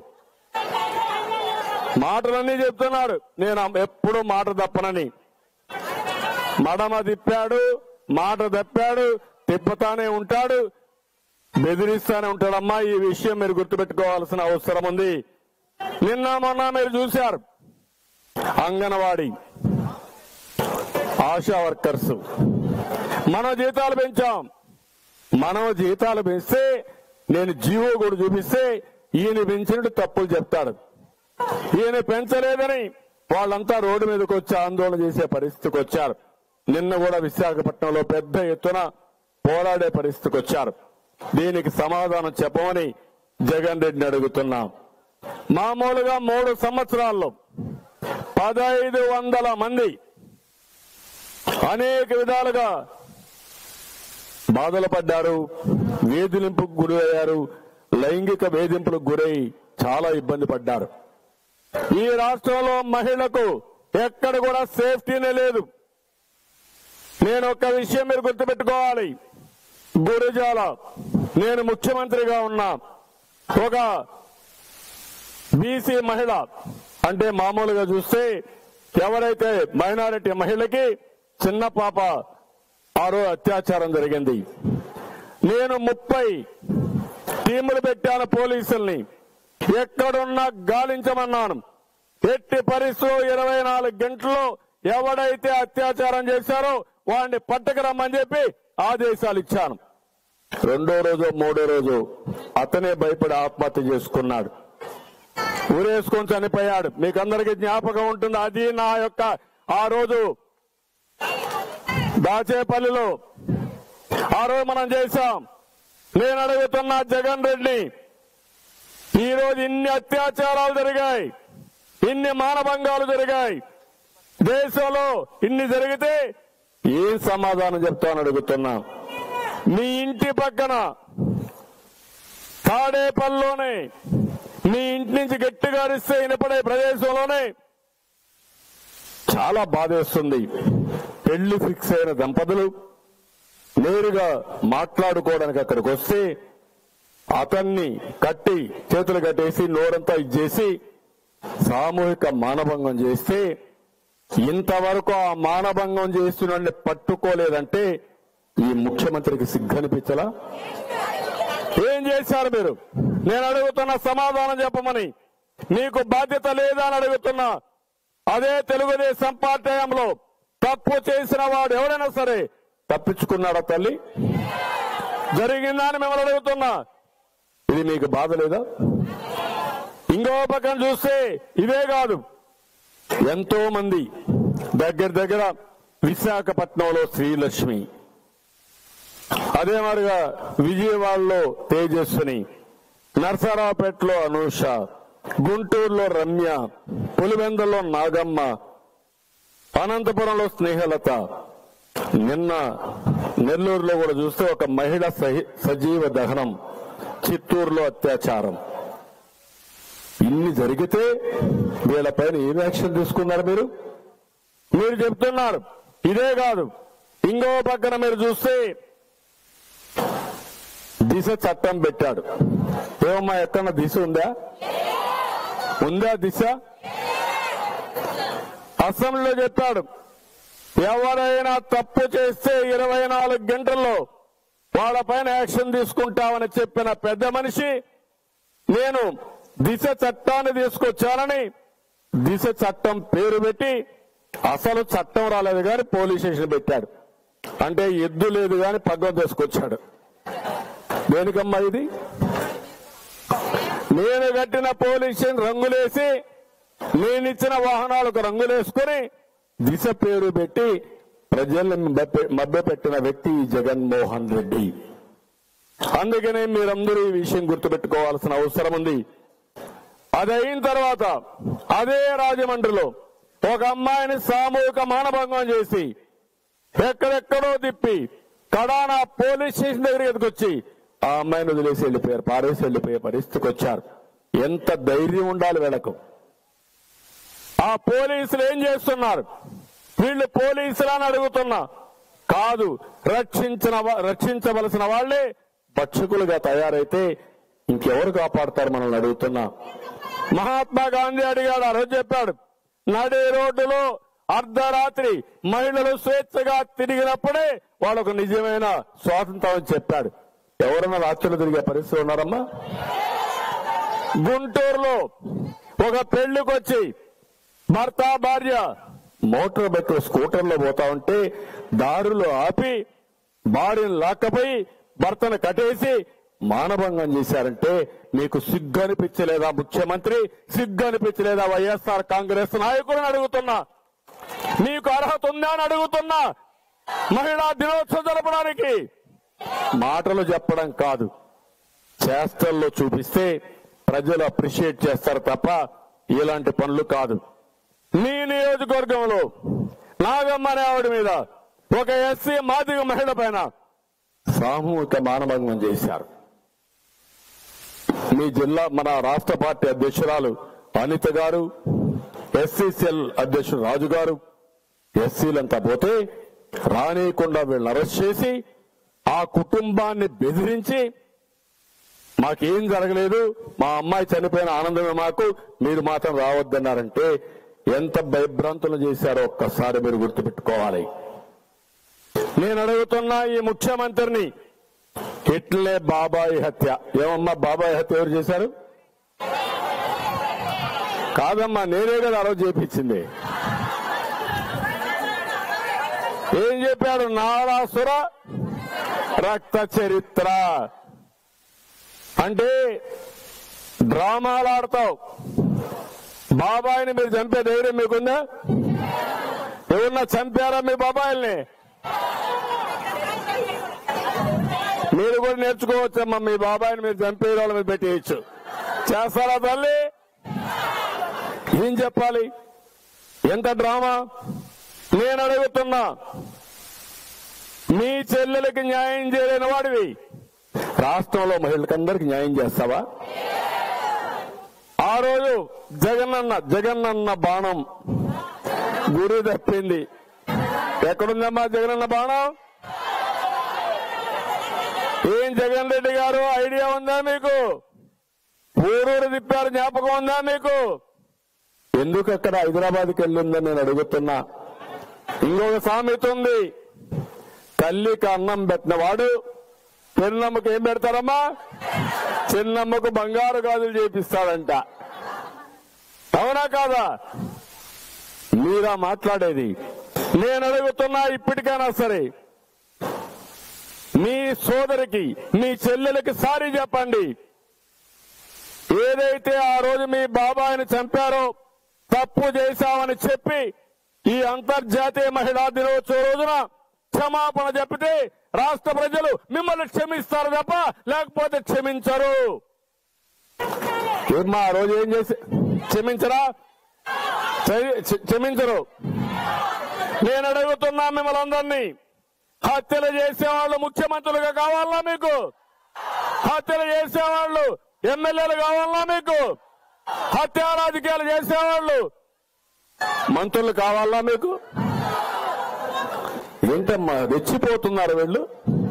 S8: మాటలన్నీ చెప్తున్నాడు నేను అమ్- ఎప్పుడూ మాట తప్పనని మడమ తిప్పాడు మాట తప్పాడు తిప్పుతానే ఉంటాడు బెదిరిస్తానే ఉంటాడమ్మా ఈ విషయం మీరు గుర్తుపెట్టుకోవాల్సిన అవసరం ఉంది నిన్న మొన్న మీరు చూశారు అంగన్వాడీ ఆశా వర్కర్స్ మన జీతాలు పెంచాం మనం జీతాలు పెంచితే నేను జీవో కూడా చూపిస్తే ఈయన పెంచినట్టు తప్పులు చెప్తాడు ఈయన పెంచలేదని వాళ్ళంతా రోడ్డు మీదకి వచ్చి ఆందోళన చేసే పరిస్థితికి వచ్చారు నిన్న కూడా విశాఖపట్నంలో పెద్ద ఎత్తున పోరాడే పరిస్థితికి వచ్చారు దీనికి సమాధానం చెప్పమని జగన్ రెడ్డిని అడుగుతున్నాం మామూలుగా మూడు సంవత్సరాల్లో పదహైదు వందల మంది అనేక విధాలుగా బాధలు పడ్డారు వేధింపుకు గురి అయ్యారు లైంగిక వేధింపులకు గురై చాలా ఇబ్బంది పడ్డారు ఈ రాష్ట్రంలో మహిళకు ఎక్కడ కూడా సేఫ్టీనే లేదు నేను ఒక విషయం మీరు గుర్తుపెట్టుకోవాలి గురజాల నేను ముఖ్యమంత్రిగా ఉన్నా ఒక బీసీ మహిళ అంటే మామూలుగా చూస్తే ఎవరైతే మైనారిటీ మహిళకి చిన్న పాప ఆరో అత్యాచారం జరిగింది నేను ముప్పై టీములు పెట్టాను పోలీసుల్ని ఎక్కడున్నా గాలించమన్నాను ఎట్టి పరిస్థితుల్లో ఇరవై నాలుగు గంటల్లో ఎవడైతే అత్యాచారం చేశారో వాడిని పట్టుకురమ్మని చెప్పి ఆదేశాలు ఇచ్చాను రెండో రోజు మూడో రోజు అతనే భయపడి ఆత్మహత్య చేసుకున్నాడు ఊరేసుకొని చనిపోయాడు మీకు అందరికీ జ్ఞాపకం ఉంటుంది అది నా యొక్క ఆ రోజు దాచేపల్లిలో ఆ రోజు మనం చేశాం నేను అడుగుతున్నా జగన్ రెడ్డి ఈ రోజు ఇన్ని అత్యాచారాలు జరిగాయి ఇన్ని మానభంగాలు జరిగాయి దేశంలో ఇన్ని జరిగితే ఏం సమాధానం చెప్తామని అడుగుతున్నా మీ ఇంటి పక్కన తాడేపల్లిలోనే మీ ఇంటి నుంచి గట్టిగా అరిస్తే వినపడే ప్రదేశంలోనే చాలా బాధేస్తుంది పెళ్లి ఫిక్స్ అయిన దంపతులు నేరుగా మాట్లాడుకోవడానికి అక్కడికి వస్తే అతన్ని కట్టి చేతులు కట్టేసి నోరంతా ఇచ్చేసి సామూహిక మానభంగం చేస్తే ఇంతవరకు ఆ మానభంగం చేస్తున్న పట్టుకోలేదంటే ఈ ముఖ్యమంత్రికి సిగ్గనిపించలా ఏం చేశారు మీరు నేను అడుగుతున్న సమాధానం చెప్పమని మీకు బాధ్యత లేదా అని అడుగుతున్నా అదే తెలుగుదేశం పార్టీ హయాంలో తప్పు చేసిన వాడు ఎవరైనా సరే తప్పించుకున్నాడా తల్లి జరిగిందా అని మిమ్మల్ని అడుగుతున్నా ఇది మీకు బాధ లేదా ఇంకో పక్కన చూస్తే ఇదే కాదు ఎంతో మంది దగ్గర దగ్గర విశాఖపట్నంలో శ్రీలక్ష్మి అదే మరిగా విజయవాడలో తేజస్విని నర్సరావుపేటలో అనూష గుంటూరులో రమ్య పులివెందల్లో నాగమ్మ అనంతపురంలో స్నేహలత నిన్న నెల్లూరులో కూడా చూస్తే ఒక మహిళ సహి- సజీవ దహనం చిత్తూరులో అత్యాచారం ఇన్ని జరిగితే వీళ్ళపైన ఏం యాక్షన్ తీసుకున్నారు మీరు మీరు చెప్తున్నారు ఇదే కాదు ఇంకో పక్కన మీరు చూస్తే దిశ చట్టం పెట్టాడు ఏమమ్మా ఎక్కడ దిశ ఉందా ఉందా దిశ అసెంబ్లీలో చెప్పాడు ఎవరైనా తప్పు చేస్తే ఇరవై నాలుగు గంటల్లో వాళ్ళపైన యాక్షన్ తీసుకుంటామని చెప్పిన పెద్ద మనిషి నేను దిశ చట్టాన్ని తీసుకొచ్చానని దిశ చట్టం పేరు పెట్టి అసలు చట్టం రాలేదు కానీ పోలీస్ స్టేషన్ పెట్టాడు అంటే ఎద్దు లేదు కానీ పగ్గం తీసుకొచ్చాడు దేనికమ్మా ఇది నేను కట్టిన పోలీస్ స్టేషన్ రంగులేసి నేనిచ్చిన వాహనాలకు రంగులేసుకుని దిశ పేరు పెట్టి ప్రజల్ని మభ్యపెట్టిన వ్యక్తి ఈ జగన్మోహన్ రెడ్డి అందుకనే మీరందరూ ఈ విషయం గుర్తుపెట్టుకోవాల్సిన అవసరం ఉంది అది అయిన తర్వాత అదే రాజమండ్రిలో ఒక అమ్మాయిని సామూహిక మానభంగం చేసి ఎక్కడెక్కడో తిప్పి కడాన పోలీస్ స్టేషన్ దగ్గరికి ఎదుకొచ్చి ఆ అమ్మాయిని వదిలేసి వెళ్ళిపోయారు పారేసి వెళ్ళిపోయే పరిస్థితికి వచ్చారు ఎంత ధైర్యం ఉండాలి వీళ్ళకు ఆ పోలీసులు ఏం చేస్తున్నారు వీళ్ళు పోలీసులు అని అడుగుతున్నా కాదు రక్షించిన వా- రక్షించవలసిన వాళ్లే భక్షకులుగా తయారైతే ఇంకెవరు కాపాడతారు మనల్ని అడుగుతున్నా మహాత్మా గాంధీ అడిగాడు ఆ రోజు చెప్పాడు నడి రోడ్డులో అర్ధరాత్రి మహిళలు స్వేచ్ఛగా తిరిగినప్పుడే వాళ్ళకు నిజమైన స్వాతంత్రం అని చెప్పాడు ఎవరన్నా రాత్రులు తిరిగే పరిస్థితి ఉన్నారమ్మా గుంటూరులో ఒక పెళ్లికొచ్చి భర్త భార్య మోటార్ బైక్ స్కూటర్లో పోతా ఉంటే దారులు ఆపి భార్యను లాక్కపోయి భర్తను కట్టేసి మానభంగం చేశారంటే మీకు సిగ్గు అనిపించలేదా ముఖ్యమంత్రి సిగ్గు అనిపించలేదా వైఎస్ఆర్ కాంగ్రెస్ నాయకులను అడుగుతున్నా మీకు అర్హత ఉందా అని అడుగుతున్నా మహిళా దినోత్సవం జరపడానికి మాటలు చెప్పడం కాదు చేష్టల్లో చూపిస్తే ప్రజలు అప్రిషియేట్ చేస్తారు తప్ప ఇలాంటి పనులు కాదు మీ నియోజకవర్గంలో నాగమ్మ అనే ఆవిడ మీద ఒక ఎస్సీ మాదిగ మహిళ పైన సామూహిక మానభంగం చేశారు మీ జిల్లా మన రాష్ట్ర పార్టీ అధ్యక్షురాలు అనిత గారు ఎస్సీసీఎల్ అధ్యక్షుడు రాజు గారు ఎస్సీలంతా పోతే రానియకుండా వీళ్ళని అరెస్ట్ చేసి ఆ కుటుంబాన్ని బెదిరించి మాకేం జరగలేదు మా అమ్మాయి చనిపోయిన ఆనందమే మాకు మీరు మాత్రం రావద్దన్నారంటే ఎంత భయభ్రాంతులు చేశారో ఒక్కసారి మీరు గుర్తుపెట్టుకోవాలి నేను అడుగుతున్నా ఈ ముఖ్యమంత్రిని ఇట్లే బాబాయి హత్య ఏమమ్మా బాబాయి హత్య ఎవరు చేశారు కాదమ్మా నేనే కదా ఆ రోజు చేపించింది ఏం చెప్పాడు నారాసుర రక్త చరిత్ర అంటే డ్రామాలు ఆడతావు బాబాయిని మీరు చంపే ధైర్యం మీకుందా ఎవరన్నా చంపారా మీ బాబాయిల్ని మీరు కూడా నేర్చుకోవచ్చమ్మా మీ బాబాయిని మీరు చంపే వాళ్ళ మీద పెట్టేయచ్చు చేస్తారా తల్లి ఏం చెప్పాలి ఎంత డ్రామా నేను అడుగుతున్నా మీ చెల్లెలకి న్యాయం చేయలేని వాడివి రాష్ట్రంలో మహిళలకందరికి న్యాయం చేస్తావా ఆ రోజు జగనన్న జగనన్న బాణం గురి తప్పింది ఎక్కడుందమ్మా జగనన్న బాణం ఏం జగన్ రెడ్డి గారు ఐడియా ఉందా మీకు ఊరూరు తిప్పారు జ్ఞాపకం ఉందా మీకు ఎందుకు అక్కడ హైదరాబాద్కి వెళ్ళిందని నేను అడుగుతున్నా ఇంకొక సామెత ఉంది తల్లికి అన్నం పెట్టిన వాడు పెన్నమ్మకి ఏం పెడతారమ్మా చిన్నమ్మకు బంగారు గాజులు చేపిస్తాడంట అవునా కాదా మీరా మాట్లాడేది నేను అడుగుతున్నా ఇప్పటికైనా సరే మీ సోదరికి మీ చెల్లెలకి సారీ చెప్పండి ఏదైతే ఆ రోజు మీ బాబాయిని చంపారో తప్పు చేశామని చెప్పి ఈ అంతర్జాతీయ మహిళా దినోత్సవం రోజున క్షమాపణ చెప్పితే రాష్ట్ర ప్రజలు మిమ్మల్ని క్షమిస్తారు తప్ప లేకపోతే క్షమించరు ఏమ్మా ఆ రోజు ఏం చేసి క్షమించరా క్ష- క్ష- క్షమించరు నేను అడుగుతున్నా మిమ్మల్ని అందరినీ హత్యలు చేసేవాళ్ళు ముఖ్యమంత్రులుగా కావాలా మీకు హత్యలు చేసేవాళ్ళు ఎమ్మెల్యేలు కావాలా మీకు హత్యా రాజకీయాలు చేసేవాళ్ళు మంత్రులు కావాలా మీకు ఏంటమ్మా రెచ్చిపోతున్నారు వీళ్ళు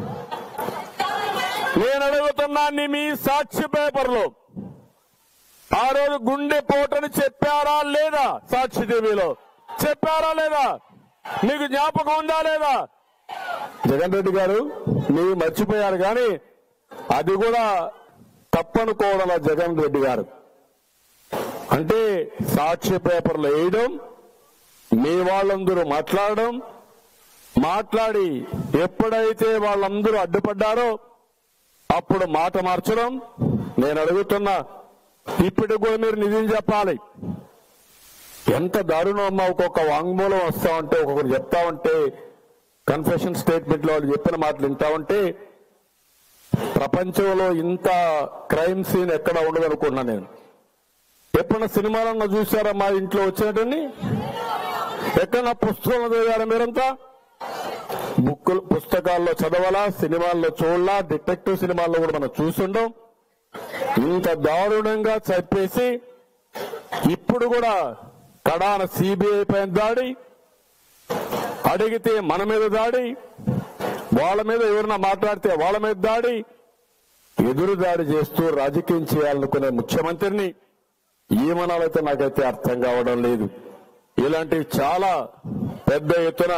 S8: నేను అడుగుతున్నా నీ మీ సాక్షి పేపర్లో ఆ రోజు గుండె పోటని చెప్పారా లేదా సాక్షి టీవీలో చెప్పారా లేదా మీకు జ్ఞాపకం ఉందా లేదా జగన్ రెడ్డి గారు మీరు మర్చిపోయారు కానీ అది కూడా తప్పనుకోవడం జగన్ రెడ్డి గారు అంటే సాక్షి పేపర్లు వేయడం మీ వాళ్ళందరూ మాట్లాడడం మాట్లాడి ఎప్పుడైతే వాళ్ళందరూ అడ్డుపడ్డారో అప్పుడు మాట మార్చడం నేను అడుగుతున్నా ఇప్పటికి కూడా మీరు నిజం చెప్పాలి ఎంత దారుణం అమ్మా ఒక్కొక్క వాంగ్మూలం వస్తా ఉంటే ఒక్కొక్కరు చెప్తా ఉంటే కన్ఫెషన్ స్టేట్మెంట్ లో వాళ్ళు చెప్పిన మాటలు వింటా ఉంటే ప్రపంచంలో ఇంత క్రైమ్ సీన్ ఎక్కడ ఉండదు అనుకున్నా నేను ఎప్పుడన్నా సినిమాలన్నా చూసారా మా ఇంట్లో వచ్చినట్టండి ఎక్కడన్నా పుస్తకంలో చదివారా మీరంతా బుక్కులు పుస్తకాల్లో చదవాలా సినిమాల్లో చూడాలా డిటెక్టివ్ సినిమాల్లో కూడా మనం చూసుండం ఇంత దారుణంగా చంపేసి ఇప్పుడు కూడా కడాన సిబిఐ పైన దాడి అడిగితే మన మీద దాడి వాళ్ళ మీద ఎవరన్నా మాట్లాడితే వాళ్ళ మీద దాడి ఎదురు దాడి చేస్తూ రాజకీయం చేయాలనుకునే ముఖ్యమంత్రిని ఏమనాలైతే నాకైతే అర్థం కావడం లేదు ఇలాంటివి చాలా పెద్ద ఎత్తున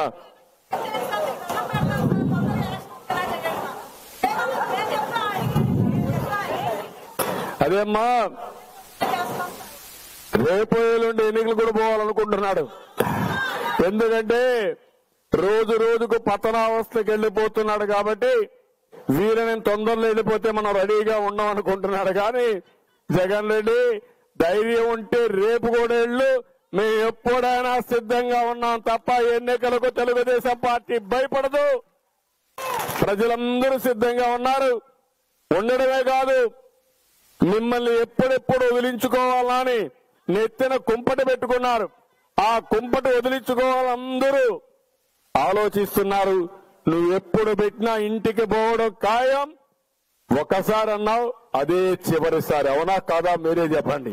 S8: అదేమ్మా రేపు ఎల్లుండి ఎన్నికలు కూడా పోవాలనుకుంటున్నాడు ఎందుకంటే రోజు రోజుకు పతనావస్థకి వెళ్ళిపోతున్నాడు కాబట్టి వీరని తొందరలో వెళ్ళిపోతే మనం రెడీగా ఉన్నాం అనుకుంటున్నాడు కానీ జగన్ రెడ్డి ధైర్యం ఉంటే రేపు కూడా వెళ్ళు మేము ఎప్పుడైనా సిద్ధంగా ఉన్నాం తప్ప ఎన్నికలకు తెలుగుదేశం పార్టీ భయపడదు ప్రజలందరూ సిద్ధంగా ఉన్నారు ఉండడమే కాదు మిమ్మల్ని ఎప్పుడెప్పుడు వదిలించుకోవాలని నెత్తిన కుంపటి పెట్టుకున్నారు ఆ కుంపటి వదిలించుకోవాలందరూ ఆలోచిస్తున్నారు నువ్వు ఎప్పుడు పెట్టినా ఇంటికి పోవడం ఖాయం ఒకసారి అన్నావు అదే చివరిసారి అవునా కాదా మీరే చెప్పండి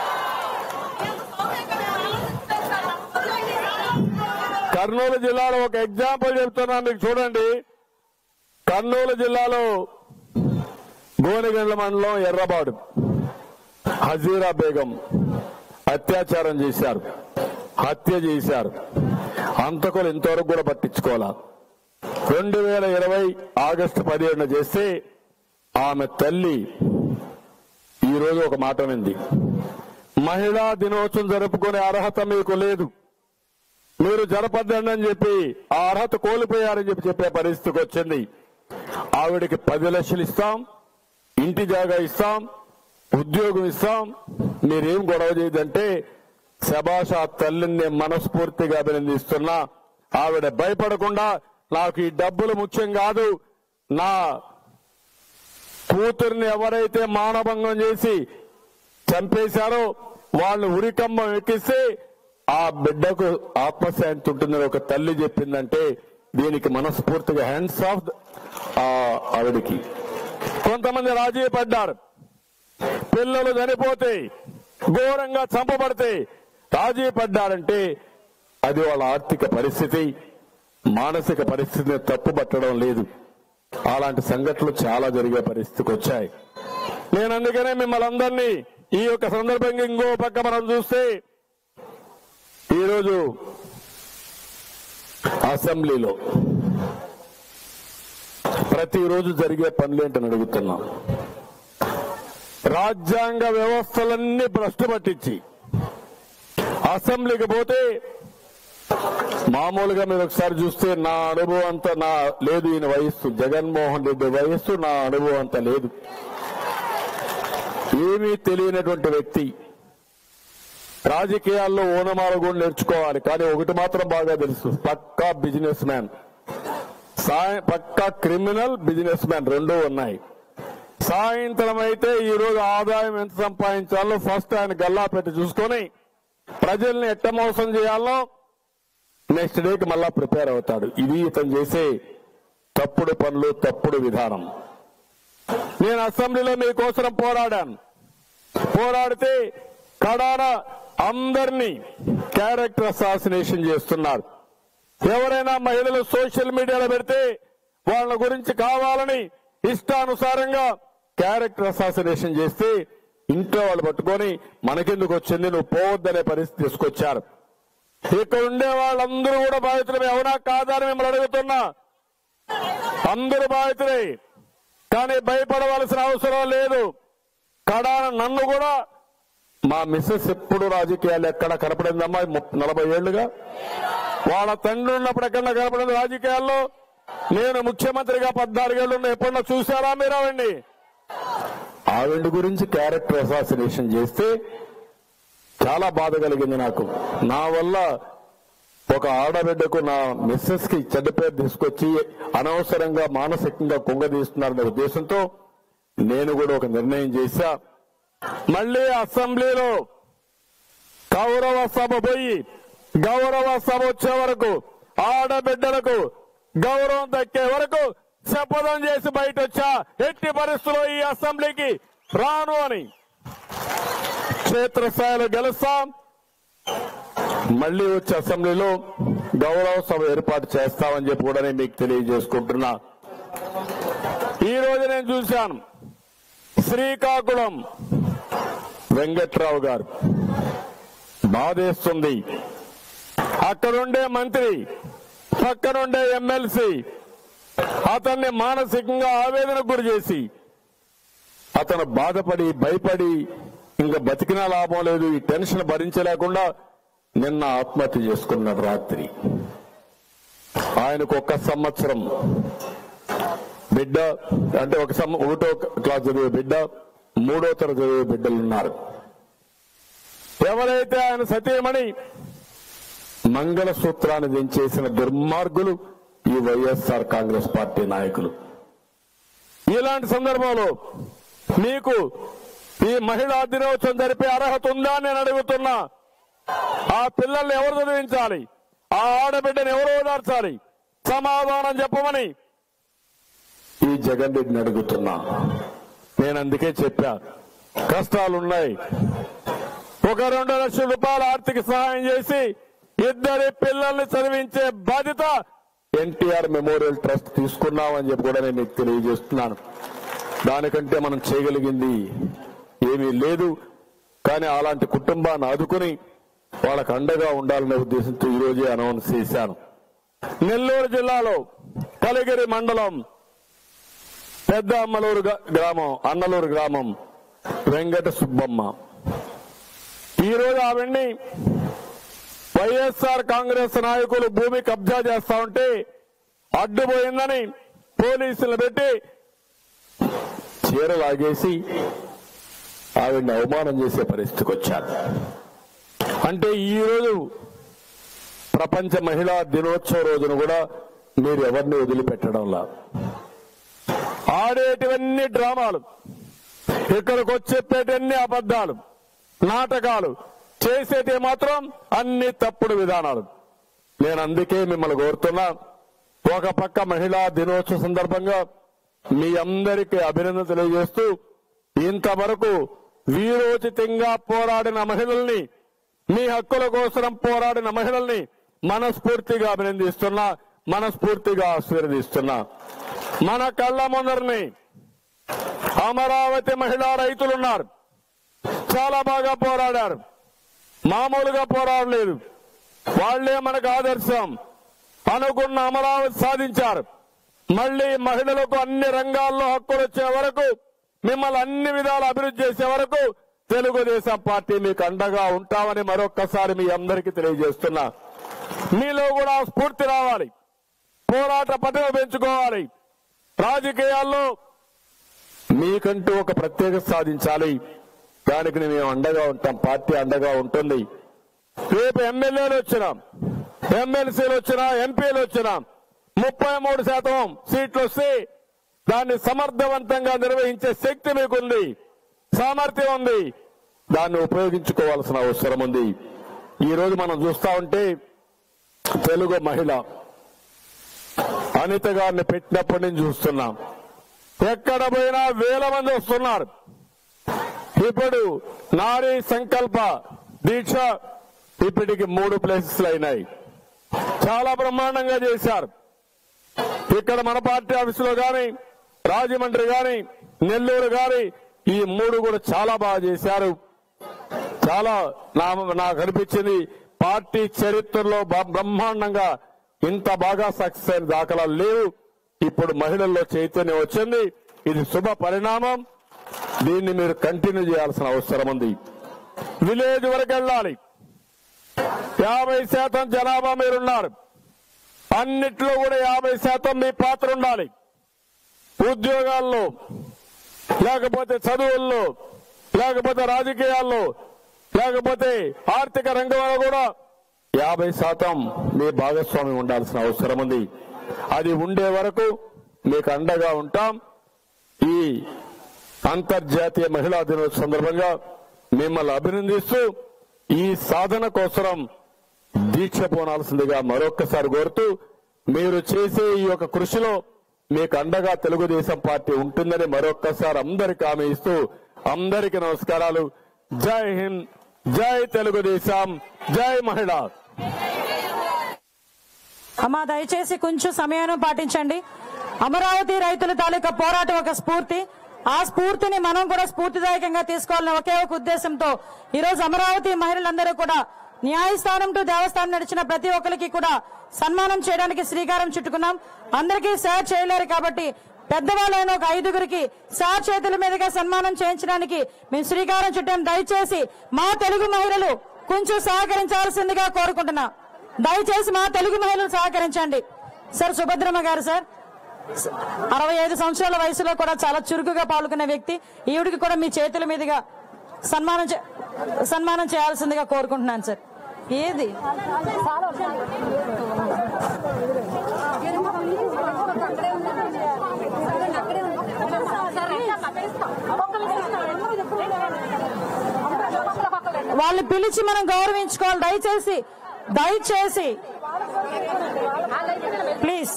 S8: కర్నూలు జిల్లాలో ఒక ఎగ్జాంపుల్ చెప్తున్నా మీకు చూడండి కర్నూలు జిల్లాలో గోనెగండ్ల మండలం ఎర్రబాడు హజీరా బేగం అత్యాచారం చేశారు హత్య చేశారు అంతకులు ఇంతవరకు కూడా పట్టించుకోవాలా రెండు వేల ఇరవై ఆగస్టు పదిహేడున చేస్తే ఆమె తల్లి ఈ రోజు ఒక మాట వింది మహిళా దినోత్సవం జరుపుకునే అర్హత మీకు లేదు మీరు జరపద్దండి అని చెప్పి ఆ అర్హత కోల్పోయారని చెప్పి చెప్పే పరిస్థితికి వచ్చింది ఆవిడకి పది లక్షలు ఇస్తాం ఇంటి జాగా ఇస్తాం ఉద్యోగం ఇస్తాం మీరేం గొడవ చేయదంటే శభాష ఆ తల్లిని నేను మనస్ఫూర్తిగా అభినందిస్తున్నా ఆవిడ భయపడకుండా నాకు ఈ డబ్బులు ముఖ్యం కాదు నా కూతుర్ని ఎవరైతే మానభంగం చేసి చంపేశారో వాళ్ళు ఉరికమ్మం ఎక్కిస్తే ఆ బిడ్డకు ఆత్మశాంతి ఉంటుందని ఒక తల్లి చెప్పిందంటే దీనికి మనస్ఫూర్తిగా హ్యాండ్స్ ఆఫ్ ఆవిడికి కొంతమంది రాజీ పడ్డారు పిల్లలు చనిపోతే ఘోరంగా చంపబడితే రాజీ పడ్డారంటే అది వాళ్ళ ఆర్థిక పరిస్థితి మానసిక పరిస్థితిని తప్పుపట్టడం లేదు అలాంటి సంఘటనలు చాలా జరిగే పరిస్థితికి వచ్చాయి నేను అందుకనే మిమ్మల్ని అందరినీ ఈ యొక్క సందర్భంగా ఇంకో పక్క మనం చూస్తే ఈరోజు అసెంబ్లీలో ప్రతిరోజు జరిగే పనులేంటని అడుగుతున్నాం రాజ్యాంగ వ్యవస్థలన్నీ భ్రష్టు పట్టించి అసెంబ్లీకి పోతే మామూలుగా మీరు ఒకసారి చూస్తే నా అనుభవం అంతా నా లేదు ఈయన వయస్సు జగన్మోహన్ రెడ్డి వయస్సు నా అనుభవం అంతా లేదు ఏమీ తెలియనటువంటి వ్యక్తి రాజకీయాల్లో ఓనమాలు కూడా నేర్చుకోవాలి కానీ ఒకటి మాత్రం బాగా తెలుసు పక్కా బిజినెస్ మ్యాన్ సాయ- పక్కా క్రిమినల్ బిజినెస్ మ్యాన్ రెండూ ఉన్నాయి సాయంత్రం అయితే ఈ రోజు ఆదాయం ఎంత సంపాదించాలో ఫస్ట్ ఆయన గల్లా పెట్టి చూసుకొని ప్రజల్ని ఎట్ట మోసం చేయాలో నెక్స్ట్ డేకి మళ్ళా ప్రిపేర్ అవుతాడు ఇది ఇతను చేసే తప్పుడు పనులు తప్పుడు విధానం నేను అసెంబ్లీలో మీకోసం పోరాడాను పోరాడితే కడాన అందరినీ క్యారెక్టర్ అసాసినేషన్ చేస్తున్నారు ఎవరైనా మహిళలు సోషల్ మీడియాలో పెడితే వాళ్ళ గురించి కావాలని ఇష్టానుసారంగా క్యారెక్టర్ అసాసినేషన్ చేస్తే ఇంట్లో వాళ్ళు పట్టుకొని మనకెందుకు వచ్చింది నువ్వు పోవద్దనే పరిస్థితి తీసుకొచ్చారు ఇక్కడ ఉండే వాళ్ళందరూ కూడా బాధితులమే అవునా కాదా అని మిమ్మల్ని అడుగుతున్నా అందరూ బాధితులే కానీ భయపడవలసిన అవసరం లేదు కడాన నన్ను కూడా మా మిస్సెస్ ఎప్పుడు రాజకీయాలు ఎక్కడ కనపడిందమ్మా ముప్ప- నలభై ఏళ్లుగా వాళ్ళ తండ్రి ఉన్నప్పుడు ఎక్కడ కనపడింది రాజకీయాల్లో నేను ముఖ్యమంత్రిగా పద్నాలుగేళ్లు ఉన్న ఎప్పుడన్నా చూసారా మీరు ఆవిడ్ని ఆవిడ గురించి క్యారెక్టర్ అసాసినేషన్ చేస్తే చాలా బాధ కలిగింది నాకు నా వల్ల ఒక ఆడబిడ్డకు నా మిస్సెస్ కి చెడ్డ పేరు తీసుకొచ్చి అనవసరంగా మానసికంగా కుంగదీస్తున్నారనే ఉద్దేశంతో నేను కూడా ఒక నిర్ణయం చేశా మళ్ళీ అసెంబ్లీలో గౌరవ సభ పోయి గౌరవ సభ వచ్చే వరకు ఆడబిడ్డలకు గౌరవం దక్కే వరకు శపథం చేసి బయట వచ్చా ఎట్టి పరిస్థితుల్లో ఈ అసెంబ్లీకి రాను అని క్షేత్రస్థాయిలో గెలుస్తాం మళ్ళీ వచ్చే అసెంబ్లీలో గౌరవ సభ ఏర్పాటు చేస్తామని చెప్పి కూడా నేను మీకు తెలియజేసుకుంటున్నా ఈ రోజు నేను చూశాను శ్రీకాకుళం వెంకట్రావు గారు బాధేస్తుంది అక్కడుండే మంత్రి పక్కనుండే ఎమ్మెల్సీ అతన్ని మానసికంగా ఆవేదనకు గురి చేసి అతను బాధపడి భయపడి ఇంకా బతికినా లాభం లేదు ఈ టెన్షన్ భరించలేకుండా నిన్న ఆత్మహత్య చేసుకున్నాడు రాత్రి ఆయనకు ఒక్క సంవత్సరం బిడ్డ అంటే ఒక సం ఒకటో క్లాస్ చదివే బిడ్డ మూడో తరగతి చదివే బిడ్డలు ఉన్నారు ఎవరైతే ఆయన సతీమణి మంగళసూత్రాన్ని దించేసిన దుర్మార్గులు ఈ వైఎస్ఆర్ కాంగ్రెస్ పార్టీ నాయకులు ఇలాంటి సందర్భంలో మీకు ఈ మహిళా దినోత్సవం జరిపే అర్హత ఉందా అని నేను అడుగుతున్నా ఆ పిల్లల్ని ఎవరు చదివించాలి ఆ ఆడబిడ్డను ఎవరు ఓదార్చాలి సమాధానం చెప్పమని ఈ జగన్ రెడ్డిని అడుగుతున్నా నేను అందుకే చెప్పా కష్టాలున్నాయి ఒక రెండు లక్షల రూపాయల ఆర్థిక సహాయం చేసి ఇద్దరి పిల్లల్ని చదివించే బాధ్యత ఎన్టీఆర్ మెమోరియల్ ట్రస్ట్ తీసుకున్నామని చెప్పి కూడా నేను మీకు తెలియజేస్తున్నాను దానికంటే మనం చేయగలిగింది ఏమీ లేదు కానీ అలాంటి కుటుంబాన్ని ఆదుకుని వాళ్ళకు అండగా ఉండాలనే ఉద్దేశంతో ఈ రోజే అనౌన్స్ చేశాను నెల్లూరు జిల్లాలో కలిగిరి మండలం పెద్ద అమ్మలూరు గ- గ్రామం అన్నలూరు గ్రామం వెంకట సుబ్బమ్మ ఈ రోజు ఆవిడ్ని వైఎస్ఆర్ కాంగ్రెస్ నాయకులు భూమి కబ్జా చేస్తా ఉంటే అడ్డుపోయిందని పోలీసులు పెట్టి చీర లాగేసి ఆవిడ్ని అవమానం చేసే పరిస్థితికి వచ్చారు అంటే ఈ రోజు ప్రపంచ మహిళా దినోత్సవ రోజున కూడా మీరు ఎవరిని వదిలిపెట్టడంలా ఆడేటివన్నీ డ్రామాలు ఇక్కడికి వచ్చి చెప్పేటన్ని అబద్ధాలు నాటకాలు చేసేటి మాత్రం అన్ని తప్పుడు విధానాలు నేను అందుకే మిమ్మల్ని కోరుతున్నా ఒక పక్క మహిళా దినోత్సవ సందర్భంగా మీ అందరికీ అభినందన తెలియజేస్తూ ఇంతవరకు వీరోచితంగా పోరాడిన మహిళల్ని మీ హక్కుల కోసం పోరాడిన మహిళల్ని మనస్ఫూర్తిగా అభినందిస్తున్నా మనస్ఫూర్తిగా ఆశీర్వదిస్తున్నా మన కళ్ళ ముందరిని అమరావతి మహిళా రైతులున్నారు చాలా బాగా పోరాడారు మామూలుగా పోరాడలేదు వాళ్లే మనకు ఆదర్శం అనుకున్న అమరావతి సాధించారు మళ్ళీ మహిళలకు అన్ని రంగాల్లో హక్కులు వచ్చే వరకు మిమ్మల్ని అన్ని విధాలు అభివృద్ధి చేసే వరకు తెలుగుదేశం పార్టీ మీకు అండగా ఉంటామని మరొక్కసారి మీ అందరికీ తెలియజేస్తున్నా మీలో కూడా ఆ స్ఫూర్తి రావాలి పోరాట పట్టున పెంచుకోవాలి రాజకీయాల్లో మీకంటూ ఒక ప్రత్యేకత సాధించాలి దానికి మేము అండగా ఉంటాం పార్టీ అండగా ఉంటుంది రేపు ఎమ్మెల్యేలు వచ్చినా ఎమ్మెల్సీలు వచ్చినా ఎంపీలు వచ్చినా ముప్పై మూడు శాతం సీట్లు వస్తే దాన్ని సమర్థవంతంగా నిర్వహించే శక్తి మీకుంది సామర్థ్యం ఉంది దాన్ని ఉపయోగించుకోవాల్సిన అవసరం ఉంది ఈ రోజు మనం చూస్తా ఉంటే తెలుగు మహిళ అనిత గారిని పెట్టినప్పటి నుంచి చూస్తున్నాం ఎక్కడ పోయినా వేల మంది వస్తున్నారు ఇప్పుడు నారీ సంకల్ప దీక్ష ఇప్పటికి మూడు ప్లేసెస్ అయినాయి చాలా బ్రహ్మాండంగా చేశారు ఇక్కడ మన పార్టీ ఆఫీసులో గాని రాజమండ్రి గాని నెల్లూరు గాని ఈ మూడు కూడా చాలా బాగా చేశారు చాలా నా నాకు అనిపించింది పార్టీ చరిత్రలో బ- బ్రహ్మాండంగా ఇంత బాగా సక్సెస్ అయిన దాఖలాలు లేవు ఇప్పుడు మహిళల్లో చైతన్యం వచ్చింది ఇది శుభ పరిణామం దీన్ని మీరు కంటిన్యూ చేయాల్సిన అవసరం ఉంది విలేజ్ వరకు వెళ్ళాలి యాభై శాతం జనాభా మీరున్నారు అన్నిట్లో కూడా యాభై శాతం మీ పాత్ర ఉండాలి ఉద్యోగాల్లో లేకపోతే చదువుల్లో లేకపోతే రాజకీయాల్లో లేకపోతే ఆర్థిక రంగంలో కూడా యాభై శాతం మీ భాగస్వామి ఉండాల్సిన అవసరం ఉంది అది ఉండే వరకు మీకు అండగా ఉంటాం ఈ అంతర్జాతీయ మహిళా దినోత్సవ సందర్భంగా మిమ్మల్ని అభినందిస్తూ ఈ సాధన కోసం దీక్ష పోనాల్సిందిగా మరొక్కసారి కోరుతూ మీరు చేసే ఈ యొక్క కృషిలో మీకు అండగా తెలుగుదేశం పార్టీ ఉంటుందని మరొక్కసారి అందరికి హామీ ఇస్తూ అందరికీ నమస్కారాలు జై హింద్ జై తెలుగుదేశం జై మహిళ
S5: అమ్మా దయచేసి కొంచెం సమయాన్ని పాటించండి అమరావతి రైతుల తాలూకా పోరాటం ఒక స్ఫూర్తి ఆ స్ఫూర్తిని మనం కూడా స్ఫూర్తిదాయకంగా తీసుకోవాలని ఒకే ఒక ఉద్దేశంతో ఈ రోజు అమరావతి మహిళలందరూ కూడా న్యాయస్థానం టు దేవస్థానం నడిచిన ప్రతి ఒక్కరికి కూడా సన్మానం చేయడానికి శ్రీకారం చుట్టుకున్నాం అందరికీ సార్ చేయలేరు కాబట్టి పెద్దవాళ్ళైన ఒక ఐదుగురికి సార్ చేతుల మీదుగా సన్మానం చేయించడానికి మేము శ్రీకారం చుట్టాం దయచేసి మా తెలుగు మహిళలు కొంచెం సహకరించాల్సిందిగా కోరుకుంటున్నా దయచేసి మా తెలుగు మహిళలు సహకరించండి సార్ సుభద్రమ్మ గారు సార్ అరవై ఐదు సంవత్సరాల వయసులో కూడా చాలా చురుకుగా పాల్గొనే వ్యక్తి ఈవిడికి కూడా మీ చేతుల మీదుగా సన్మానం చే- సన్మానం చేయాల్సిందిగా కోరుకుంటున్నాను సార్ ఏది వాళ్ళని పిలిచి మనం గౌరవించుకోవాలి దయచేసి దయచేసి ప్లీజ్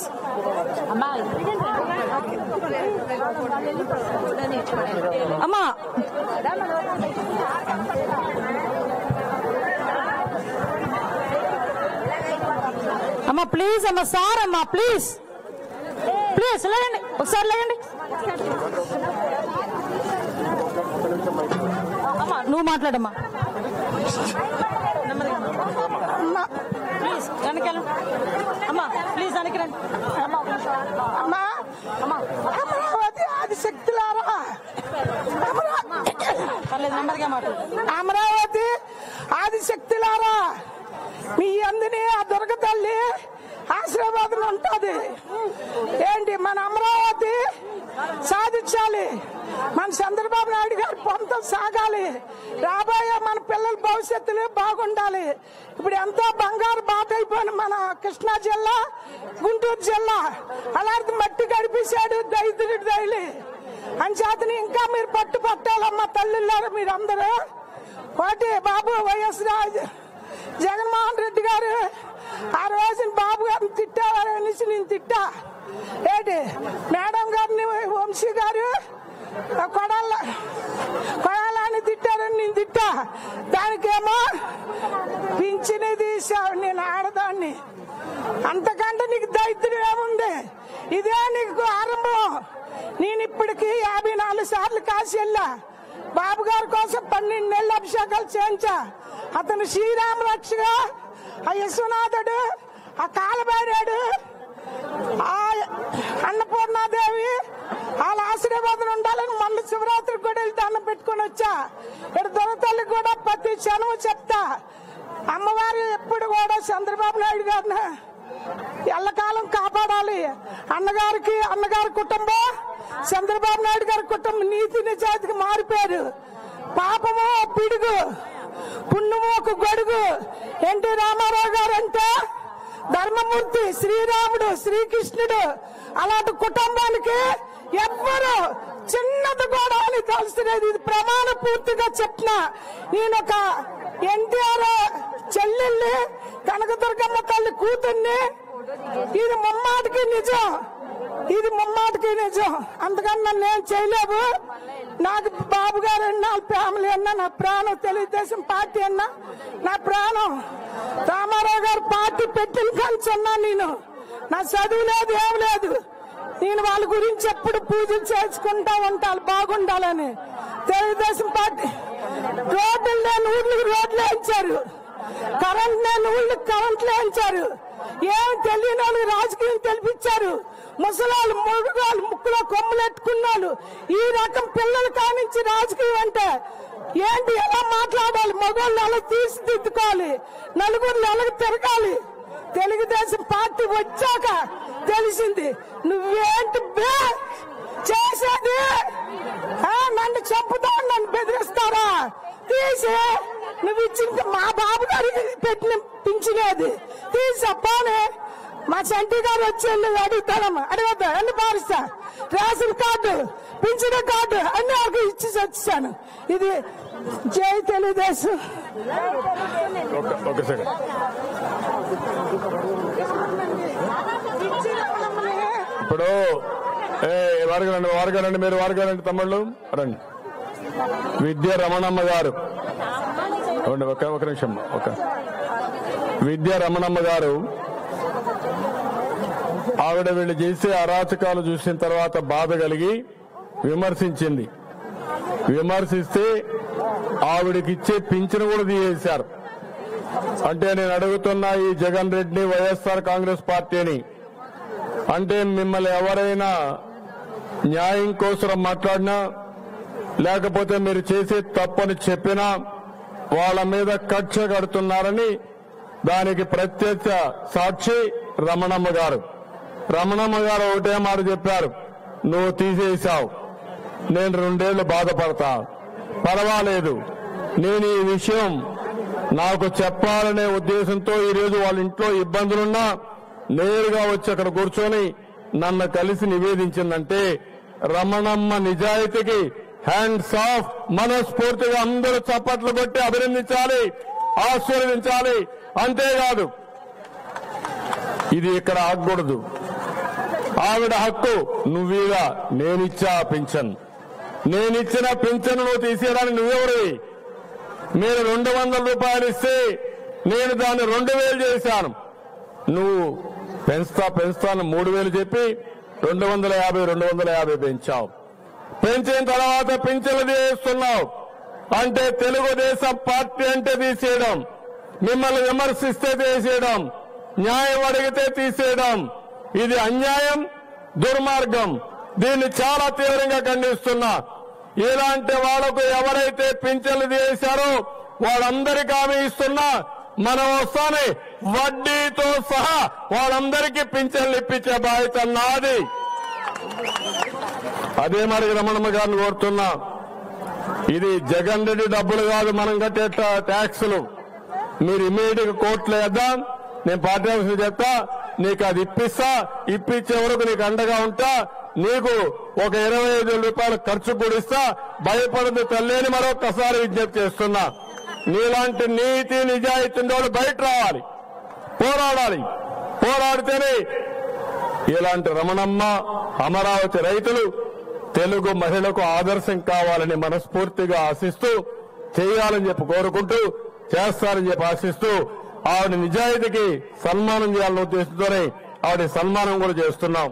S5: అమ్మా అమ్మా ప్లీజ్ అమ్మా సార్ అమ్మా ప్లీజ్ ప్లీజ్ లేండి ఒకసారి లేండి అమ్మా నువ్వు మాట్లాడమ్మా ప్లీజ్ వెనకాల అమ్మా ప్లీజ్ వెనకరండి
S1: అమ్మా అమరావతి ఆదిశక్తులారా
S5: పర్లేదు నెమ్మదిగా మాట్లాడు
S1: అమరావతి ఆదిశక్తులారా మీ అందరి ఆ దుర్గ తల్లి ఆశీర్వాదం ఉంటుంది ఏంటి మన అమరావతి సాధించాలి మన చంద్రబాబు నాయుడు గారి పొంతం సాగాలి రాబోయే మన పిల్లల భవిష్యత్తులు బాగుండాలి ఇప్పుడు ఎంతో బంగారు బాట అయిపోయిన మన కృష్ణా జిల్లా గుంటూరు జిల్లా అలాంటి మట్టి గడిపేశాడు దైతుడి దైలి అంచేతని ఇంకా మీరు పట్టు పట్టాలమ్మా తల్లిళ్ళారు మీరందరూ కోటి బాబు వైఎస్ రాజు జగన్మోహన్ రెడ్డి గారు ఆ రోజు బాబు గారిని తిట్టారనేసి నేను తిట్టా ఏంటి మేడం గారిని వంశీ గారు కొడాల కొడాలని తిట్టారని నేను తిట్టా దానికేమో పింఛని తీసావు నేను ఆడదాన్ని అంతకంటే నీకు దైత్యం ఏముంది ఇదే నీకు ఆరంభం నేను ఇప్పటికి యాభై నాలుగు సార్లు కాశీ వెళ్ళా బాబు గారి కోసం పన్నెండు నెలల అభిషేకాలు చేయించా అతను శ్రీరామ రక్షగా ఆ యశ్వనాథుడు ఆ కాలబైరాడు ఆ అన్నపూర్ణాదేవి వాళ్ళ ఆశీర్వాదం ఉండాలని మళ్ళీ శివరాత్రి కూడా వెళ్ళి దండం పెట్టుకొని వచ్చా ఇక్కడ దొరతల్లి కూడా ప్రతి క్షణం చెప్తా అమ్మవారు ఎప్పుడు కూడా చంద్రబాబు నాయుడు గారిని ఎల్లకాలం కాపాడాలి అన్నగారికి అన్నగారి కుటుంబం చంద్రబాబు నాయుడు గారి కుటుంబం నీతి నిజాయితీకి మారిపోయారు పాపము ఓ పిడుగు పుణ్యము ఒక గొడుగు ఎన్టీ రామారావు గారు అంటే ధర్మమూర్తి శ్రీరాముడు శ్రీకృష్ణుడు అలాంటి కుటుంబానికి ఎవ్వరు చిన్నది కూడా అని తెలుసులేదు ఇది ప్రమాణ పూర్తిగా చెప్పిన నేను ఒక ఎన్టీఆర్ చెల్లెల్ని కనకదుర్గమ్మ తల్లి కూతుర్ని ఇది ముమ్మాటికి నిజం ఇది ముమ్మాటికి నిజం అందుకని నన్ను ఏం చేయలేవు నాకు బాబు గారు అన్నా ఫ్యామిలీ అన్నా నా ప్రాణం తెలుగుదేశం పార్టీ అన్నా నా ప్రాణం రామారావు గారు పార్టీ పెట్టిన కంచున్నా నేను నా చదువు లేదు ఏం లేదు నేను వాళ్ళ గురించి ఎప్పుడు పూజలు చేసుకుంటా ఉంటాను బాగుండాలని తెలుగుదేశం పార్టీ రోడ్లు లేని ఊర్లకు రోడ్లు వేయించారు కరెంట్ లేని ఊళ్ళకి కరెంట్ వేయించారు ఏం తెలియని వాళ్ళకి రాజకీయం తెలిపించారు ముసలాళ్ళు ముడుగాళ్ళు ముక్కులో కొమ్ములెట్టుకున్నాళ్ళు ఈ రకం పిల్లలు కానించి రాజకీయం అంటే ఏంటి ఎలా మాట్లాడాలి మగవాళ్ళు ఎలా తీర్చిదిద్దుకోవాలి నలుగురు ఎలా తిరగాలి తెలుగుదేశం పార్టీ వచ్చాక తెలిసింది నువ్వేంటి బే చేసేది ఆ, నన్ను చంపుతా నన్ను బెదిరిస్తారా తీసి నువ్వు ఇచ్చిన మా బాబు గారికి పెట్టిన పింఛనేది తీసి అబ్బానే మా చంటి గారు వచ్చి వెళ్ళి అడుగుతాడమ్మా అడగద్దా అన్ని పారిస్తా రేషన్ కార్డు పింఛన్ కార్డు అన్ని వాళ్ళకి ఇచ్చి వచ్చాను ఇది జై తెలుగుదేశం
S8: ఒక- ఒక సెకండ్ ఇప్పుడు ఏ వారగలండి వారగలండి మీరు వారగలండి తమ్ముళ్ళు రండి విద్య రమణమ్మ గారు అవునండి, ఒక ఒక నిమిషం ఒక విద్య రమణమ్మ గారు ఆవిడ వీళ్ళు చేసే అరాచకాలు చూసిన తర్వాత బాధ కలిగి విమర్శించింది విమర్శిస్తే ఆవిడకిచ్చే పింఛను కూడా తీసేశారు అంటే నేను అడుగుతున్నా ఈ జగన్ రెడ్డి వైఎస్ఆర్ కాంగ్రెస్ పార్టీని అంటే మిమ్మల్ని ఎవరైనా న్యాయం కోసం మాట్లాడినా లేకపోతే మీరు చేసే తప్పని చెప్పినా వాళ్ళ మీద కక్ష కడుతున్నారని దానికి ప్రత్యక్ష సాక్షి రమణమ్మ గారు రమణమ్మ గారు ఒకటే మాట చెప్పారు నువ్వు తీసేశావు నేను రెండేళ్లు బాధపడతా పర్వాలేదు నేను ఈ విషయం నాకు చెప్పాలనే ఉద్దేశంతో ఈరోజు వాళ్ళ ఇంట్లో ఇబ్బందులున్నా నేరుగా వచ్చి అక్కడ కూర్చొని నన్ను కలిసి నివేదించిందంటే రమణమ్మ నిజాయితీకి హ్యాండ్స్ ఆఫ్ మనస్ఫూర్తిగా అందరూ చప్పట్లు కొట్టి అభినందించాలి ఆశీర్వదించాలి అంతేకాదు ఇది ఇక్కడ ఆగకూడదు ఆవిడ హక్కు నువ్వీగా నేనిచ్చా పింఛన్ నేనిచ్చిన పింఛన్ నువ్వు తీసేయడానికి నువ్వెవరివి మీరు రెండు వందల రూపాయలు ఇస్తే నేను దాన్ని రెండు వేలు చేశాను నువ్వు పెంచుతా పెంచుతాను మూడు వేలు చెప్పి రెండు వందల యాభై రెండు వందల యాభై పెంచావు పెంచిన తర్వాత పింఛన్లు తీస్తున్నావు అంటే తెలుగుదేశం పార్టీ అంటే తీసేయడం మిమ్మల్ని విమర్శిస్తే తీసేయడం న్యాయం అడిగితే తీసేయడం ఇది అన్యాయం దుర్మార్గం దీన్ని చాలా తీవ్రంగా ఖండిస్తున్నా ఇలాంటి వాళ్లకు ఎవరైతే పింఛన్లు తీశారో వాళ్ళందరికీ హామీ ఇస్తున్నా మనం వస్తానే వడ్డీతో సహా వాళ్ళందరికీ పింఛన్లు ఇప్పించే బాధ్యత నాది అదే మరి రమణమ్మ గారిని కోరుతున్నా ఇది జగన్ రెడ్డి డబ్బులు కాదు మనం కట్టే ట్యా- ట్యాక్సులు మీరు ఇమీడియట్ గా కోర్టులో వేద్దాం నేను పార్టీ ఆఫీసులో చెప్తా నీకు అది ఇప్పిస్తా ఇప్పించే వరకు నీకు అండగా ఉంటా నీకు ఒక ఇరవై ఐదు వేల రూపాయలు ఖర్చు కూడా ఇస్తా భయపడదు తల్లేని మరొకసారి విజ్ఞప్తి చేస్తున్నా నీలాంటి నీతి నిజాయితీ ఉండేవాళ్ళు బయట రావాలి పోరాడాలి పోరాడితేనే ఇలాంటి రమణమ్మ అమరావతి రైతులు తెలుగు మహిళకు ఆదర్శం కావాలని మనస్ఫూర్తిగా ఆశిస్తూ చేయాలని చెప్పి కోరుకుంటూ చేస్తారని చెప్పి ఆశిస్తూ ఆవిడ నిజాయితీకి సన్మానం చేయాలన్న ఉద్దేశంతోనే ఆవిడ సన్మానం కూడా చేస్తున్నాం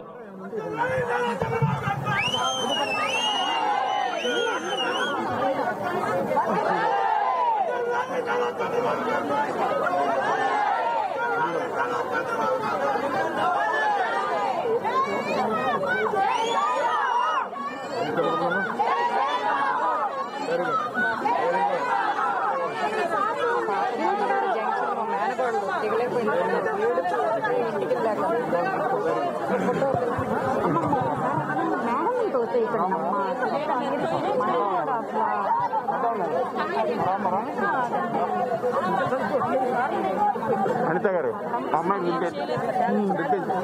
S9: మేడం తోతే ఇక్కడ
S7: అనిత గారు ఆ అమ్మాయికి లింకేజ్ లింకేజ్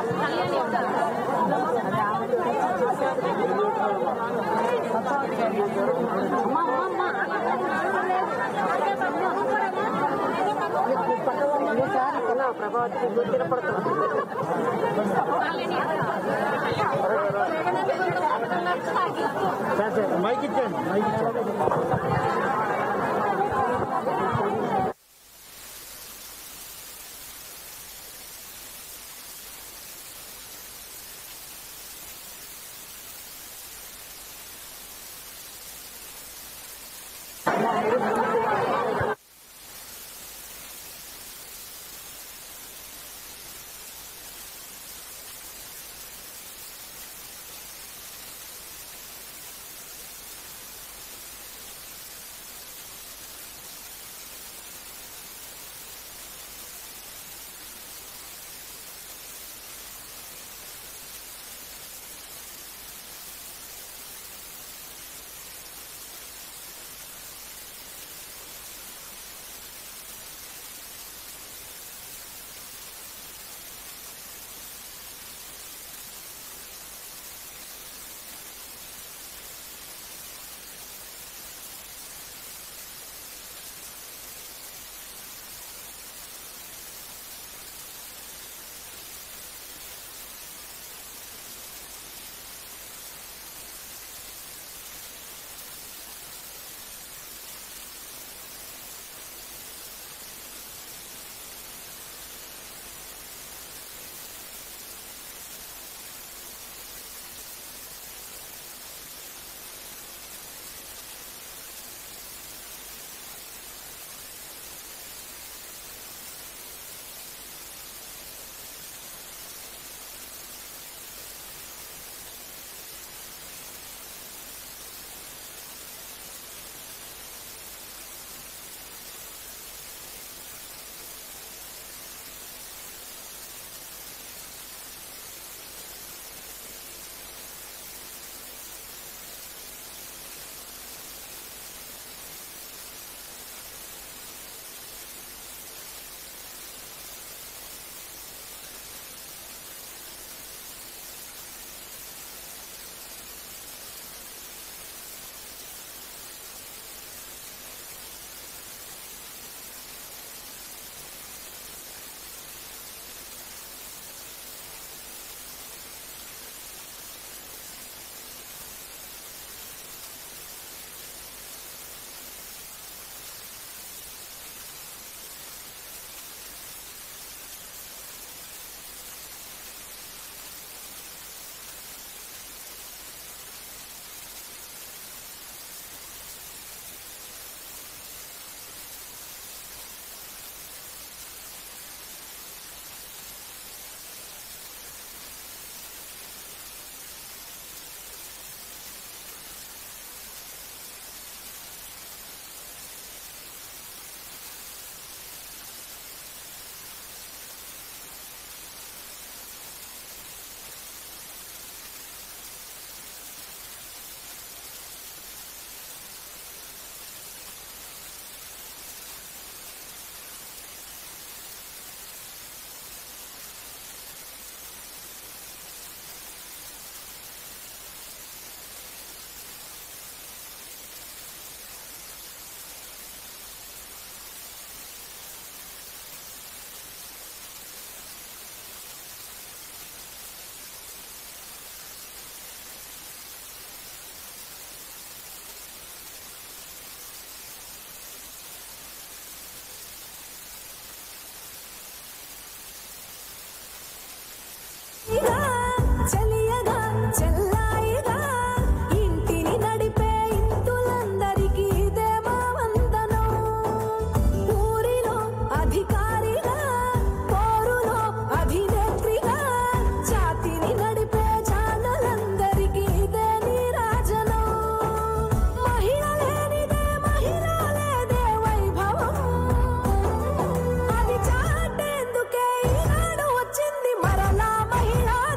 S9: చలియగా చెల్లాయిగా ఇంటిని నడిపే ఇంటులందరికీ ఇదే మా వందనం ఊరిలో అధికారిగా పోరులో అభినేత్రిగా జాతిని నడిపే ఛానలందరికీ ఇదే నీరాజనం మహిళ లేనిదే మహిళ లేదే వైభవం అది చాటేందుకే ఈనాడు వచ్చింది మరలా మహిళా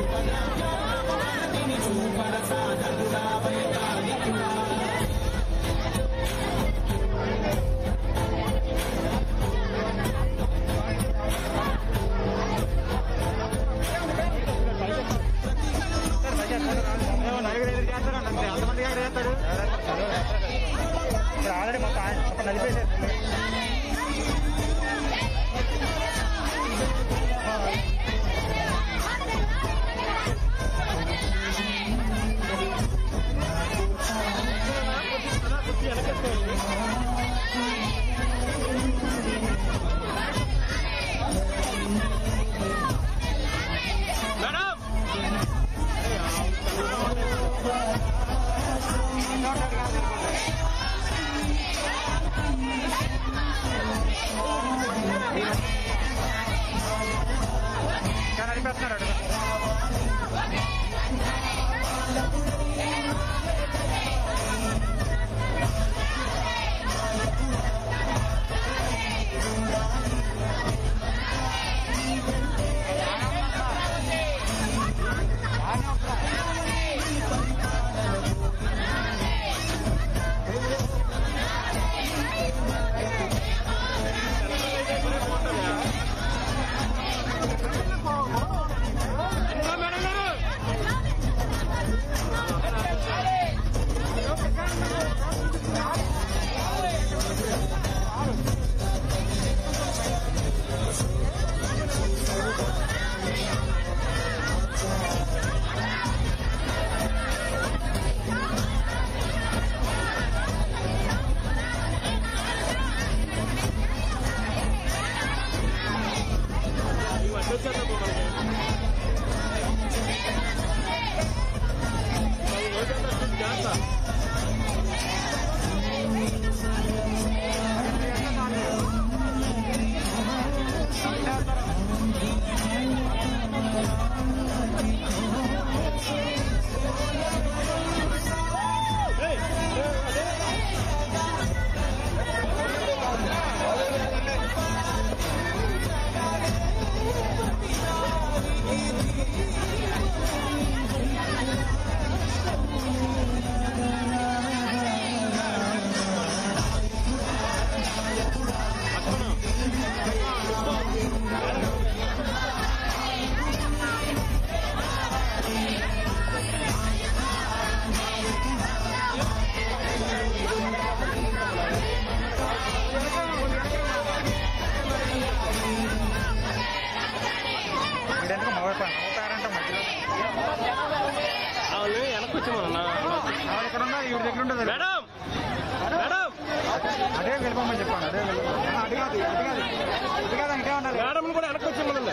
S10: అదే వెళ్ళిపోమని చెప్పాను అదే వెళ్ళిపోమని అటు కాదు అటు కాదు అటు కాదు ఇటే ఉండాలి
S11: మేడం కూడా వెనక్కి వచ్చేమనండి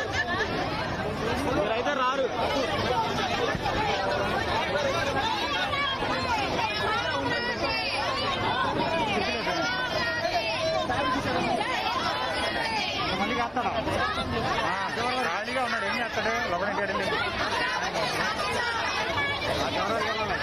S11: మీరైతే రారు
S10: మళ్ళీ చేస్తాడా ఖాళీగా ఉన్నాడు ఏం చేస్తాడు లోపలికి వెళ్ళి ఆ కెమెరాకి వెళ్ళాలి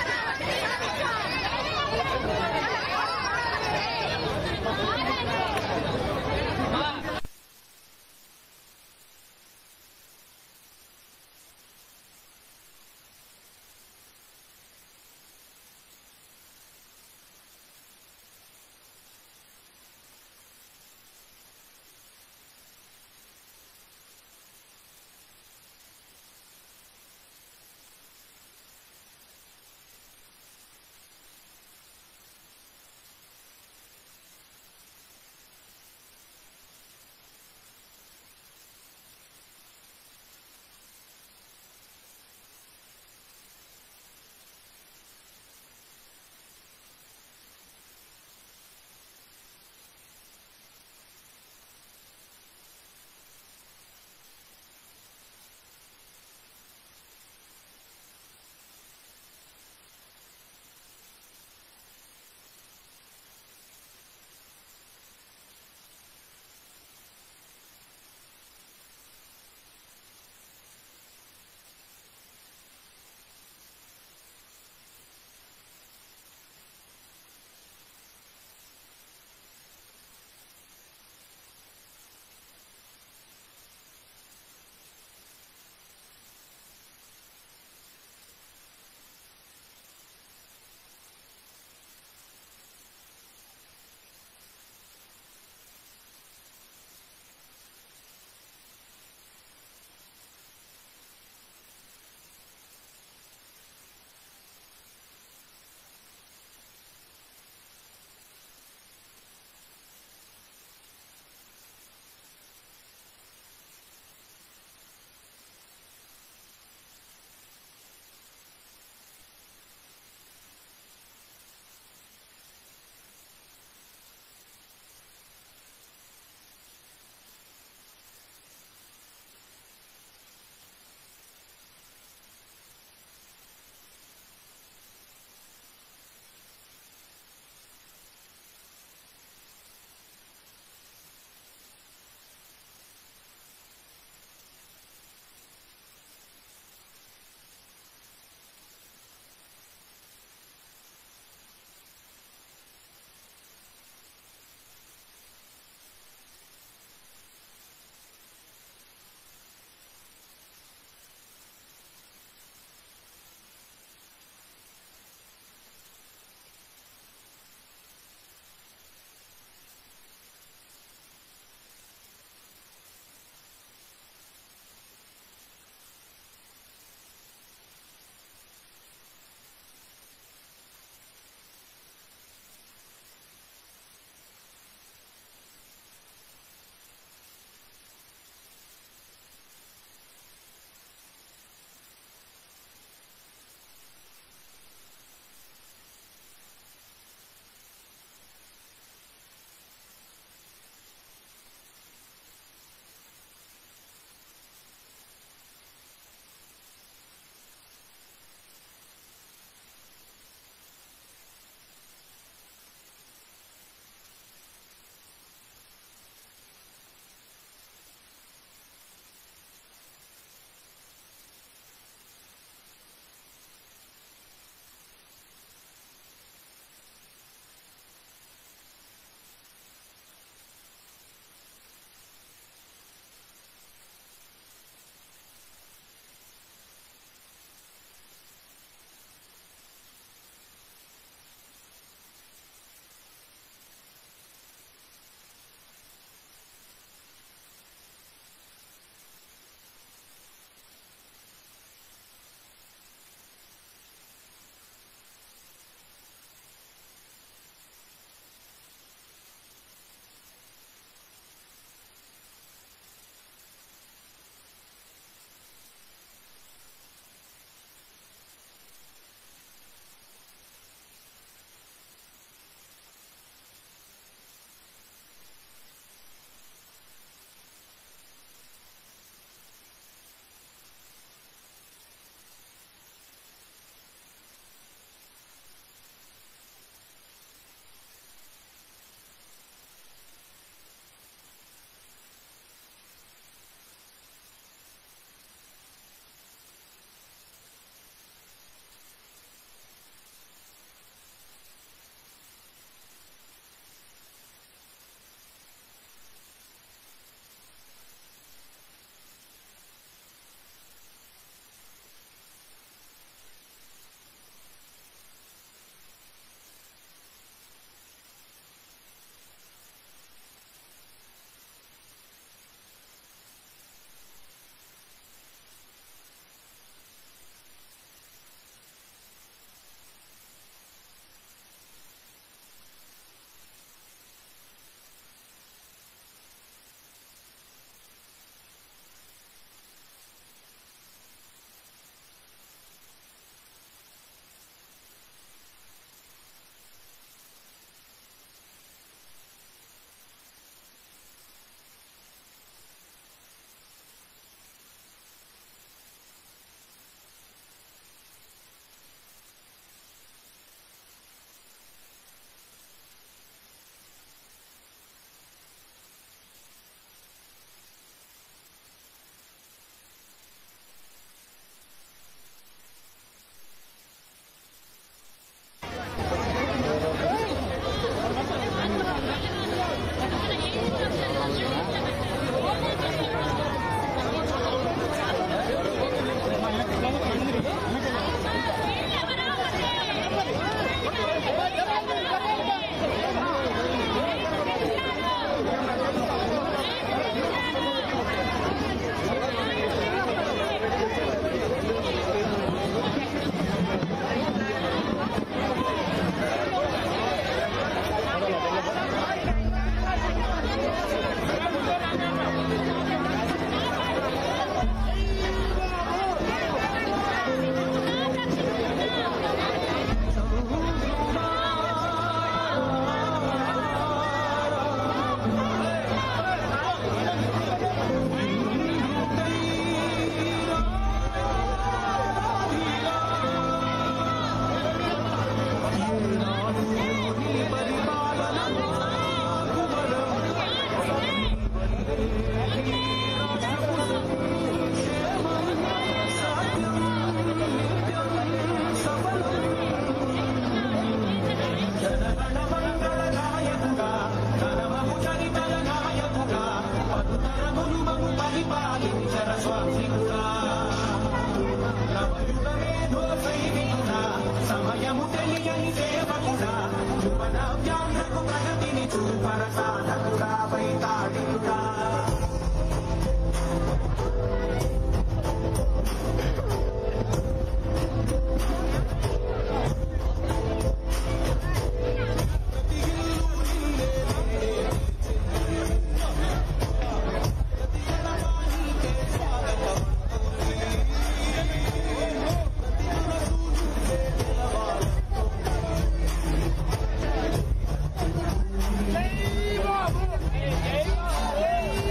S12: Hey!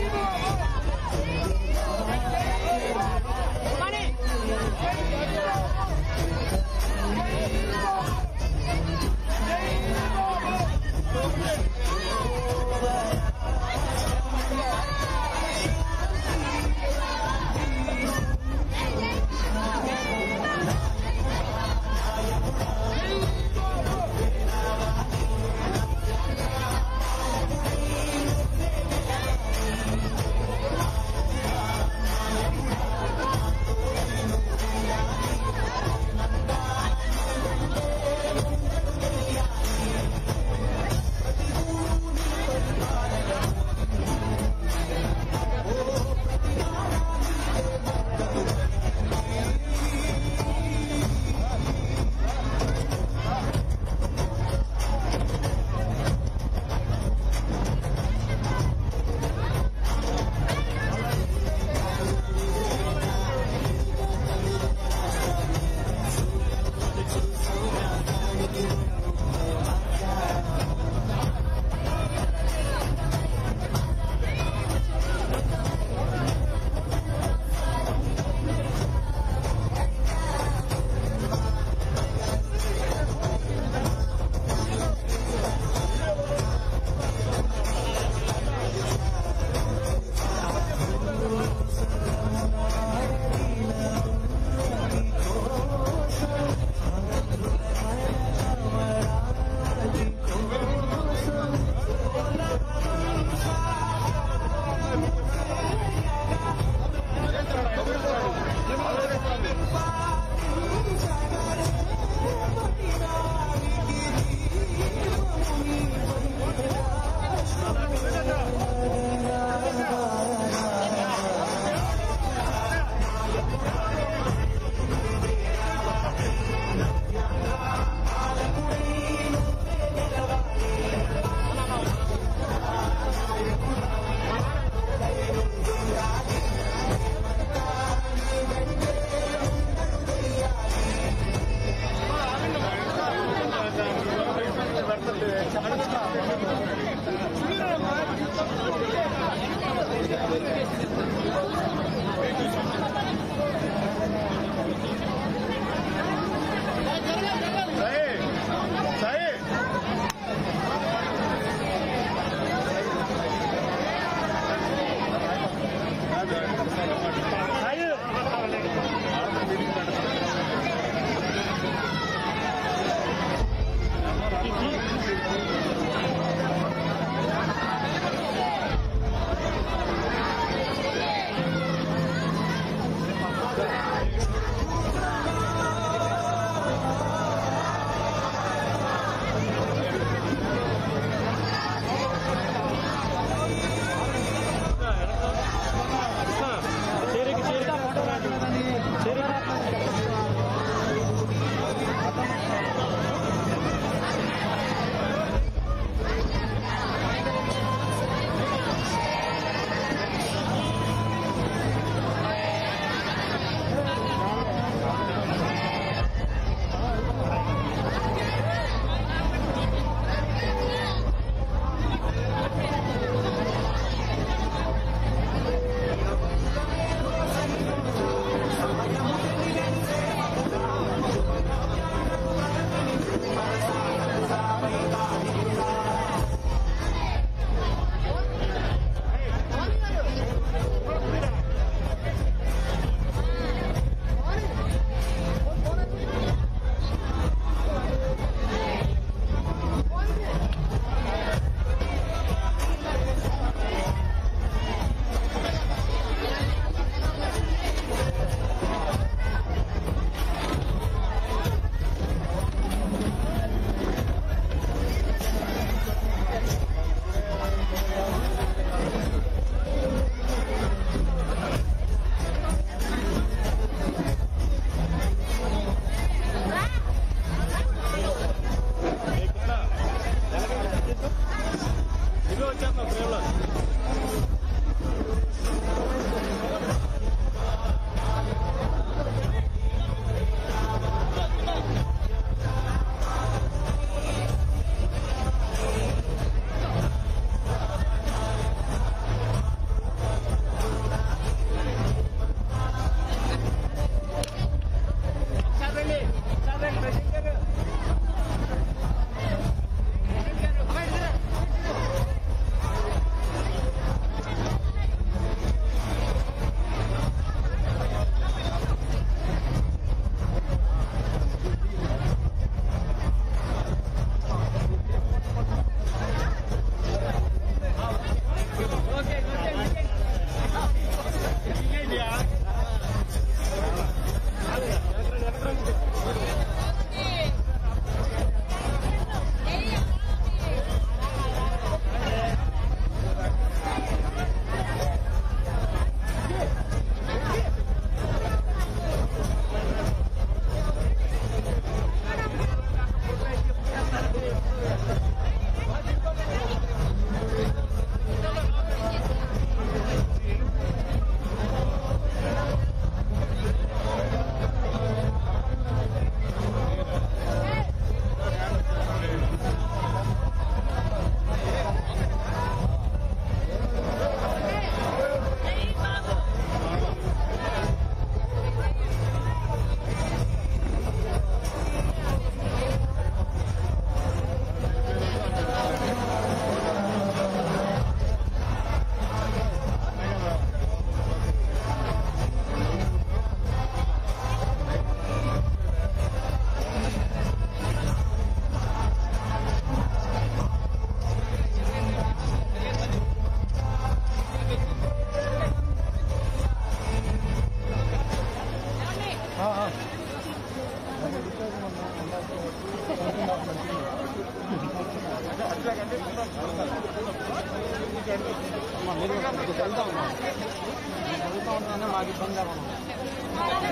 S11: మాకు ఇబ్బంది లేకుండా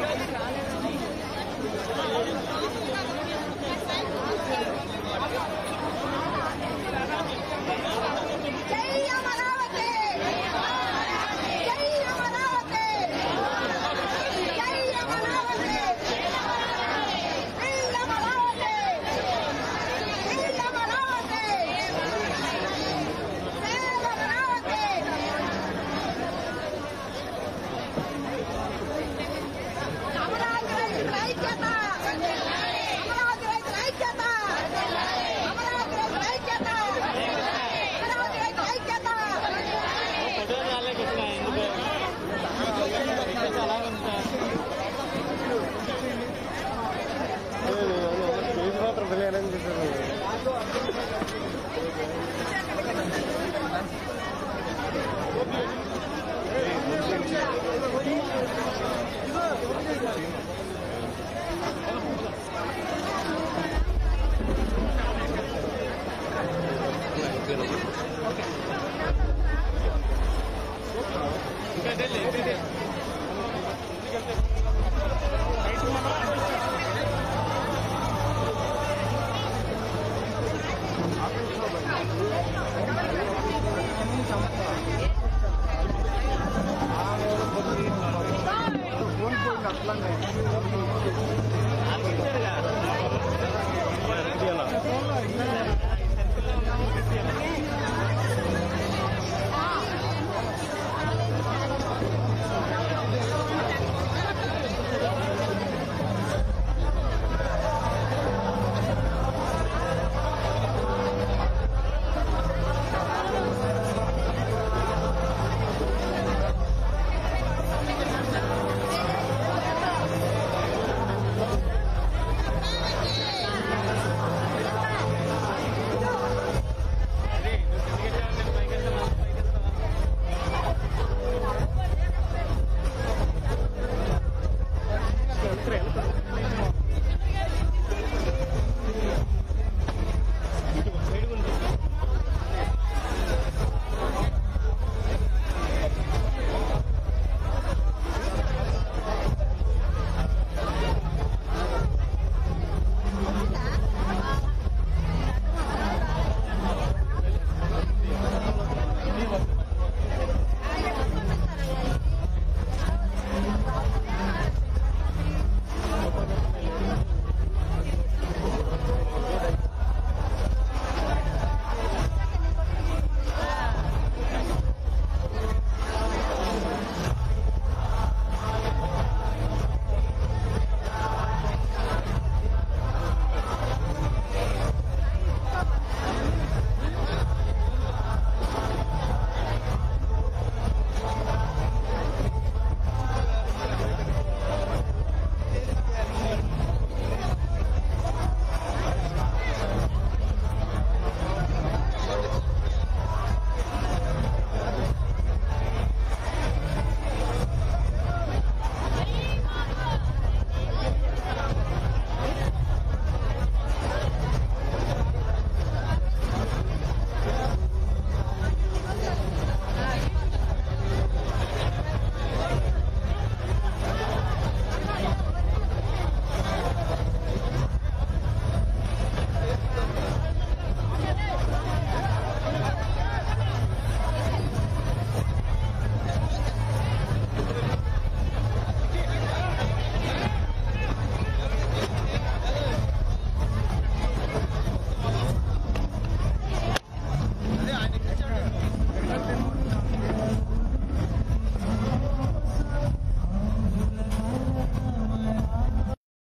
S10: మాత్రం బిర్యానీ చెప్పారు